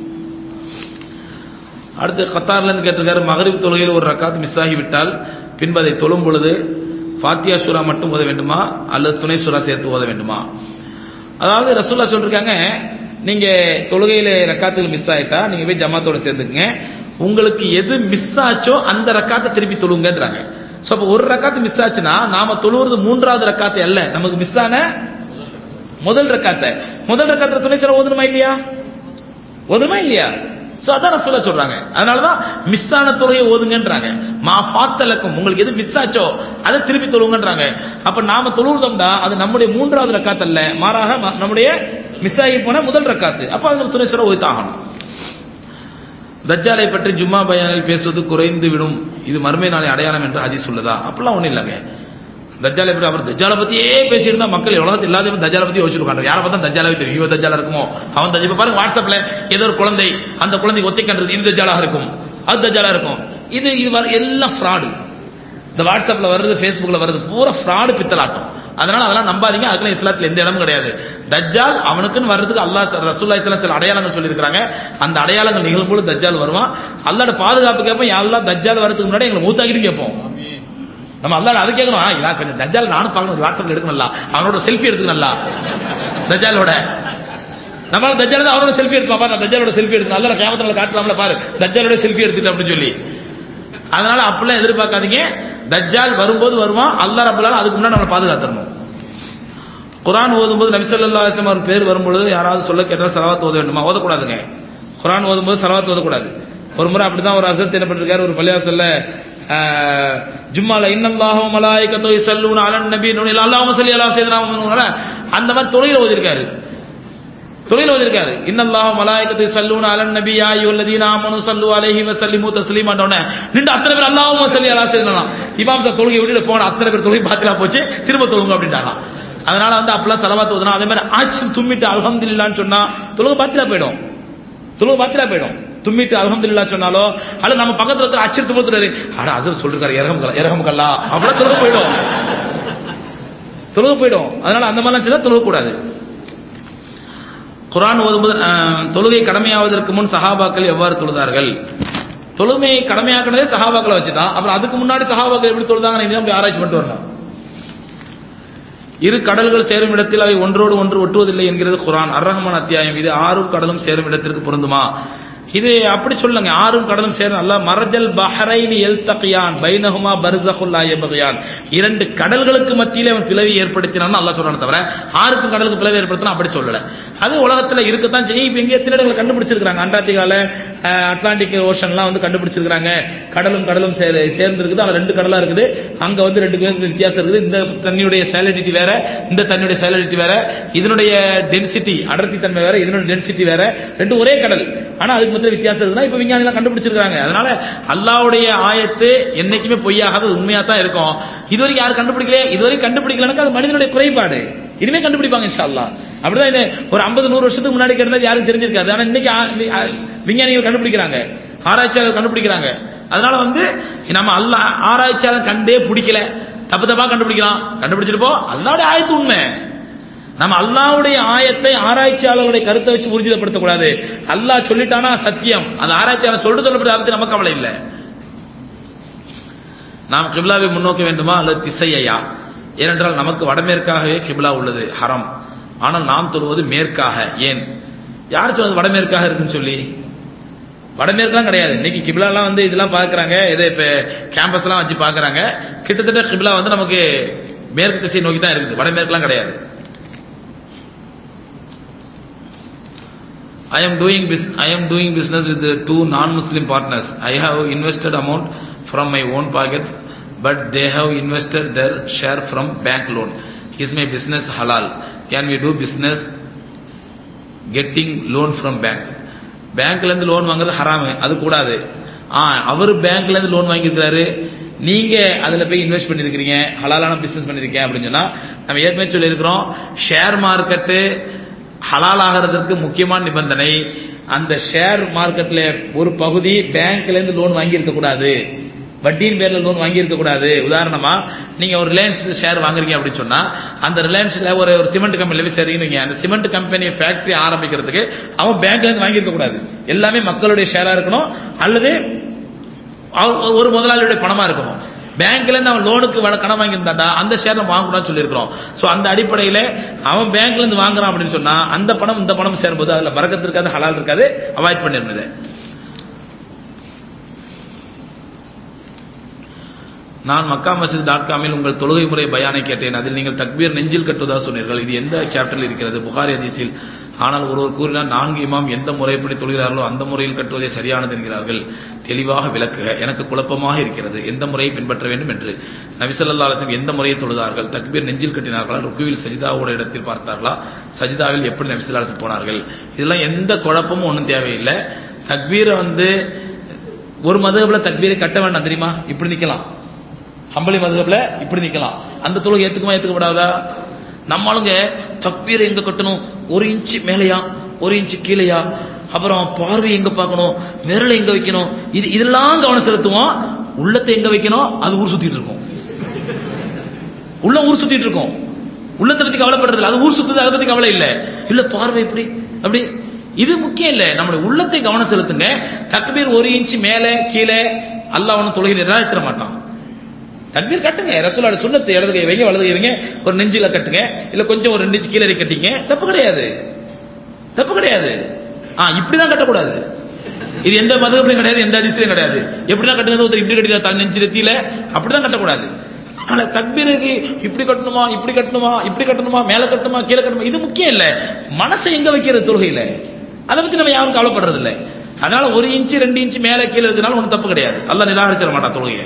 அடுத்து கத்தார்ல இருந்து கேட்டிருக்காரு மகரிப் தொழுகையில் ஒரு ரக்காத் மிஸ் ஆகி விட்டால் பின்பு அதை தொழும் பொழுது ஃபாத்தியா சூரா மட்டும் ஓத வேண்டுமா அல்லது துணை சூரா சேர்த்து ஓத வேண்டுமா அதாவது ரசூல்லா சொல்லிருக்காங்க நீங்க தொழுகையில ரக்காத்துகள் மிஸ் ஆயிட்டா நீங்க போய் ஜமாத்தோட சேர்ந்துக்குங்க உங்களுக்கு எது மிஸ் ஆச்சோ அந்த ரக்காத்தை திருப்பி தொழுங்கன்றாங்க சோ அப்ப ஒரு ரக்காத்து மிஸ் ஆச்சுன்னா நாம தொழுவது மூன்றாவது ரக்காத்து அல்ல நமக்கு மிஸ் ஆன முதல் ரக்காத்தை முதல் ரக்காத்துல துணை சிற ஓதணுமா இல்லையா ஓதணுமா இல்லையா சோ அதான் ரசூலா சொல்றாங்க அதனாலதான் மிஸ் ஆன தொழுகையை ஓதுங்கன்றாங்க மா ஃபாத்தலக்கும் உங்களுக்கு எது மிஸ் ஆச்சோ அதை திருப்பி தொழுங்கன்றாங்க அப்ப நாம தொழுவதோம்டா அது நம்முடைய மூன்றாவது ரக்காத் அல்ல மாறாக ம- நம்முடைய மிஸ் ஆகி போன முதல் ரக்காத்து அப்ப அது நம்ம துணை சிற ஓதித்தாகணும் தஜ்ஜாலை பற்றி ஜும்மா பயானில் பேசுவது குறைந்து விடும் இது மறுமை நாளை அடையாளம் என்று ஹதீஸ் உள்ளதா அப்படிலாம் ஒண்ணும் இல்லைங்க தஜ்ஜாலை பற்றி அவர் தஜ்ஜாலை பத்தியே பேசியிருந்தா மக்கள் உலகத்தில் இல்லாத தஜ்ஜாலை பத்தி யோசிச்சிருக்காங்க யாரை பார்த்தா தஜ்ஜாலாவே தெரியும் இவன் தஜ்ஜாலா இருக்குமோ அவன் தஜ் இப்ப பாருங்க வாட்ஸ்அப்ல ஏதோ ஒரு குழந்தை அந்த குழந்தை ஒத்தை கண்டது இது தஜ்ஜாலாக இருக்கும் அது தஜ்ஜாலா இருக்கும் இது இது வர எல்லாம் ஃப்ராடு இந்த வாட்ஸ்அப்ல வருது ஃபேஸ்புக்ல வருது பூரா ஃப்ராடு பித்தலாட்டம் அதனால அதெல்லாம் நம்பாதீங்க அதுக்குள்ள இஸ்லாத்துல எந்த இடமும் கிடையாது தஜ்ஜால் அவனுக்குன்னு வர்றதுக்கு அல்லாஹ் ரசூல்லா இஸ்லாம் சில அடையாளங்கள் சொல்லியிருக்காங்க அந்த அடையாளங்கள் நிகழும்போது தஜ்ஜால் வருவான் அல்லாட பாதுகாப்பு கேட்போம் யாரெல்லாம் தஜ்ஜால் வரதுக்கு முன்னாடி எங்களை மூத்தாக்கிட்டு கேட்போம் நம்ம அல்லாட அது கேட்கணும் ஆ, இதா கொஞ்சம் தஜ்ஜால் நானும் பார்க்கணும் ஒரு வாட்ஸ்அப்ல எடுக்கணும்ல அவனோட செல்ஃபி எடுத்துக்கணும்ல தஜ்ஜாலோட நம்மளால தஜ்ஜால தான் அவரோட செல்ஃபி எடுக்கலாம் பாரு நான் தஜ்ஜாலோட செல்ஃபி எடுக்கணும் அல்ல கேமத்துல காட்டலாம்ல பாரு தஜ்ஜாலோட செல்ஃபி எடுத்துட்டு அப்படின்னு சொல்லி அதனால அப்படிலாம் எதிர்பார்க்காதீங்க தஜ்ஜால் வரும்போது வருவான் அல்லாஹ் ரப்பல் அதுக்கு முன்னாடி நம்மளை பாதுகாத்துறணும் குர்ஆன் ஓதும்போது நபி ஸல்லல்லாஹு அலைஹி வஸல்லம் அவர் பேர் வரும்பொழுது யாராவது சொல்ல கேட்டால் ஸலவாத் ஓத வேண்டுமா ஓதக்கூடாதுங்க குர்ஆன் ஓதும்போது ஸலவாத் ஓதக்கூடாது ஒரு முறை அப்படிதான் ஒரு அசத் என்ன பண்ணிருக்காரு ஒரு பள்ளியாசல்ல ஆஹ், ஜும்மால இன்னல்லாஹு மலாயிகத்து யஸல்லூன அலன் நபி அல்லாஹும்ம ஸல்லி அலா சய்யிதினா முஹம்மதுனால அந்த மாதிரி தொழில ஓதிருக்காரு தொழில் வந்திருக்காரு இன்னல்லாஹு மலாயிகத்து ஸல்லூன அலன் நபி யா அய்யுல்லதீன ஆமனு ஸல்லு அலைஹி வஸல்லிமு தஸ்லீமான்றவனே நின்று அத்தனை பேர் அல்லாஹும்ம ஸல்லி அலா சய்யிதினா இமாம் சார் தொழுகை விட்டுட்டு போன அத்தனை பேர் தொழுகை பாத்திலா போச்சு திரும்ப தொழுங்க அப்படின்ட்டாங்க அதனால வந்து அப்பெல்லாம் சலவாத் ஓதுனா அதே மாதிரி ஆச்சு தும்மிட்டு அல்ஹம்துலில்லாஹ்னு சொன்னா தொழுகை பாத்திலா போயிடும் தொழுகை பாத்திலா போயிடும் தும்மிட்டு அல்ஹம்துலில்லாஹ் சொன்னாலோ அல்ல நம்ம பக்கத்துல இருக்கிற அச்சு தும்பத்துறாரு அட அசர் சொல்லிருக்காரு இரகம் கல்லா இரகம் கல்லா அப்படியே தொழுகை போயிடும் தொழுகை போயிடும் அதனால அந்த மாதிரிலாம் செய்தா தொழுக கூடாது குர்ஆன் ஓதும்போது அஹ், தொழுகை கடமையாவதற்கு முன் சஹாபாக்கள் எவ்வாறு தொழுதார்கள் தொழுமையை கடமையாக்குனதே சஹாபாக்களை வச்சுதான் அப்புறம் அதுக்கு முன்னாடி சஹாபாக்கள் எப்படி தொழுதாங்க இனிதான் போய் ஆராய்ச்சி பண்ணிட்டு வரணும் இரு கடல்கள் சேரும் இடத்தில் அவை ஒன்றோடு ஒன்று ஒட்டுவதில்லை என்கிறது குர்ஆன் அர் ரஹ்மான் அத்தியாயம் இது ஆறும் கடலும் சேரும் இடத்திற்கு பொருந்துமா இது அப்படி சொல்லுங்க ஆறும் கடலும் சேரும் அல்லாஹ் மரஜல் பஹரைனி எல்தகியான் பைனஹுமா பர்சகுல்லா யபகியான் இரண்டு கடல்களுக்கு மத்தியிலே அவன் பிளவை ஏற்படுத்தினான்னு அல்லாஹ் சொல்றானே தவிர ஆறுக்கும் கடலுக்கு பிளவை ஏற்படுத்தினா அப்படி சொல்லல அது உலகத்துல இருக்கத்தான் செய்யும் இப்ப எங்கேயோ திரடங்களை கண்டுபிடிச்சிருக்காங்க அண்டார்டிகால அஹ், அட்லாண்டிக் ஓஷன்லாம் வந்து கண்டுபிடிச்சிருக்காங்க கடலும் கடலும் சேர் சேர்ந்து இருக்குது அதுல ரெண்டு கடலா இருக்குது அங்க வந்து ரெண்டு பேருக்கு வித்தியாசம் இருக்குது இந்த தண்ணியுடைய சேலிடிட்டி வேற இந்த தண்ணியுடைய சேலிடிட்டி வேற இதனுடைய டென்சிட்டி அடர்த்தி தன்மை வேற இதனுடைய டென்சிட்டி வேற ரெண்டு ஒரே கடல் ஆனா அதுக்கு மத்திய வித்தியாசம் இருக்குன்னா இப்ப விஞ்ஞானி எல்லாம் கண்டுபிடிச்சிருக்காங்க அதனால அல்லாவுடைய ஆயத்து என்னைக்குமே பொய்யாகாது அது உண்மையா தான் இருக்கும் இதுவரைக்கும் யாரும் கண்டுபிடிக்கல இதுவரைக்கும் கண்டுபிடிக்கலன்னா அது மனிதனுடைய குறைபாடு இனிமே கண்டுபிடிப்பாங்க இன்ஷா அல்லாஹ் அப்படிதான் இது ஒரு 50 நூறு வருஷத்துக்கு முன்னாடி கிடந்தது யாரும் தெரிஞ்சிருக்காது ஆனா இன்னைக்கு ஆ- வி- ஆ- விஞ்ஞானிகள் கண்டுபிடிக்கிறாங்க ஆராய்ச்சியாளர் கண்டுபிடிக்கிறாங்க அதனால வந்து நம்ம அல்ல ஆராய்ச்சியாளர் கண்டே பிடிக்கல தப்பு தப்பா கண்டுபிடிக்கலாம் கண்டுபிடிச்சிட்டு போ அல்லாவுடைய ஆயத்து உண்மை நம்ம அல்லாவுடைய ஆயத்தை ஆராய்ச்சியாளர்களுடைய கருத்தை வச்சு ஊர்ஜிதப்படுத்த கூடாது அல்லாஹ் சொல்லிட்டானா சத்தியம் அந்த ஆராய்ச்சியாளர் சொல்லிட்டு சொல்லப்பட்ட அதை நமக்கு கவலை இல்லை நாம் கிப்லாவை முன்னோக்க வேண்டுமா அல்லது திசையா ஏனென்றால் நமக்கு வடமேற்காகவே கிப்லா உள்ளது ஹரம் ஆனால் நாம் தொழுவது மேற்காக ஏன் யார் சொன்னது வடமேற்காக இருக்குன்னு சொல்லி வடமேற்குலாம் கிடையாது இன்னைக்கு கிப்லாலாம் வந்து இதெல்லாம் பார்க்கறாங்க இதை இப்ப கேம்பஸ் எல்லாம் வச்சு பார்க்கறாங்க கிட்டத்தட்ட கிப்லா வந்து நமக்கு மேற்கு திசை நோக்கி தான் இருக்குது வடமேற்குலாம் கிடையாது I am doing bus- I am doing business with the two non-Muslim partners. I have invested amount from my own pocket, but they have invested their share from bank loan. Is my business halal? Can we do business getting loan from bank? பேங்க்ல இருந்து loan வாங்குறது ஹராமு அது கூடாது ஆ அவர் பேங்க்ல இருந்து loan வாங்கியிருக்காரு நீங்க அதுல போய் இன்வெஸ்ட் பண்ணிருக்கீங்க ஹலாலான பிசினஸ் பண்ணிருக்கீங்க அப்படின்னு சொன்னா நம்ம ஏற்கனவே சொல்லியிருக்கிறோம் ஷேர் மார்க்கெட்டு ஹலால் ஆகிறதுக்கு முக்கியமான நிபந்தனை அந்த ஷேர் மார்க்கெட்ல ஒரு பகுதி பேங்க்ல இருந்து லோன் வாங்கி இருக்க கூடாது வட்டியின் பேர்ல லோன் வாங்கி இருக்க கூடாது உதாரணமா நீங்க ஒரு ரிலையன்ஸ் ஷேர் வாங்குறீங்க அப்படின்னு சொன்னா அந்த ரிலையன்ஸ்ல ஒரு ஒரு சிமெண்ட் கம்பெனில போய் சரிங்க அந்த சிமெண்ட் கம்பெனி ஃபேக்டரி ஆரம்பிக்கிறதுக்கு அவன் பேங்க்ல இருந்து வாங்கி இருக்க கூடாது எல்லாமே மக்களுடைய ஷேரா இருக்கணும் அல்லது அவ- ஒரு முதலாளியுடைய பணமா இருக்கணும் பேங்க்ல இருந்து அவன் லோனுக்கு வர கடன் வாங்கியிருந்தாண்டா அந்த ஷேர் நம்ம வாங்கக்கூடாதுன்னு சொல்லியிருக்கிறோம் சோ அந்த அடிப்படையில அவன் பேங்க்ல இருந்து வாங்குறான் அப்படின்னு சொன்னா அந்த பணம் இந்த பணம் சேரும்போது அதுல பறக்கத்து இருக்காது ஹலால் இருக்காது அவாய்ட் பண்ணிருந்தது நான் மக்கா மஸ்ஜித் டாட் காமில் உங்கள் தொழுகை முறை பயானை கேட்டேன் அதில் நீங்கள் தக்பீர் நெஞ்சில் கட்டுவதாக சொன்னீர்கள் இது எந்த சாப்டரில் இருக்கிறது புகாரி ஹதீஸில் ஆனால் ஒருவர் கூறினார் நான்கு இமாம் எந்த முறைப்படி தொழுகிறார்களோ அந்த முறையில் கட்டுவதே சரியானது என்கிறார்கள் தெளிவாக விளக்குக எனக்கு குழப்பமாக இருக்கிறது எந்த முறையை பின்பற்ற வேண்டும் என்று நபிசல்லா அலிஸ்லம் எந்த முறையை தொழுதார்கள் தக்பீர் நெஞ்சில் கட்டினார்களா ருக்குவில் சஜிதாவோட இடத்தில் பார்த்தார்களா சஜிதாவில் எப்படி நபிசல்லா அலிஸ்லம் போனார்கள் இதெல்லாம் எந்த குழப்பமும் ஒன்றும் தேவையில்லை தக்பீரை வந்து ஒரு மதுகபில் தக்பீரை கட்ட வேண்டாம் தெரியுமா இப்படி நிக்கலாம் ஹம்பளி மதுகப்ல இப்படி நிக்கலாம் அந்த தொழுகை ஏத்துக்குமா ஏத்துக்கப்படாதா நம்மளுங்க தக்பீரை எங்க கட்டணும் ஒரு இன்ச்சு மேலையா ஒரு இன்ச்சு கீழையா அப்புறம் பார்வை எங்க பார்க்கணும் விரலை எங்க வைக்கணும் இது இதெல்லாம் கவனம் செலுத்துவோம் உள்ளத்தை எங்க வைக்கணும் அது ஊர் சுத்திட்டு இருக்கும் உள்ள ஊர் சுத்திட்டு இருக்கும் உள்ளத்தை பத்தி கவலைப்படுறது இல்ல அது ஊர் சுத்துது அதை பத்தி கவலை இல்ல இல்ல பார்வை இப்படி அப்படி இது முக்கியம் இல்ல நம்மளுடைய உள்ளத்தை கவனம் செலுத்துங்க தக்பீர் ஒரு இன்ச்சு மேலே கீழே அல்லாஹ் ஒன்னும் தொழுகை நிராகரிச்சிட மாட்டான் தக்பீர் கட்டுங்க ரசூலோட சுண்ணத்தை இடது கை வைங்க வலது கை வைங்க ஒரு நெஞ்சில கட்டுங்க இல்ல கொஞ்சம் ஒரு ரெண்டு இன்ச்சு கீழே கட்டிங்க தப்பு கிடையாது தப்பு கிடையாது ஆ இப்படிதான் கட்டக்கூடாது இது எந்த மதகத்திலும் கிடையாது எந்த அதிசயம் கிடையாது எப்படிதான் கட்டுறது ஒருத்தர் இப்படி கட்டினா தன் நெஞ்சு நெத்தியில அப்படிதான் கட்டக்கூடாது ஆனா தக்பீருக்கு இப்படி கட்டணுமா இப்படி கட்டணுமா இப்படி கட்டணுமா மேல கட்டணுமா கீழே கட்டணுமா இது முக்கியம் இல்ல மனசை எங்க வைக்கிறது தொழுகையில அதை பத்தி நம்ம யாரும் கவலைப்படுறது இல்ல அதனால ஒரு இன்ச்சு ரெண்டு இன்ச்சு மேல கீழே இருக்கிறனால ஒன்றும் தப்பு கிடையாது அல்லாஹ் நிராகரிச்சிட மாட்டான் தொழுகையை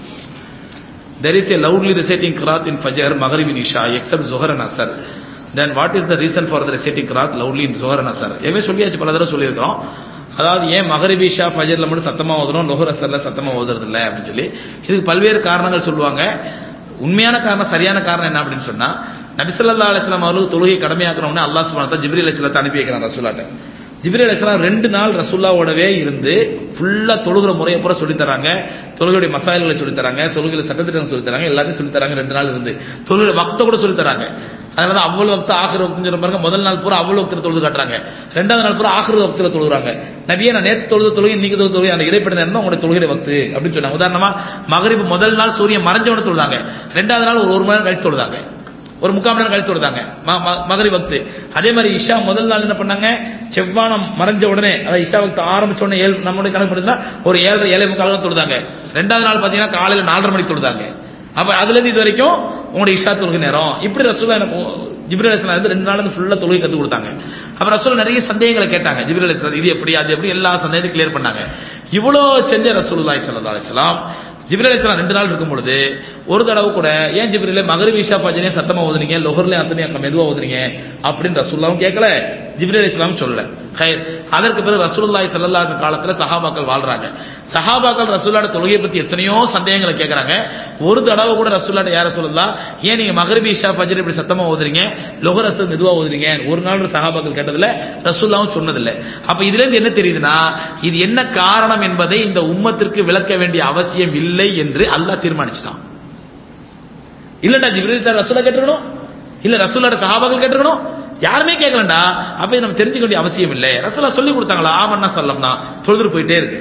there is a loudly reciting Qiraat in Fajr, Maghrib in Isha, except Zuhar and Asr. Then what is the reason for the reciting Qiraat loudly in Zuhar and Asr? ஏவே சொல்லியாச்சு பல தடவை சொல்லியிருக்கிறோம் அதாவது ஏன் மகரிபி இஷா ஃபஜர்ல மட்டும் சத்தமா ஓதுறோம் லோஹர் அசர்ல சத்தமா ஓதுறது இல்ல அப்படின்னு சொல்லி இதுக்கு பல்வேறு காரணங்கள் சொல்லுவாங்க உண்மையான காரணம் சரியான காரணம் என்ன அப்படின்னு சொன்னா நபிசல்லா அலிஸ்லாம் அவர்களுக்கு தொழுகை கடமையாக்கணும்னு அல்லாஹ் சுபானத்தா ஜிப்ரி அலிஸ்லத்தை அனுப்பி வைக்கிறான் ரசூலாட்ட ஜிப்ரி அலிஸ்லாம் ரெண்டு நாள் ரசூல்லாவோடவே இருந்து ஃபுல்லா தொழுகிற முறையை பூரா சொல்லி தராங்க தொழுகையுடைய மசாயல்களை சொல்லி தராங்க தொழுகையில சட்டத்திட்டம் சொல்லி தராங்க எல்லாத்தையும் சொல்லி தராங்க ரெண்டு நாள் இருந்து தொழுகை வக்த கூட சொல்லி தராங்க அதனால அவ்வளவு வக்த ஆகிற வக்தம் சொல்ல பாருங்க முதல் நாள் பூரா அவ்வளவு வக்தில தொழுது காட்டுறாங்க ரெண்டாவது நாள் பூரா ஆகிற வக்தில தொழுகிறாங்க நபியே நான் நேற்று தொழுது தொழுகை இன்னைக்கு தொழுது தொழுகை அந்த இடைப்பட்ட நேரம் தான் உங்களுடைய தொழுகை வக்து அப்படின்னு சொன்னாங்க உதாரணமா மகரிப்பு முதல் நாள் சூரியன் மறைஞ்சவன தொழுதாங்க ரெண்டாவது நாள் ஒரு ஒரு மணி நேரம் கழிச்சு தொழுதாங்க ஒரு முக்கால் மணி நேரம் கழித்து தொழுதாங்க மகரி வக்து அதே மாதிரி இஷா முதல் நாள் என்ன பண்ணாங்க செவ்வானம் மறைஞ்ச உடனே அதாவது இஷா வக்து ஆரம்பிச்ச உடனே ஏழு நம்மளுடைய கணக்கு பண்ணிருந்தா ஒரு ஏழரை ஏழை முக்கால் தான் தொழுதாங்க ரெண்டாவது நாள் பாத்தீங்கன்னா காலையில நாலரை மணிக்கு தொழுதாங்க அப்ப அதுல இருந்து இது வரைக்கும் உங்களுடைய இஷா தொழுகை நேரம் இப்படி ரசூலா ஜிப்ரி அலிஸ்லாம் வந்து ரெண்டு நாள் வந்து ஃபுல்லா தொழுகை கத்து கொடுத்தாங்க அப்ப ரசூல் நிறைய சந்தேகங்களை கேட்டாங்க ஜிப்ரி அலிஸ்லாம் இது எப்படி அது எப்படி எல்லா சந்தேகத்தையும் கிளியர் பண்ணாங்க இவ்வளவு செஞ்ச ரசூலுல்லாஹி ஸல்லல்லாஹு அலைஹி வஸல்லம் ஜிப்ரி அலிஸ்லாம் ரெண்டு நாள் இருக்கும் பொழுது ஒரு தடவை கூட ஏன் ஜிப்ரில மகரிப் இஷா ஃபஜ்ரே சத்தமா ஓதுனீங்க லொஹர்ல அசனியா மெதுவா ஓதுனீங்க அப்படின்னு ரசூலுல்லாவும் கேட்கல ஜிப்ரி அலிஸ்லாம் சொல்லல ஹைர் அதற்கு பிறகு ரசூலுல்லாஹி ஸல்லல்லாஹு அலைஹி காலத்துல சஹாபாக்கள் வாழ்றாங்க சஹாபாக்கள் ரசூல்லாட தொழுகையை பத்தி எத்தனையோ சந்தேகங்களை கேட்கறாங்க ஒரு தடவை கூட ரசூல்லாட யார சொல்லலாம் ஏன் நீங்க மகரிபி இஷா ஃபஜ்ர் இப்படி சத்தமா ஓதுறீங்க லொஹர் அசர் மெதுவா ஓதுறீங்க ஒரு நாள் சஹாபாக்கள் கேட்டதுல ரசூல்லாவும் சொன்னதில்ல அப்ப இதுல இருந்து என்ன தெரியுதுன்னா இது என்ன காரணம் என்பதை இந்த உம்மத்திற்கு விளக்க வேண்டிய அவசியம் இல்லை என்று அல்லாஹ் தீர்மானிச்சிட்டான் இல்லடா ஜிப்ரீல் ரசூலா கேட்டுக்கணும் இல்ல ரசூலோட சஹாபாக்கள் கேட்டுக்கணும் யாருமே கேட்கலண்டா அப்ப இது நம்ம தெரிஞ்சுக்க வேண்டிய அவசியம் இல்லை ரசூலா சொல்லி கொடுத்தாங்களா ஆமன்னா சொல்லம்னா தொழுது போயிட்டே இருக்கு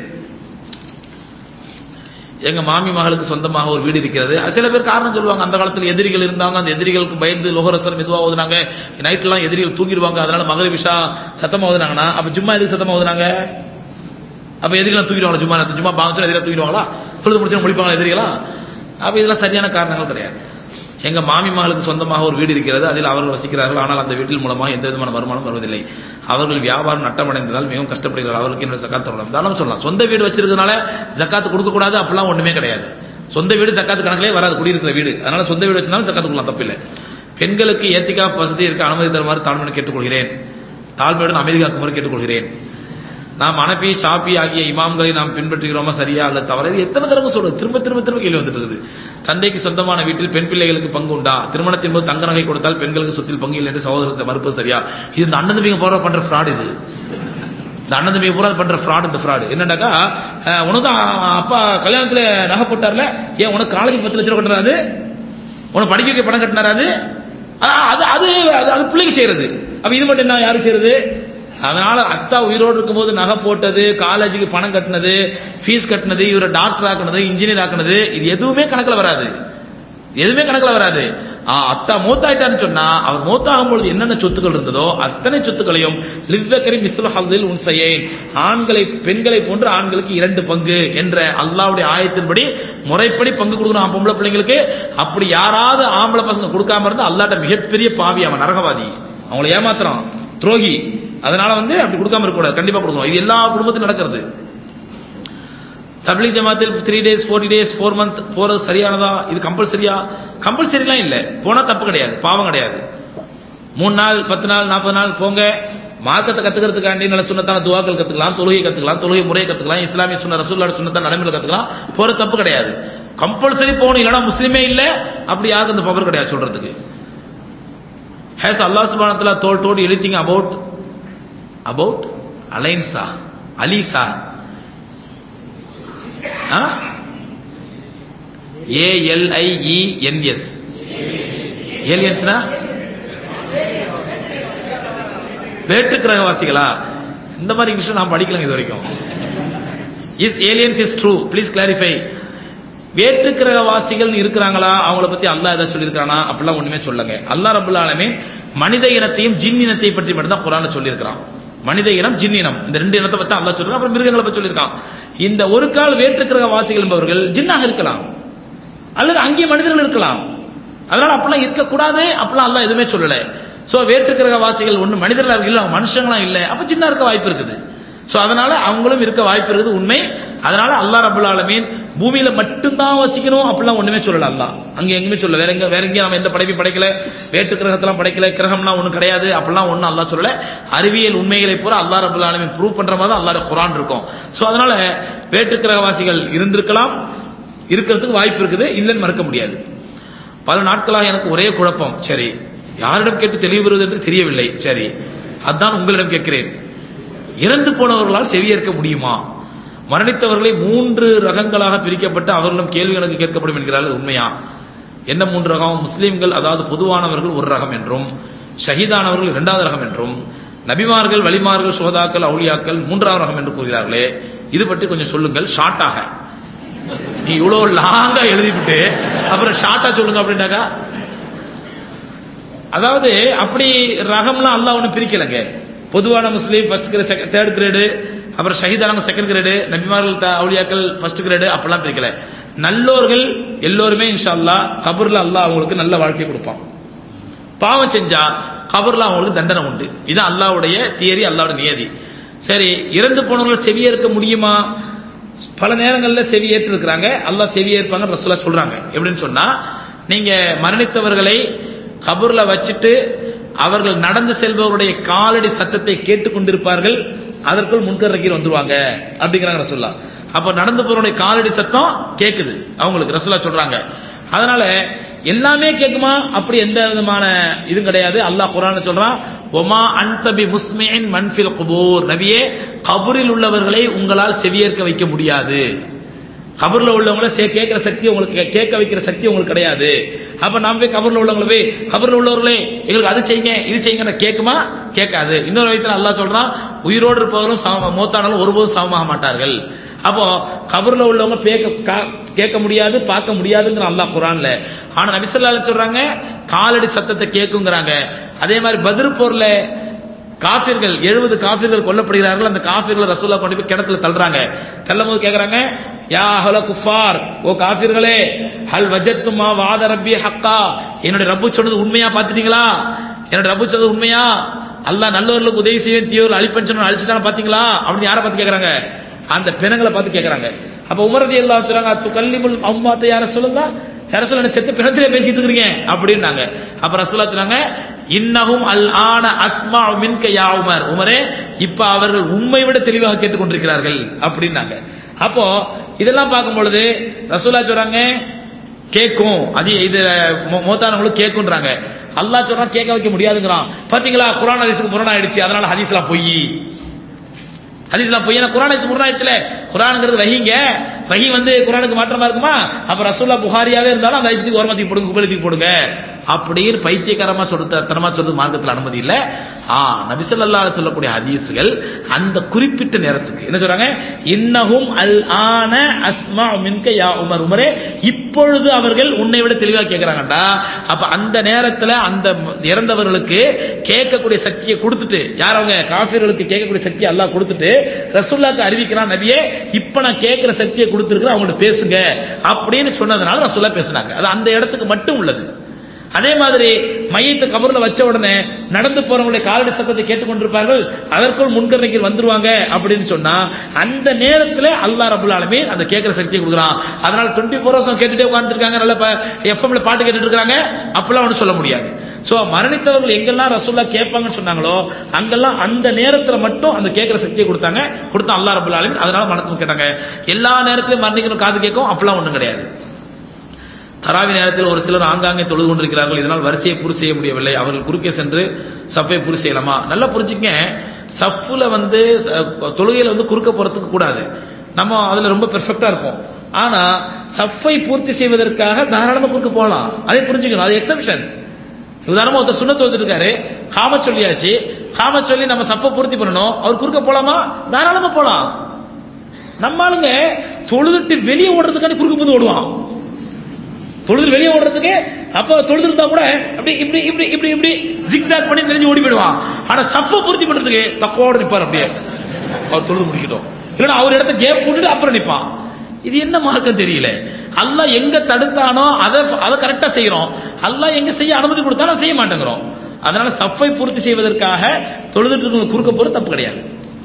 எங்க மாமி மகளுக்கு சொந்தமாக ஒரு வீடு இருக்கிறது சில பேர் காரணம் சொல்லுவாங்க அந்த காலத்துல எதிரிகள் இருந்தாங்க அந்த எதிரிகளுக்கு பயந்து லோகரசர் மெதுவா ஓதுனாங்க நைட் எல்லாம் எதிரிகள் தூங்கிடுவாங்க அதனால மகர விஷா சத்தமா ஓதுனாங்கன்னா அப்ப ஜும்மா எதுக்கு சத்தமா ஓதுனாங்க அப்ப எதிரிகள் தூக்கிடுவாங்களா ஜும்மா ஜும்மா பாங்கிச்சு எதிரிகள் தூக்கிடுவாங்களா தொழுது முடிச்சு முடிப்பாங்களா எதிரிகளா அப்ப இதெல்லாம் சரியான காரணங்கள் கிடையாது எங்க மாமி மகளுக்கு சொந்தமாக ஒரு வீடு இருக்கிறது அதில் அவர்கள் வசிக்கிறார்கள் ஆனால் அந்த வீட்டில் மூலமாக எந்த விதமான வருமானம் வருவதில்லை அவர்கள் வியாபாரம் நட்டமடைந்ததால் மிகவும் கஷ்டப்படுகிறார்கள் அவர்களுக்கு என்ன ஜக்காத்து வரலாம் தாராளம் சொல்லலாம் சொந்த வீடு வச்சிருக்கனால ஜக்காத்து கொடுக்க கூடாது அப்படிலாம் ஒண்ணுமே கிடையாது சொந்த வீடு ஜக்காத்து கணக்கிலே வராது குடியிருக்கிற வீடு அதனால சொந்த வீடு வச்சிருந்தாலும் ஜக்காத்து கொடுக்கலாம் தப்பில்லை பெண்களுக்கு ஏத்திகா வசதி இருக்க அனுமதி தருமாறு தாழ்மையுடன் கேட்டுக்கொள்கிறேன் தாழ்மையுடன் அமைதி காக்குமாறு கேட்டுக்கொள்கிறேன் நாம் அனபி ஷாபி ஆகிய இமாம்களை நாம் பின்பற்றுகிறோமா சரியா அல்ல தவறு இது எத்தனை தடவை சொல்றது திரும்ப திரும்ப திரும்ப கேள்வி வந்துட்டு இருக்குது தந்தைக்கு சொந்தமான வீட்டில் பெண் பிள்ளைகளுக்கு பங்கு உண்டா திருமணத்தின் போது தங்க நகை கொடுத்தால் பெண்களுக்கு சொத்தில் பங்கு இல்லை என்று சகோதரர் மறுப்பது சரியா இது இந்த அண்ணன் தம்பிங்க போற பண்ற ஃப்ராட் இது இந்த அண்ணன் தம்பிங்க பூரா பண்ற ஃப்ராட் இந்த ஃப்ராட் என்னடாக்கா உனக்கு அப்பா கல்யாணத்துல நகை போட்டார்ல ஏன் உனக்கு காலேஜ் பத்து லட்சம் ரூபா கட்டுறாரு உனக்கு படிக்க வைக்க பணம் கட்டினாரு அது அது அது பிள்ளைக்கு செய்யறது அப்ப இது மட்டும் என்ன யாருக்கு செய்யறது அதனால அத்தா உயிரோடு இருக்கும்போது நகை போட்டது காலேஜுக்கு பணம் கட்டினது ஃபீஸ் கட்டினது இவரை டாக்டர் ஆக்குனது இன்ஜினியர் ஆக்குனது இது எதுவுமே கணக்கில் வராது எதுவுமே கணக்கில் வராது ஆ, அத்தா மூத்தாயிட்டான்னு சொன்னா அவர் மூத்தாகும் பொழுது என்னென்ன சொத்துக்கள் இருந்ததோ அத்தனை சொத்துக்களையும் லிவ்வக்கரி மிஸ்ல ஹல்தில் உன்சையேன் ஆண்களை பெண்களை போன்று ஆண்களுக்கு இரண்டு பங்கு என்ற அல்லாவுடைய ஆயத்தின்படி முறைப்படி பங்கு கொடுக்கணும் ஆ, பொம்பளை பிள்ளைங்களுக்கு அப்படி யாராவது ஆம்பளை பசங்க கொடுக்காம இருந்தா அல்லாட்ட மிகப்பெரிய பாவி அவன் நரகவாதி அவங்களை ஏமாத்துறான் துரோகி அதனால வந்து அப்படி கொடுக்காம இருக்கக்கூடாது கண்டிப்பா கொடுக்கணும் இது எல்லா குடும்பத்திலும் நடக்கிறது தப்லீக் ஜமாத்தில் three days forty days four month போறது சரியானதா இது கம்பல்சரியா கம்பல்சரிலாம் இல்ல போனா தப்பு கிடையாது பாவம் கிடையாது மூணு நாள் பத்து நாள் நாற்பது நாள் போங்க மார்க்கத்தை கத்துக்கிறதுக்காண்டி நல்ல சுண்ணத்தான துவாக்கள் கத்துக்கலாம் தொழுகை கத்துக்கலாம் தொழுகை முறையை கத்துக்கலாம் இஸ்லாமிய சுன்ன ரசூல்லோட சுண்ணத்தான நடைமுறை கத்துக்கலாம் போற தப்பு கிடையாது கம்பல்சரி போகணும் இல்லைன்னா முஸ்லீமே இல்ல அப்படி யாருக்கு அந்த பவர் கிடையாது சொல்றதுக்கு ஹேஸ் அல்லாஹ் சுபானத்துல தோல் டோட் எனிதிங் அபவுட் அபவுட் அலைன்ஸா அலிசா ஏஎல்ஐஇஎன்எஸ் ஏலியன்ஸ்னா வேற்று கிரகவாசிகளா இந்த மாதிரி இங்கிலீஷ் நான் படிக்கலங்க இது வரைக்கும் is aliens is true please clarify வேற்று கிரகவாசிகள் இருக்கிறாங்களா அவங்கள பத்தி அல்லாஹ் ஏதாவது சொல்லியிருக்கானா அப்படிலாம் ஒண்ணுமே சொல்லுங்க அல்லாஹ் ரபுல் ஆலமீன் மனித இனத்தையும் ஜின் இனத்தை பற்றி மட்டும் தான் குரான்ல சொல்லியிருக்கிறான் மனித இனம் ஜின் இனம் இந்த ரெண்டு இனத்தை பத்தி அல்லாஹ் சொல்லிருக்கான் அப்புறம் மிருகங்களை பத்தி சொல்லியிருக்கான் இந்த ஒரு கால் வேற்று கிரகவாசிகள் என்பவர்கள் ஜின்னாக இருக்கலாம் அல்லது அங்கே மனிதர்கள் இருக்கலாம் அதனால அப்படிலாம் இருக்கக்கூடாது அப்படிலாம் அல்லாஹ் எதுவுமே சொல்லல சோ வேற்று கிரகவாசிகள் ஒண்ணு மனிதர்களா இருக்கு இல்ல அவங்க மனுஷங்களா இல்ல அப்ப ஜின்னா இருக்க வாய்ப்பு இருக்குது சோ அதனால அவங்களும் இருக்க வாய்ப்பு இருக்குது உண்மை அதனால அல்லாஹ் ரபுல் ஆலமீன் பூமியில மட்டும்தான் வசிக்கணும் அப்படிலாம் ஒண்ணுமே சொல்லல அல்லாஹ் அங்க எங்குமே சொல்ல வேற எங்க வேற எங்கேயும் நம்ம எந்த படைப்பையும் படைக்கல வேற்று கிரகத்தெல்லாம் படைக்கல கிரகம்லாம் ஒண்ணு கிடையாது அப்படிலாம் ஒண்ணும் அல்லாஹ் சொல்லல அறிவியல் உண்மைகளை பூரா அல்லாஹ் ரபுல் ஆலமீன் ப்ரூவ் பண்ற மாதிரி தான் அல்லாஹ் குரான் இருக்கும் சோ அதனால வேற்று கிரகவாசிகள் இருந்திருக்கலாம் இருக்கிறதுக்கு வாய்ப்பு இருக்குது இல்லைன்னு மறுக்க முடியாது பல நாட்களாக எனக்கு ஒரே குழப்பம் சரி யாரிடம் கேட்டு தெளிவு பெறுவது என்று தெரியவில்லை சரி அதான் உங்களிடம் கேட்கிறேன் இறந்து போனவர்களால் செவியேற்க முடியுமா மரணித்தவர்களை மூன்று ரகங்களாக பிரிக்கப்பட்டு அவர்களிடம் கேள்வி கணக்கு கேட்கப்படும் என்கிறார்கள் உண்மையா என்ன மூன்று ரகம் முஸ்லிம்கள் அதாவது பொதுவானவர்கள் ஒரு ரகம் என்றும் ஷஹீதானவர்கள் இரண்டாவது ரகம் என்றும் நபிமார்கள் வலிமார்கள் சோதாக்கள் அவுளியாக்கள் மூன்றாவது ரகம் என்று கூறுகிறார்களே இது பற்றி கொஞ்சம் சொல்லுங்கள் ஷார்ட்டாக நீ இவ்வளவு லாங்கா எழுதிவிட்டு அப்புறம் ஷார்ட்டா சொல்லுங்க அப்படின்னாக்கா அதாவது அப்படி ரகம்லாம் அல்லாஹ் ஒண்ணு பிரிக்கலங்க பொதுவான Muslim first grade third grade அப்புறம் ஷஹீதானவங்க செகண்ட் கிரேடு நபிமார்கள் த- அவுலியாக்கள் ஃபர்ஸ்ட் கிரேடு அப்படிலாம் பிரிக்கல நல்லோர்கள் எல்லோருமே இன்ஷா அல்லாஹ் கபர்ல அல்லாஹ் அவங்களுக்கு நல்ல வாழ்க்கை கொடுப்பான் பாவம் செஞ்சா கபர்ல அவங்களுக்கு தண்டனை உண்டு இது அல்லாஹ்வுடைய தியரி அல்லாஹ்வுடைய நியதி சரி இறந்து போனவர்கள் செவியேற்க முடியுமா பல நேரங்கள்ல செவியேற்று இருக்கிறாங்க அல்லாஹ் செவியேற்பாங்க ரசூலா சொல்றாங்க எப்படின்னு சொன்னா நீங்க மரணித்தவர்களை கபூர்ல வச்சுட்டு அவர்கள் நடந்து செல்பவருடைய காலடி சத்தத்தை கேட்டுக் கொண்டிருப்பார்கள் அதற்குள் முன்கர் நக்கீர் வந்துருவாங்க அப்படிங்கிறாங்க ரசூல்லா அப்ப நடந்து போறவருடைய காலடி சத்தம் கேக்குது அவங்களுக்கு ரசூலா சொல்றாங்க அதனால எல்லாமே கேக்குமா அப்படி எந்த விதமான இதுவும் கிடையாது அல்லாஹ் குர்ஆன்ல சொல்றான் ஒமா அன்தபி முஸ்மின் மன்ஃபில் குபூர் நபியே கபூரில் உள்ளவர்களை உங்களால் செவியேற்க வைக்க முடியாது கபர்ல உள்ளவங்கள சே- கேட்கிற சக்தி உங்களுக்கு கே- கேட்க வைக்கிற சக்தி உங்களுக்கு கிடையாது அப்ப நாம போய் கபர்ல உள்ளவங்கள போய் கபர்ல உள்ளவர்களே எங்களுக்கு அது செய்யுங்க இது செய்யுங்க கேட்குமா கேட்காது இன்னொரு வயத்துல அல்லாஹ் சொல்றான் உயிரோடு இருப்பவரும் சம- மௌத்தானாலும் ஒருபோதும் சமமாக மாட்டார்கள் அப்போ கபர்ல உள்ளவங்க பேக்க- கா- கேட்க முடியாது பார்க்க முடியாதுங்கிற அல்லாஹ் குரான்ல ஆனா நபிசல்லா சொல்றாங்க காலடி சத்தத்தை கேட்குங்கிறாங்க அதே மாதிரி பதிர் போர்ல காபிர்கள் எழுபது காபிர்கள் கொல்லப்படுகிறார்கள் அந்த காபிர்களை ரசூலா கொண்டு போய் கிணத்துல தள்ளுறாங்க தள்ளும் போது கேக்குறாங்க யா ஹல குஃபார் ஓ காபிர்களே ஹல் வஜத்துமா வாத ரப்பி ஹக்கா என்னுடைய ரப்பு சொன்னது உண்மையா பாத்துட்டீங்களா என்னுடைய ரப்பு சொன்னது உண்மையா அல்லாஹ் நல்லவர்களுக்கு உதவி செய்வேன் தீவிர அழிப்பேன் சொன்ன அழிச்சிட்டான பாத்தீங்களா அப்படின்னு யாரை பார்த்து கேக்குறாங்க அந்த பிணங்களை பார்த்து கேக்குறாங்க அப்ப உமரதி எல்லாம் சொல்றாங்க து கல்லிமுல் அம்மாத்த யார சொல்லுதா யார சொல்ல செத்து பிணத்திலே பேசிட்டு இருக்கிறீங்க அப்படின்னாங்க அப்ப ரசூலா சொன்னாங்க இன்னஹும் அல் ஆன அஸ்மா மின்க யா உமர் உமரே இப்ப அவர்கள் உண்மை விட தெளிவாக கேட்டுக்கொண்டிருக்கிறார்கள் அப்படின்னாங்க அப்போ இதெல்லாம் பார்க்கும் பொழுது ரசூலா சொல்றாங்க கேட்கும் அது இது மோ- மோத்தானவங்களும் கேட்குன்றாங்க அல்லாஹ் சொல்றான் கேட்க வைக்க முடியாதுங்கிறான் பாத்தீங்களா குரான் ஹதீஸுக்கு முரண் ஆயிடுச்சு அதனால ஹதீஸ்லாம் பொய் ஹதீஸ்லாம் பொய் ஏன்னா குரான் ஹதீஸ் முரண் ஆயிடுச்சுல குரானுங்கிறது வஹீங்க வஹி வந்து குரானுக்கு மாற்றமா இருக்குமா அப்ப ரசூல்லா புகாரியாவே இருந்தாலும் அந்த ஹதீஸுக்கு ஓரமா தூக்கி போடுங்க குபலத்துக்கு போடுங்க அப்படின்னு பைத்தியக்காரமா சொல்றது தரமா சொல்றது மார்க்கத்தில் அனுமதி இல்ல ஆ நபிசல்லா சொல்லக்கூடிய ஹதீஸ்கள் அந்த குறிப்பிட்ட நேரத்துக்கு என்ன சொல்றாங்க இன்னஹும் அல் ஆன அஸ்மா மின்க யா உமர் உமரே இப்பொழுது அவர்கள் உன்னை விட தெளிவா கேட்கிறாங்கடா அப்ப அந்த நேரத்துல அந்த இறந்தவர்களுக்கு கேட்கக்கூடிய சக்தியை கொடுத்துட்டு யார் அவங்க காஃபிர்களுக்கு கேட்கக்கூடிய சக்தி அல்லாஹ் கொடுத்துட்டு ரசூல்லாக்கு அறிவிக்கிறான் நபியே இப்ப நான் கேட்கிற சக்தியை கொடுத்துருக்கிறேன் அவங்கள்ட்ட பேசுங்க அப்படின்னு சொன்னதுனால ரசூல்லா பேசினாங்க அது அந்த இடத்துக்கு மட்டும் உள்ளது அதே மாதிரி மையத்தை கபர்ல வச்ச உடனே நடந்து போறவங்களுடைய காலடி சத்தத்தை கேட்டுக்கொண்டிருப்பார்கள் அதற்குள் முன்கரணைக்கு வந்துருவாங்க அப்படின்னு சொன்னா அந்த நேரத்துல அல்லாஹ் ரபுல் ஆலமீன் அந்த கேட்கிற சக்தியை கொடுக்குறான் அதனால டுவெண்ட்டி ஃபோர் ஹவர்ஸ் கேட்டுட்டே உட்கார்ந்துருக்காங்க நல்ல எஃப்எம்ல பாட்டு கேட்டுட்டு இருக்காங்க அப்பெல்லாம் ஒன்றும் சொல்ல முடியாது சோ மரணித்தவர்கள் எங்கெல்லாம் ரசூல்லா கேட்பாங்கன்னு சொன்னாங்களோ அங்கெல்லாம் அந்த நேரத்துல மட்டும் அந்த கேட்கிற சக்தியை கொடுத்தாங்க கொடுத்தா அல்லாஹ் ரபுல் ஆலமீன் அதனால மரணத்துக்கு கேட்டாங்க எல்லா நேரத்திலும் மரணிக்கணும் காது கேட்கும் அப்பெல்லாம் ஒண்ணும் கிடையாது தராவி நேரத்தில் ஒரு சிலர் ஆங்காங்கே தொழுது கொண்டிருக்கிறார்கள் இதனால் வரிசையை பூர்த்தி செய்ய முடியவில்லை அவர்கள் குறுக்கே சென்று சஃபை பூர்த்தி செய்யலாமா நல்லா புரிஞ்சுக்க சஃப்ல வந்து தொழுகையில வந்து குறுக்க போறதுக்கு கூடாது நம்ம அதுல ரொம்ப பெர்ஃபெக்டா இருப்போம் ஆனா சஃபை பூர்த்தி செய்வதற்காக தாராளமா குறுக்க போகலாம் அதை புரிஞ்சுக்கணும் அது எக்ஸப்ஷன் உதாரணமா ஒருத்தர் சுண்ணத்து வந்துட்டு இருக்காரு காம சொல்லியாச்சு காம சொல்லி நம்ம சஃபை பூர்த்தி பண்ணணும் அவர் குறுக்க போலாமா தாராளமா போலாம் நம்ம ஆளுங்க தொழுதுட்டு வெளியே ஓடுறதுக்காண்டி குறுக்க போது ஓடுவான் தொழுது வெளியே ஓடுறதுக்கு அப்ப தொழுது இருந்தா கூட அப்படி இப்படி இப்படி இப்படி இப்படி ஜிக்ஸாக் பண்ணி தெரிஞ்சு ஓடி போயிடுவான் ஆனா சப்ப பூர்த்தி பண்றதுக்கு தப்போட நிப்பார் அப்படியே அவர் தொழுது முடிக்கட்டும் இல்லைன்னா அவர் இடத்த கேப் போட்டுட்டு அப்புறம் நிப்பான் இது என்ன மார்க்கம் தெரியல அல்லாஹ் எங்க தடுத்தானோ அதை அதை கரெக்டா செய்யறோம் அல்லாஹ் எங்க செய்ய அனுமதி கொடுத்தாலும் செய்ய மாட்டேங்கிறோம் அதனால சஃபை பூர்த்தி செய்வதற்காக தொழுதுட்டு இருக்கவங்க குறுக்க போறது தப்பு கிடையாது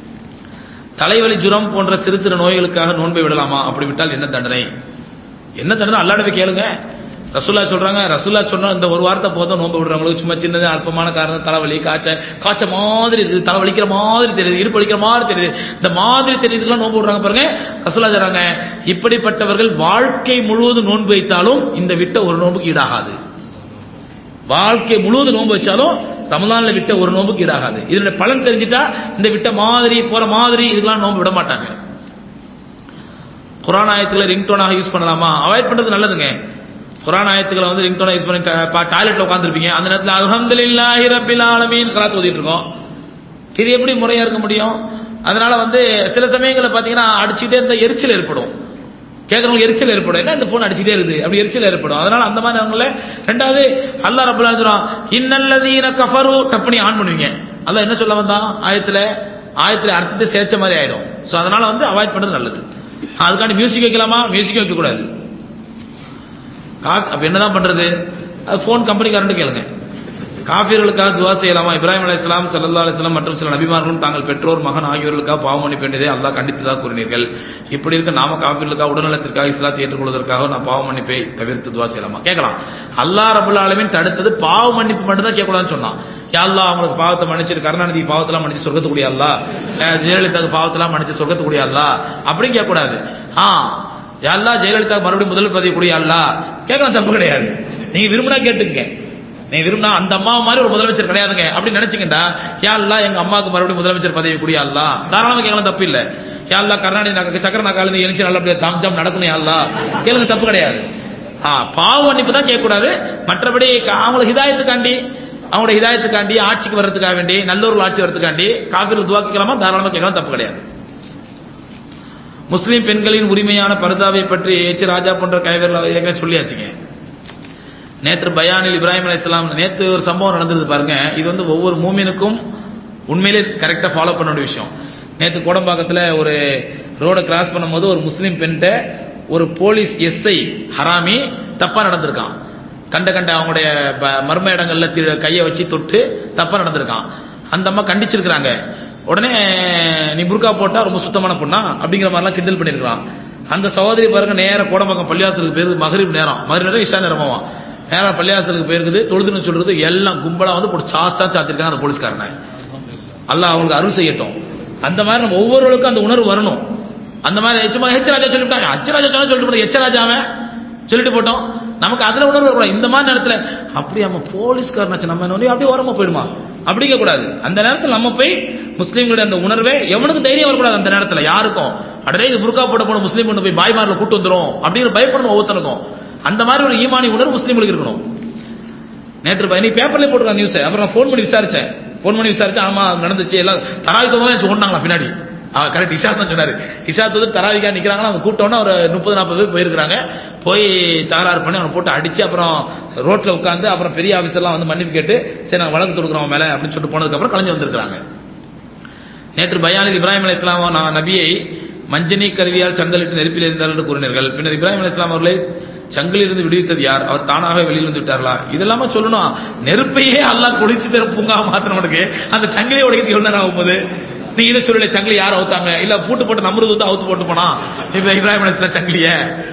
தலைவலி ஜுரம் போன்ற சிறு சிறு நோய்களுக்காக நோன்பை விடலாமா அப்படி விட்டால் என்ன தண்டனை என்ன தண்டனை அல்லாடவே கேளுங்க ரசுல்லா சொல்றாங்க ரசுல்லா சொன்ன இந்த ஒரு வாரத்தை போதும் நோன்பு விடுறவங்களுக்கு சும்மா சின்னது அல்பமான காரணம் தலைவலி காய்ச்ச காய்ச்ச மாதிரி இருக்குது தலை வலிக்கிற மாதிரி தெரியுது இடுப்பு வலிக்கிற மாதிரி தெரியுது இந்த மாதிரி தெரியுதுலாம் நோன்பு விடுறாங்க பாருங்க ரசுல்லா சொல்றாங்க இப்படிப்பட்டவர்கள் வாழ்க்கை முழுவதும் நோன்பு வைத்தாலும் இந்த விட்ட ஒரு நோன்புக்கு ஈடாகாது வாழ்க்கை முழுவதும் நோன்பு வச்சாலும் ரமலான்ல விட்ட ஒரு நோம்புக்கு ஈடாகாது இதனுடைய பலன் தெரிஞ்சிட்டா இந்த விட்ட மாதிரி போற மாதிரி இதுக்கெல்லாம் நோன்பு விட மாட்டாங்க குரான் ஆயத்துக்களை ரிங்டோனாக யூஸ் பண்ணலாமா அவாய்ட் பண்றது நல்லதுங்க குரான் ஆயத்துக்களை வந்து ரிங்டோனா யூஸ் பண்ணி டாய்லெட்ல உட்காந்துருப்பீங்க அந்த நேரத்தில் அல்ஹம்துலில்லாஹி ரப்பில் ஆலமீன் கலாத்து ஓதிட்டு இருக்கோம் இது எப்படி முறையா இருக்க முடியும் அதனால வந்து சில சமயங்களில் பாத்தீங்கன்னா அடிச்சுட்டே இருந்த எரிச்சல் ஏற்படும் கேட்கறவங்களுக்கு எரிச்சல் ஏற்படும் என்ன இந்த போன் அடிச்சுட்டே இருக்குது அப்படி எரிச்சல் ஏற்படும் அதனால அந்த மாதிரி அவங்கள ரெண்டாவது அல்லாஹ் ரப்பல் சொல்றான் இன்னல்லதீன கஃபரு டப்பனி ஆன் பண்ணுவீங்க அல்லாஹ் என்ன சொல்ல வந்தான் ஆயத்துல ஆயத்துல அர்த்தத்தை சேர்ச்ச மாதிரி ஆயிடும் சோ அதனால வந்து அவாய்ட் பண்றது நல்லது அதுக்காண்டி மியூசிக் வைக்கலாமா மியூசிக் வைக்க கூடாது அப்ப என்னதான் பண்றது அது போன் கம்பெனி கரண்ட் கேளுங்க காபிர்களுக்காக துவா செய்யலாமா இப்ராஹிம் அலி இஸ்லாம் சல்லா அலிஸ்லாம் மற்றும் சில நபிமார்களும் தாங்கள் பெற்றோர் மகன் ஆகியோர்களுக்காக பாவம் மன்னிப்பு வேண்டியதை அல்லாஹ் கண்டித்ததாக கூறினீர்கள் இப்படி இருக்க நாம காபிர்களுக்காக உடல்நலத்திற்காக இஸ்லாத்தை ஏற்றுக்கொள்வதற்காக நான் பாவ மன்னிப்பை தவிர்த்து துவா செய்யலாமா கேட்கலாம் அல்லாஹ் ரபுல் ஆலமின் தடுத்தது பாவ மன்னிப்பு மட்டும் தான் கேட்கலாம்னு சொன்னான் யாழ்லா அவங்களுக்கு பாவத்தை மன்னிச்சிட்டு கருணாநிதி பாவத்தெல்லாம் மன்னிச்சு சொர்க்கத்துக்குடிய அல்லா ஜெயலலிதாவுக்கு பாவத்தெல்லாம் மன்னிச்சு சொர்க்கத்துக்குடிய அல்லா அப்படின்னு கேட்கக்கூடாது ஆ யாழ்லா ஜெயலலிதா மறுபடியும் முதல் பதவி கூடிய அல்லா கேட்கலாம் தப்பு கிடையாது நீங்க விரும்பினா கேட்டுங்க நீ விரும்பினா அந்த அம்மா மாதிரி ஒரு முதலமைச்சர் கிடையாதுங்க அப்படின்னு நினைச்சுக்கிட்டா யாழ்லா எங்க அம்மாவுக்கு மறுபடியும் முதலமைச்சர் பதவி கூடிய அல்லா தாராளமா கேட்கலாம் தப்பு இல்ல யாழ்லா கருணாநிதி சக்கர நாக்கால எழுச்சி நல்லபடியா தாம் ஜாம் நடக்கணும் யாழ்லா கேளுங்க தப்பு கிடையாது ஆ பாவ மன்னிப்பு தான் கேட்கக்கூடாது மற்றபடி அவங்களுக்கு ஹிதாயத்துக்காண்டி அவங்களோட ஹிதாயத்துக்காண்டி ஆட்சிக்கு வர்றதுக்காக வேண்டி நல்லூர்கள் ஆட்சி வர்றதுக்காண்டி காபிர்கள் துவாக்கிக்கலாமா தாராளமா கேட்கலாம் தப்பு கிடையாது முஸ்லீம் பெண்களின் உரிமையான பர்தாவை பற்றி ஏச்சு ராஜா போன்ற கைவர்கள் ஏற்கனவே சொல்லியாச்சுங்க நேற்று பயானில் இப்ராஹிம் அலி இஸ்லாம் நேற்று ஒரு சம்பவம் நடந்தது பாருங்க இது வந்து ஒவ்வொரு மூமினுக்கும் உண்மையிலே கரெக்டா ஃபாலோ பண்ண வேண்டிய விஷயம் நேற்று கோடம்பாக்கத்தில் ஒரு ரோட கிராஸ் பண்ணும்போது ஒரு முஸ்லீம் பெண்கிட்ட ஒரு போலீஸ் எஸ்ஐ ஹராமி தப்பா நடந்திருக்கான் கண்ட கண்ட அவங்களுடைய மர்ம இடங்கள்ல கையை வச்சு தொட்டு தப்பா நடந்திருக்கான் அந்த அம்மா கண்டிச்சிருக்கிறாங்க உடனே நீ புர்கா போட்டா ரொம்ப சுத்தமான பொண்ணா அப்படிங்கிற மாதிரிலாம் கிண்டல் பண்ணிருக்கான் அந்த சகோதரி பாருங்க நேர கோடம்பாக்கம் பள்ளியாசலுக்கு பேருக்கு மகரிப் நேரம் மகரி நேரம் இஷா நேரமாவா நேரா பள்ளியாசலுக்கு போயிருக்குது தொழுதுன்னு சொல்றது எல்லாம் கும்பலா வந்து போட்டு சாச்சா சாத்திருக்காங்க அந்த போலீஸ்காரனை அல்லாஹ் அவங்களுக்கு அருள் செய்யட்டும் அந்த மாதிரி நம்ம ஒவ்வொருவருக்கும் அந்த உணர்வு வரணும் அந்த மாதிரி சும்மா ஹெச்ராஜா சொல்லிவிட்டாங்க ஹெச்ராஜா சொன்னா சொல்லிட்டு போட்டோம் எச்சராஜாவன் சொல்லிட்டு போட்டோம் நமக்கு அதுல உணர்வு வரக்கூடாது இந்த மாதிரி நேரத்துல அப்படி நம்ம போலீஸ்காரனாச்சு நம்ம என்ன அப்படியே ஓரமா போயிடுமா அப்படிங்க கூடாது அந்த நேரத்தில் நம்ம போய் முஸ்லீம்களுடைய அந்த உணர்வே எவனுக்கு தைரியம் வரக்கூடாது அந்த நேரத்துல யாருக்கும் அடரே இது புர்கா போட போன முஸ்லீம் கொண்டு போய் பாய்மாரில் கூட்டு வந்துடும் அப்படின்னு பயப்படணும் ஒவ்வொருத்தனுக்கும் அந்த மாதிரி ஒரு ஈமானி உணர்வு முஸ்லீம்களுக்கு இருக்கணும் நேற்று ப- இன்னைக்கு பேப்பர்ல போட்டுருக்காங்க நியூஸ் அப்புறம் நான் ஃபோன் பண்ணி விசாரிச்சேன் ஃபோன் பண்ணி விசாரிச்சேன் ஆமா அது நடந்துச்சு எல்லாம் தராவி தொகுதான் சொன்னாங்களா பின்னாடி கரெக்ட் இஷா தான் சொன்னாரு இஷா தொகுதி தராவிக்கா நிக்கிறாங்கன்னா அவங்க கூட்டம்னா ஒரு முப்பது நாற்பது பேர் போயிருக்காங்க போய் தகராறு பண்ணி அவனை போட்டு அடிச்சு அப்புறம் ரோட்ல உட்காந்து அப்புறம் பெரிய ஆபீசர்லாம் வந்து மன்னிப்பு கேட்டு சரி நாங்க வழக்கு தொடுக்கிறோம் அவன் மேல அப்படின்னு சொல்லிட்டு போனதுக்கு அப்புறம் கலைஞ்சு வந்திருக்காங்க நேற்று பயானில் இப்ராஹிம் அலி இஸ்லாம் நபியை மஞ்சனி கருவியால் சங்கலிட்டு நெருப்பில் இருந்தார் என்று கூறினார்கள் பின்னர் இப்ராஹிம் அலி இஸ்லாம் அவர்களை சங்கிலிருந்து விடுவித்தது யார் அவர் தானாகவே வெளியில் வந்து விட்டார்களா இதெல்லாம சொல்லணும் நெருப்பையே அல்லாஹ் குளிச்சு தர பூங்கா மாத்தினவனுக்கு அந்த சங்கிலியை உடைக்கிறது எவ்வளவு நேரம் ஆகும் போது நீ இதை சொல்லல சங்கிலி யார் அவுத்தாங்க இல்ல பூட்டு போட்டு நம்புறது வந்து அவுத்து போட்டு போனா இப்ப இப்ராஹிம் அலி இஸ்லாம் சங்கிலிய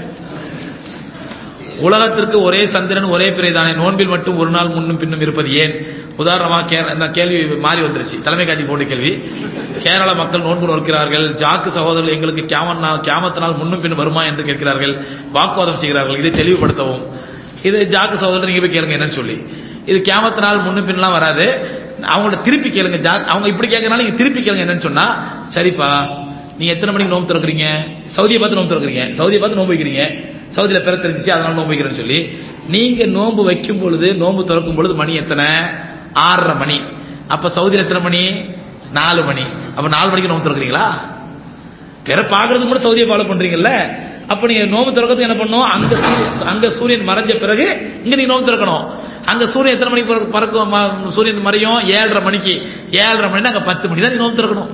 உலகத்திற்கு ஒரே சந்திரன் ஒரே பிறைதானே நோன்பில் மட்டும் ஒரு நாள் முன்னும் பின்னும் இருப்பது ஏன் உதாரணமா கே- இந்த கேள்வி மாறி வந்துருச்சு தலைமை காட்சி போட்ட கேள்வி கேரள மக்கள் நோன்பு நோக்கிறார்கள் ஜாக்கு சகோதரர்கள் எங்களுக்கு கியாமத் நாள் கியாமத்து நாள் முன்னும் பின்னும் வருமா என்று கேட்கிறார்கள் வாக்குவாதம் செய்கிறார்கள் இதை தெளிவுபடுத்தவும் இது ஜாக்கு சகோதரர் நீங்க போய் கேளுங்க என்னன்னு சொல்லி இது கியாமத்து நாள் முன்னும் பின்லாம் வராது அவங்கள்ட்ட திருப்பி கேளுங்க ஜா- அவங்க இப்படி கேட்கறனால நீங்க திருப்பி கேளுங்க என்னன்னு சொன்னா சரிப்பா நீங்க எத்தனை மணிக்கு நோம்பு திறக்கிறீங்க சவுதியை பார்த்து நோம்பு திறக்கிறீங்க சவுதியை பார்த்து நோம்பு வைக்கிறீங்க சவுதியில பிற தெரிஞ்சிச்சு அதனால நோம்பு வைக்கிறேன்னு சொல்லி நீங்க நோம்பு வைக்கும் பொழுது நோம்பு திறக்கும் பொழுது மணி எத்தனை ஆறரை மணி அப்ப சவுதியில எத்தனை மணி நாலு மணி அப்ப நாலு மணிக்கு நோம்பு திறக்கிறீங்களா பிற பாக்குறதுக்கு மட்டும் சவுதியை ஃபாலோ பண்றீங்கல்ல அப்ப நீங்க நோம்பு திறக்கிறதுக்கு என்ன பண்ணும் அங்க சூரியன் அங்க சூரியன் மறைஞ்ச பிறகு இங்க நீங்க நோம்பு திறக்கணும் அங்க சூரியன் எத்தனை மணிக்கு பிறகு பறக்கும் ம- சூரியன் மறையும் ஏழரை மணிக்கு ஏழரை மணி அங்க பத்து மணி தான் நீ நோம்பு திறக்கணும்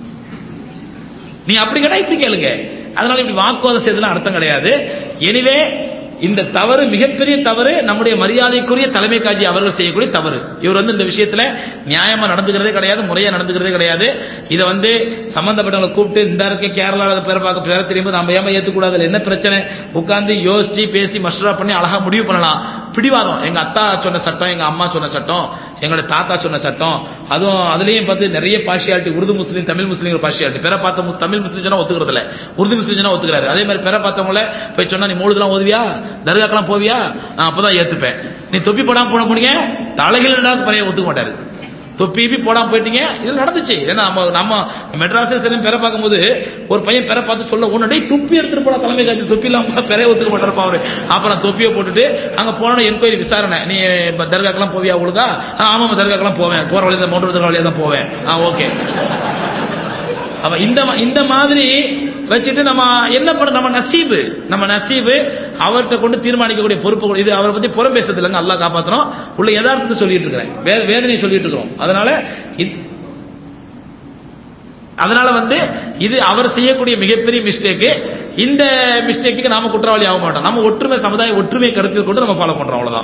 நீ அப்படி கேட்டா இப்படி கேளுங்க அதனால இப்படி வாக்குவாதம் செய்யறதுலாம் அர்த்தம் கிடையாது எனவே இந்த தவறு மிகப்பெரிய தவறு நம்முடைய மரியாதைக்குரிய தலைமை காட்சி அவர்கள் செய்யக்கூடிய தவறு இவர் வந்து இந்த விஷயத்துல நியாயமா நடந்துக்கிறதே கிடையாது முறையா நடந்துக்கிறதே கிடையாது இதை வந்து சம்பந்தப்பட்டவங்களை கூப்பிட்டு இந்த இருக்க கேரளால பேர பார்க்க பேர தெரியும்போது நம்ம ஏமா ஏத்துக்கூடாது அதுல என்ன பிரச்சனை உட்கார்ந்து யோசிச்சு பேசி மஷ்ரா பண்ணி அழகா முடிவு பண்ணலாம் பிடிவாதம் எங்க அத்தா சொன்ன சட்டம் எங்க அம்மா சொன்ன சட்டம் எங்களோட தாத்தா சொன்ன சட்டம் அதுவும் அதுலயும் பார்த்து நிறைய partiality Urdu Muslim Tamil Muslim partiality பிற பார்த்த முஸ் தமிழ் முஸ்லீம் சொன்னா ஒத்துக்கிறது இல்ல உருது முஸ்லீம் சொன்னா ஒத்துக்கிறாரு அதே மாதிரி பிற பார்த்தவங்கள போய் சொன்னா நீ மூழுதெல்லாம் ஓதுவியா தர்காக்கெல்லாம் போவியா நான் அப்பதான் ஏத்துப்பேன் நீ தொப்பி போடாம போன போனீங்க தலைகள் பறைய ஒத்துக்க மாட்டாரு தொப்பி இப்பி போடாம போயிட்டீங்க இது நடந்துச்சு ஏன்னா நம்ம நம்ம மெட்ராஸே சரி பெற பார்க்கும்போது ஒரு பையன் பெற பார்த்து சொல்ல ஒன்னு டேய் தொப்பி எடுத்துட்டு போடா தலைமை காட்சி தொப்பி இல்லாம பெறைய ஒத்துக்க மாட்டாருப்பா அவரு அப்புறம் தொப்பியை போட்டுட்டு அங்க போன என்கொயரி விசாரணை நீ இப்ப தர்காக்கெல்லாம் போவியா ஒழுங்கா ஆ, ஆமாம் தர்காக்கெல்லாம் போவேன் போற வழியா தான் மோட்டர் தர்கா வழியா தான் போவேன் ஆ ஓகே அப்ப இந்த மா- இந்த மாதிரி வச்சுட்டு நம்ம என்ன பண்ண நம்ம நசீபு நம்ம நசீபு அவர்கிட்ட கொண்டு தீர்மானிக்கக்கூடிய பொறுப்பு கொடு- இது அவரை பத்தி புறம் பேசுறது இல்லைங்க அல்லாஹ் காப்பாத்தணும் உள்ள யதார்த்தத்தை சொல்லிட்டு இருக்கிறேன் வே- வேதனையை சொல்லிட்டு இருக்கிறோம் அதனால இது- அதனால வந்து இது அவர் செய்யக்கூடிய மிகப்பெரிய மிஸ்டேக் இந்த மிஸ்டேக்கு நாம குற்றவாளி ஆக மாட்டோம் நம்ம ஒற்றுமை சமுதாய ஒற்றுமை கருத்தில் கொண்டு நம்ம ஃபாலோ பண்றோம் அவ்வளவுதான்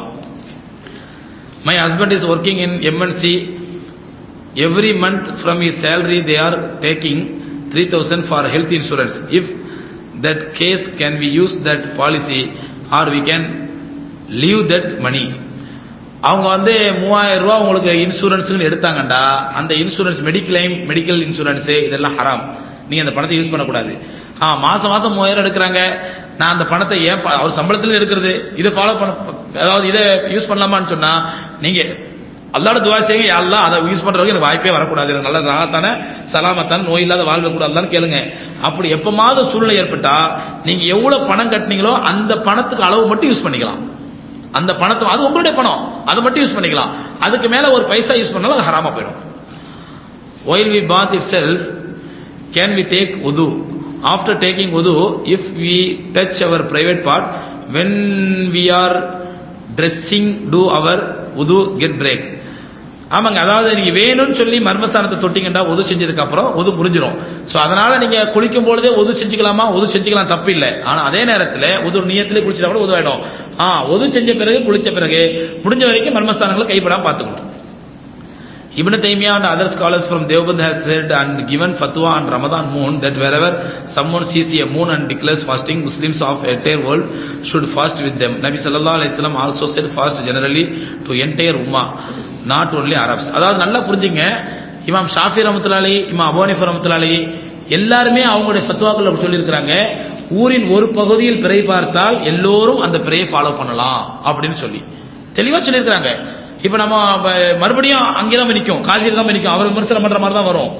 my husband is working in MNC every month from his salary they are taking 3000 for health insurance if that case can we use that policy or we can leave that money அவங்க வந்து மூவாயிரம் ரூபாய் உங்களுக்கு இன்சூரன்ஸ்னு எடுத்தாங்கண்டா அந்த insurance mediclaim medical insurance இதெல்லாம் ஹராம் நீங்க அந்த பணத்தை யூஸ் பண்ணக்கூடாது ஆ மாசம் மாசம் மூவாயிரம் எடுக்கிறாங்க நான் அந்த பணத்தை ஏன் ப- அவர் சம்பளத்துல எடுக்கிறது இதை ஃபாலோ பண்ண அதாவது இதை யூஸ் பண்ணலாமான்னு சொன்னா நீங்க அல்லாட துவா செய்யுங்க யா அல்லாஹ் அதை யூஸ் பண்றவங்க எனக்கு வாய்ப்பே வரக்கூடாது எனக்கு நல்ல ராகத்தான சலாமத்தான நோய் இல்லாத வாழ்வை கூடாதுன்னு கேளுங்க அப்படி எப்பமாவது சூழ்நிலை ஏற்பட்டா நீங்க எவ்வளவு பணம் கட்டினீங்களோ அந்த பணத்துக்கு அளவு மட்டும் யூஸ் பண்ணிக்கலாம் அந்த பணத்தை அது உங்களுடைய பணம் அதை மட்டும் யூஸ் பண்ணிக்கலாம் அதுக்கு மேல ஒரு பைசா யூஸ் பண்ணாலும் அது ஹராமா போயிடும் while we bath itself can we take wudu after taking wudu if we touch our private part when we are dressing do our wudu get break ஆமாங்க அதாவது நீங்க வேணும்னு சொல்லி மர்மஸ்தானத்தை தொட்டீங்கன்னா ஒது செஞ்சதுக்கு அப்புறம் ஒது முடிஞ்சிரும் சோ அதனால நீங்க குளிக்கும் பொழுதே ஒது செஞ்சுக்கலாமா ஒது செஞ்சுக்கலாம் தப்பு இல்லை ஆனா அதே நேரத்துல ஒது நியத்திலே குளிச்சா கூட உதவாயிடும் ஆ ஒது செஞ்ச பிறகு குளிச்ச பிறகு முடிஞ்ச வரைக்கும் மர்மஸ்தானங்களை கைப்படாம பார்த்துக்கணும் Ibn Taymiyyah and other scholars from Deoband has said and given fatwa on Ramadan moon that wherever someone sees a moon and declares fasting, Muslims of entire world should fast with them. Nabi sallallahu alaihi wasallam also said fast generally to entire ummah, not only Arabs. அதாவது நல்லா புரிஞ்சுங்க இமாம் ஷாஃபி ரஹமத்துல்லாலி இமாம் அபோனிஃப் ரஹமத்துல்லாலி எல்லாருமே அவங்களுடைய ஃபத்வாக்கள் சொல்லியிருக்கிறாங்க ஊரின் ஒரு பகுதியில் பிறை பார்த்தால் எல்லோரும் அந்த பிறையை ஃபாலோ பண்ணலாம் அப்படின்னு சொல்லி தெளிவா சொல்லியிருக்கிறாங்க இப்ப நம்ம ப- மறுபடியும் அங்கேதான் போய் நிக்கும் காசியில் தான் போய் நிக்கும் அவர் விமர்சனம் பண்ற மாதிரி தான் வரும்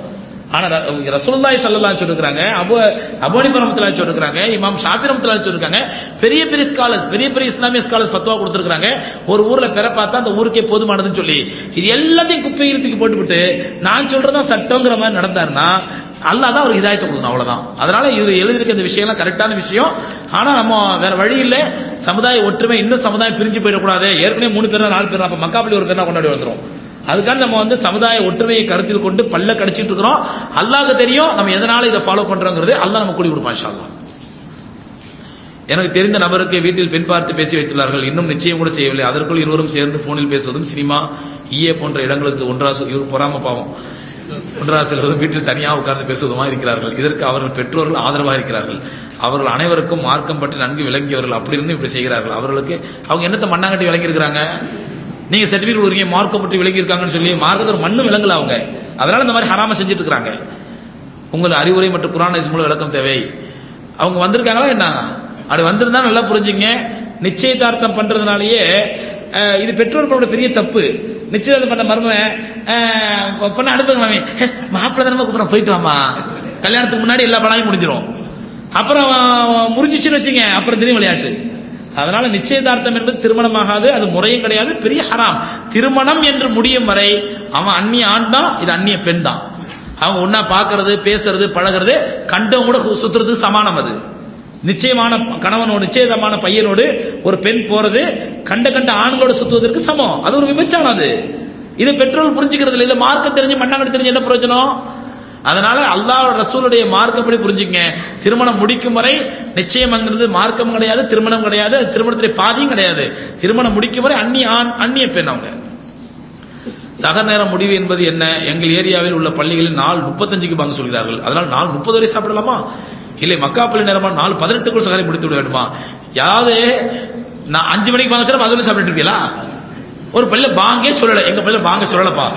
ஆனா ர- ரசூலுல்லாஹி ஸல்லல்லாஹு அலைஹி சொல்லிருக்காங்க அபு அபு ஹனீஃபா ரஹ்மத்துல்லாஹி சொல்லிருக்காங்க இமாம் ஷாஃபி ரஹ்மத்துல்லாஹி சொல்லிருக்காங்க பெரிய பெரிய ஸ்காலர்ஸ் பெரிய பெரிய இஸ்லாமிய ஸ்காலர்ஸ் ஃபத்வா கொடுத்திருக்காங்க ஒரு ஊர்ல பெற பார்த்தா அந்த ஊருக்கே போதுமானதுன்னு சொல்லி இது எல்லாத்தையும் குப்பையில் தூக்கி போட்டுவிட்டு நான் சொல்றதா சட்டங்கிற மாதிரி நடந்தாருன்னா அல்லாஹ் தான் ஒரு ஹிதாயத்தை கொடுக்கணும் அவ்வளவுதான் அதனால இது எழுதியிருக்க இந்த விஷயம்லாம் கரெக்டான விஷயம் ஆனா நம்ம வேற வழி இல்ல சமுதாய ஒற்றுமை இன்னும் சமுதாயம் பிரிஞ்சு போயிடக்கூடாது ஏற்கனவே மூணு பேர் நாலு பேர் அப்ப மக்காப்பள்ளி ஒரு பேர் தான் கொண்டாடி வந்துரும் அதுக்காக நம்ம வந்து சமுதாய ஒற்றுமையை கருத்தில் கொண்டு பல்ல கடிச்சிட்டு இருக்கிறோம் அல்லாஹ்க்கு தெரியும் நம்ம எதனால இதை ஃபாலோ பண்றோங்கிறது அல்லாஹ் நம்ம கூலி கொடுப்பான் இன்ஷா அல்லாஹ் எனக்கு தெரிந்த நபருக்கு வீட்டில் பெண் பார்த்து பேசி வைத்துள்ளார்கள் இன்னும் நிச்சயம் கூட செய்யவில்லை அதற்குள் இருவரும் சேர்ந்து போனில் பேசுவதும் சினிமா ஈயே போன்ற இடங்களுக்கு ஒன்றா சு- இவர் பொறாம பாவம் ஒன்றா செல்வதும் வீட்டில் தனியாக உட்கார்ந்து பேசுவதுமா இருக்கிறார்கள் இதற்கு அவர்கள் பெற்றோர்கள் ஆதரவாக இருக்கிறார்கள் அவர்கள் அனைவருக்கும் மார்க்கம் பற்றி நன்கு விளங்கியவர்கள் அப்படி இருந்து இப்படி செய்கிறார்கள் அவர்களுக்கு அவங்க என்னத்தை மண்ணாங்கட்டி விளங்கி இருக்கிறாங்க நீங்க சர்டிபிகேட் கொடுக்குறீங்க மார்க்கம் பற்றி விளங்கி இருக்காங்கன்னு சொல்லி மார்க்கத்தில் மண்ணு விளங்கல அவங்க அதனால இந்த மாதிரி ஹராம செஞ்சுட்டு இருக்காங்க உங்கள் அறிவுரை மற்றும் குரான் மூலம் விளக்கம் தேவை அவங்க வந்திருக்காங்களா என்ன அப்படி வந்திருந்தா நல்லா புரிஞ்சுங்க நிச்சயதார்த்தம் பண்றதுனாலயே அஹ், இது பெற்றோர்களோட பெரிய தப்பு நிச்சயதார்த்தம் பண்ண மருமன் அஹ், பொண்ணை அனுப்புங்க மாமி மாப்பிள்ளை தானே கூப்பிடுறோம் போயிட்டு வாமா கல்யாணத்துக்கு முன்னாடி எல்லா பணமும் முடிஞ்சிரும் அப்புறம் முறிஞ்சிச்சுன்னு வச்சுங்க அப்புறம் தெரியும் விளையாட்டு அதனால நிச்சயதார்த்தம் என்பது திருமணமாகாது அது முறையும் கிடையாது பெரிய ஹராம் திருமணம் என்று முடியும் வரை அவன் அந்நிய ஆண் தான் இது அந்நிய பெண் தான் அவங்க ஒன்னா பாக்குறது பேசுறது பழகுறது கண்டவங்க கூட சுத்துறது சமானம் அது நிச்சயமான கணவனோடு நிச்சயதமான பையனோடு ஒரு பெண் போறது கண்ட கண்ட ஆண்களோடு சுத்துவதற்கு சமம் அது ஒரு விபச்சாரம் அது இது பெற்றோர் புரிஞ்சுக்கிறது இல்லை இது மார்க்கம் தெரிஞ்சு மண்ணாங்கடி தெரிஞ்சு என்ன பிரயோஜனம் அதனால அல்லாஹ் ரசூலுடைய மார்க்கப்படி புரிஞ்சுங்க திருமணம் முடிக்கும் வரை நிச்சயம்ங்கிறது மார்க்கம் கிடையாது திருமணம் கிடையாது அது திருமணத்துடைய பாதியும் கிடையாது திருமணம் முடிக்கும் வரை அந்நிய ஆண் அந்நிய பெண் அவங்க சக நேர முடிவு என்பது என்ன எங்கள் ஏரியாவில் உள்ள பள்ளிகளில் நாள் முப்பத்தஞ்சுக்கு பங்கு சொல்கிறார்கள் அதனால் நாள் முப்பது வரை சாப்பிடலாமா இல்லை மக்காப்பள்ளி நேரமா நாள் பதினெட்டுக்குள் சகரை முடித்து விட வேண்டுமா யாவது நான் அஞ்சு மணிக்கு வாங்க சொல்ல பதினொன்று சாப்பிட்டு இருப்பீங்களா ஒரு பள்ளியில பாங்கே சொல்லல எங்க பள்ளியில பாங்க சொல்லலப்பா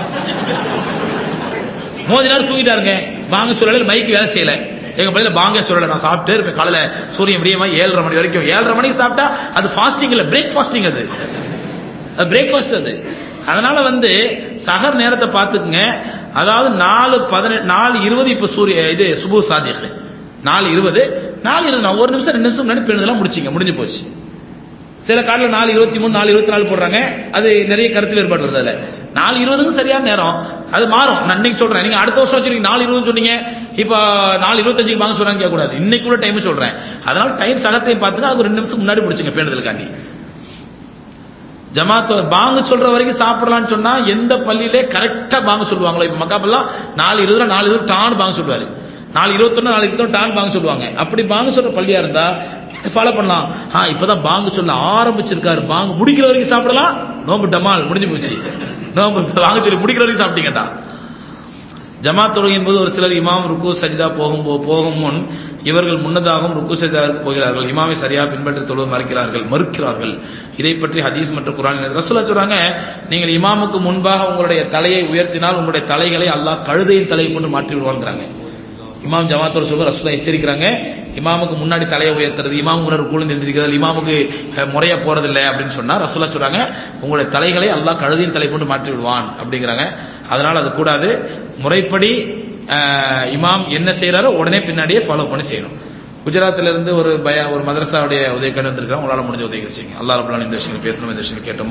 மோதி நேரம் தூங்கிட்டாருங்க பாங்க சொல்லல மைக்கு வேலை செய்யல எங்க பள்ளியில பாங்க சொல்லல நான் சாப்பிட்டே இருப்பேன் காலையில சூரியன் விடியமா ஏழரை மணி வரைக்கும் ஏழரை மணிக்கு சாப்பிட்டா அது ஃபாஸ்டிங் இல்ல பிரேக் ஃபாஸ்டிங் அது அது பிரேக்ஃபாஸ்ட் அது அதனால வந்து சகர் நேரத்தை பார்த்துக்குங்க அதாவது நாலு பதினெட்டு நாலு இருபது இப்ப சூரிய இது சுபு சாதிகள் நாலு இருபது நாலு இருபது நான் ஒரு நிமிஷம் ரெண்டு நிமிஷம் முன்னாடி பேணுதெல்லாம் முடிச்சிங்க முடிஞ்சு போச்சு சில காலில் நாலு இருபத்தி மூணு நாலு இருபத்தி நாலு போடுறாங்க அது நிறைய கருத்து வேறுபாடு வருது அதுல நாலு இருபதுக்கு சரியான நேரம் அது மாறும் நான் இன்னைக்கு சொல்றேன் நீங்க அடுத்த வருஷம் வச்சிருக்கீங்க நாலு இருபது சொன்னீங்க இப்ப நாலு இருபத்தஞ்சுக்கு வாங்க சொல்றாங்க கேட்க கூடாது இன்னைக்குள்ள டைம் சொல்றேன் அதனால டைம் சக டைம் பார்த்துங்க அது ஒரு ரெண்டு நிமிஷம் முன்னாடி முடிச்சுங்க பேணுதலுக்காண்டி ஜமாத் பாங்க சொல்ற வரைக்கும் சாப்பிடலாம்னு சொன்னா எந்த பள்ளியிலே கரெக்டா பாங்க சொல்லுவாங்களோ இப்ப மக்காப்பெல்லாம் நாலு இருபதுல நாலு இருபது டான் பாங்க சொல்லுவாரு நாலு இருபத்தொன்னு நாலு இருபத்தொன்னு டான் பாங்க சொல்லுவாங்க அப்படி பாங்க சொல்ற பள்ளியா இருந்தா ஃபாலோ பண்ணலாம் ஆ இப்பதான் பாங்க சொல்ல ஆரம்பிச்சிருக்காரு பாங்க முடிக்கிற வரைக்கும் சாப்பிடலாம் நோம்பு டமால் முடிஞ்சு போச்சு நோம்பு வாங்க சொல்லி முடிக்கிற வரைக்கும் சாப்பிட்டீங்கடா ஜமாத் தொழுகை என்பது ஒரு சிலர் இமாம் ருக்கு சஜிதா போகும் போ- போகும் முன் இவர்கள் முன்னதாகவும் ருக்கு சஜிதாவிற்கு போகிறார்கள் இமாமை சரியா பின்பற்றி தொழுவ மறுக்கிறார்கள் மறுக்கிறார்கள் இதை பற்றி ஹதீஸ் மற்றும் குரான் ரசூலா சொல்றாங்க நீங்கள் இமாமுக்கு முன்பாக உங்களுடைய தலையை உயர்த்தினால் உங்களுடைய தலைகளை அல்லாஹ் கழுதையின் தலையை கொண்டு மாற்றி விடுவாங்கிறாங்க இமாம் ஜமாத்தோட சொல்ல ரசூலா எச்சரிக்கிறாங்க இமாமுக்கு முன்னாடி தலையை உயர்த்துறது இமாம் முன்னாடி கூழ்ந்து எந்திரிக்கிறது இமாமுக்கு அஹ், முறையா போறதில்லை அப்படின்னு சொன்னா ரசூலா சொல்றாங்க உங்களுடைய தலைகளை அல்லாஹ் கழுதையின் தலை கொண்டு மாற்றி விடுவான் அப்படிங்கிறாங்க அதனால அது கூடாது முறைப்படி அஹ், இமாம் என்ன செய்யறாரோ உடனே பின்னாடியே ஃபாலோ பண்ணி செய்யணும் குஜராத்ல இருந்து ஒரு பய ஒரு மதரசாவுடைய உதவிக்கண்டு வந்திருக்கிறோம் உங்களால முடிஞ்ச உதவி செய்யுங்க அல்லாஹ் ரபுல்லான் இந்த விஷயங்கள் பேசணும் இந்த விஷயங்கள் கேட்டோம்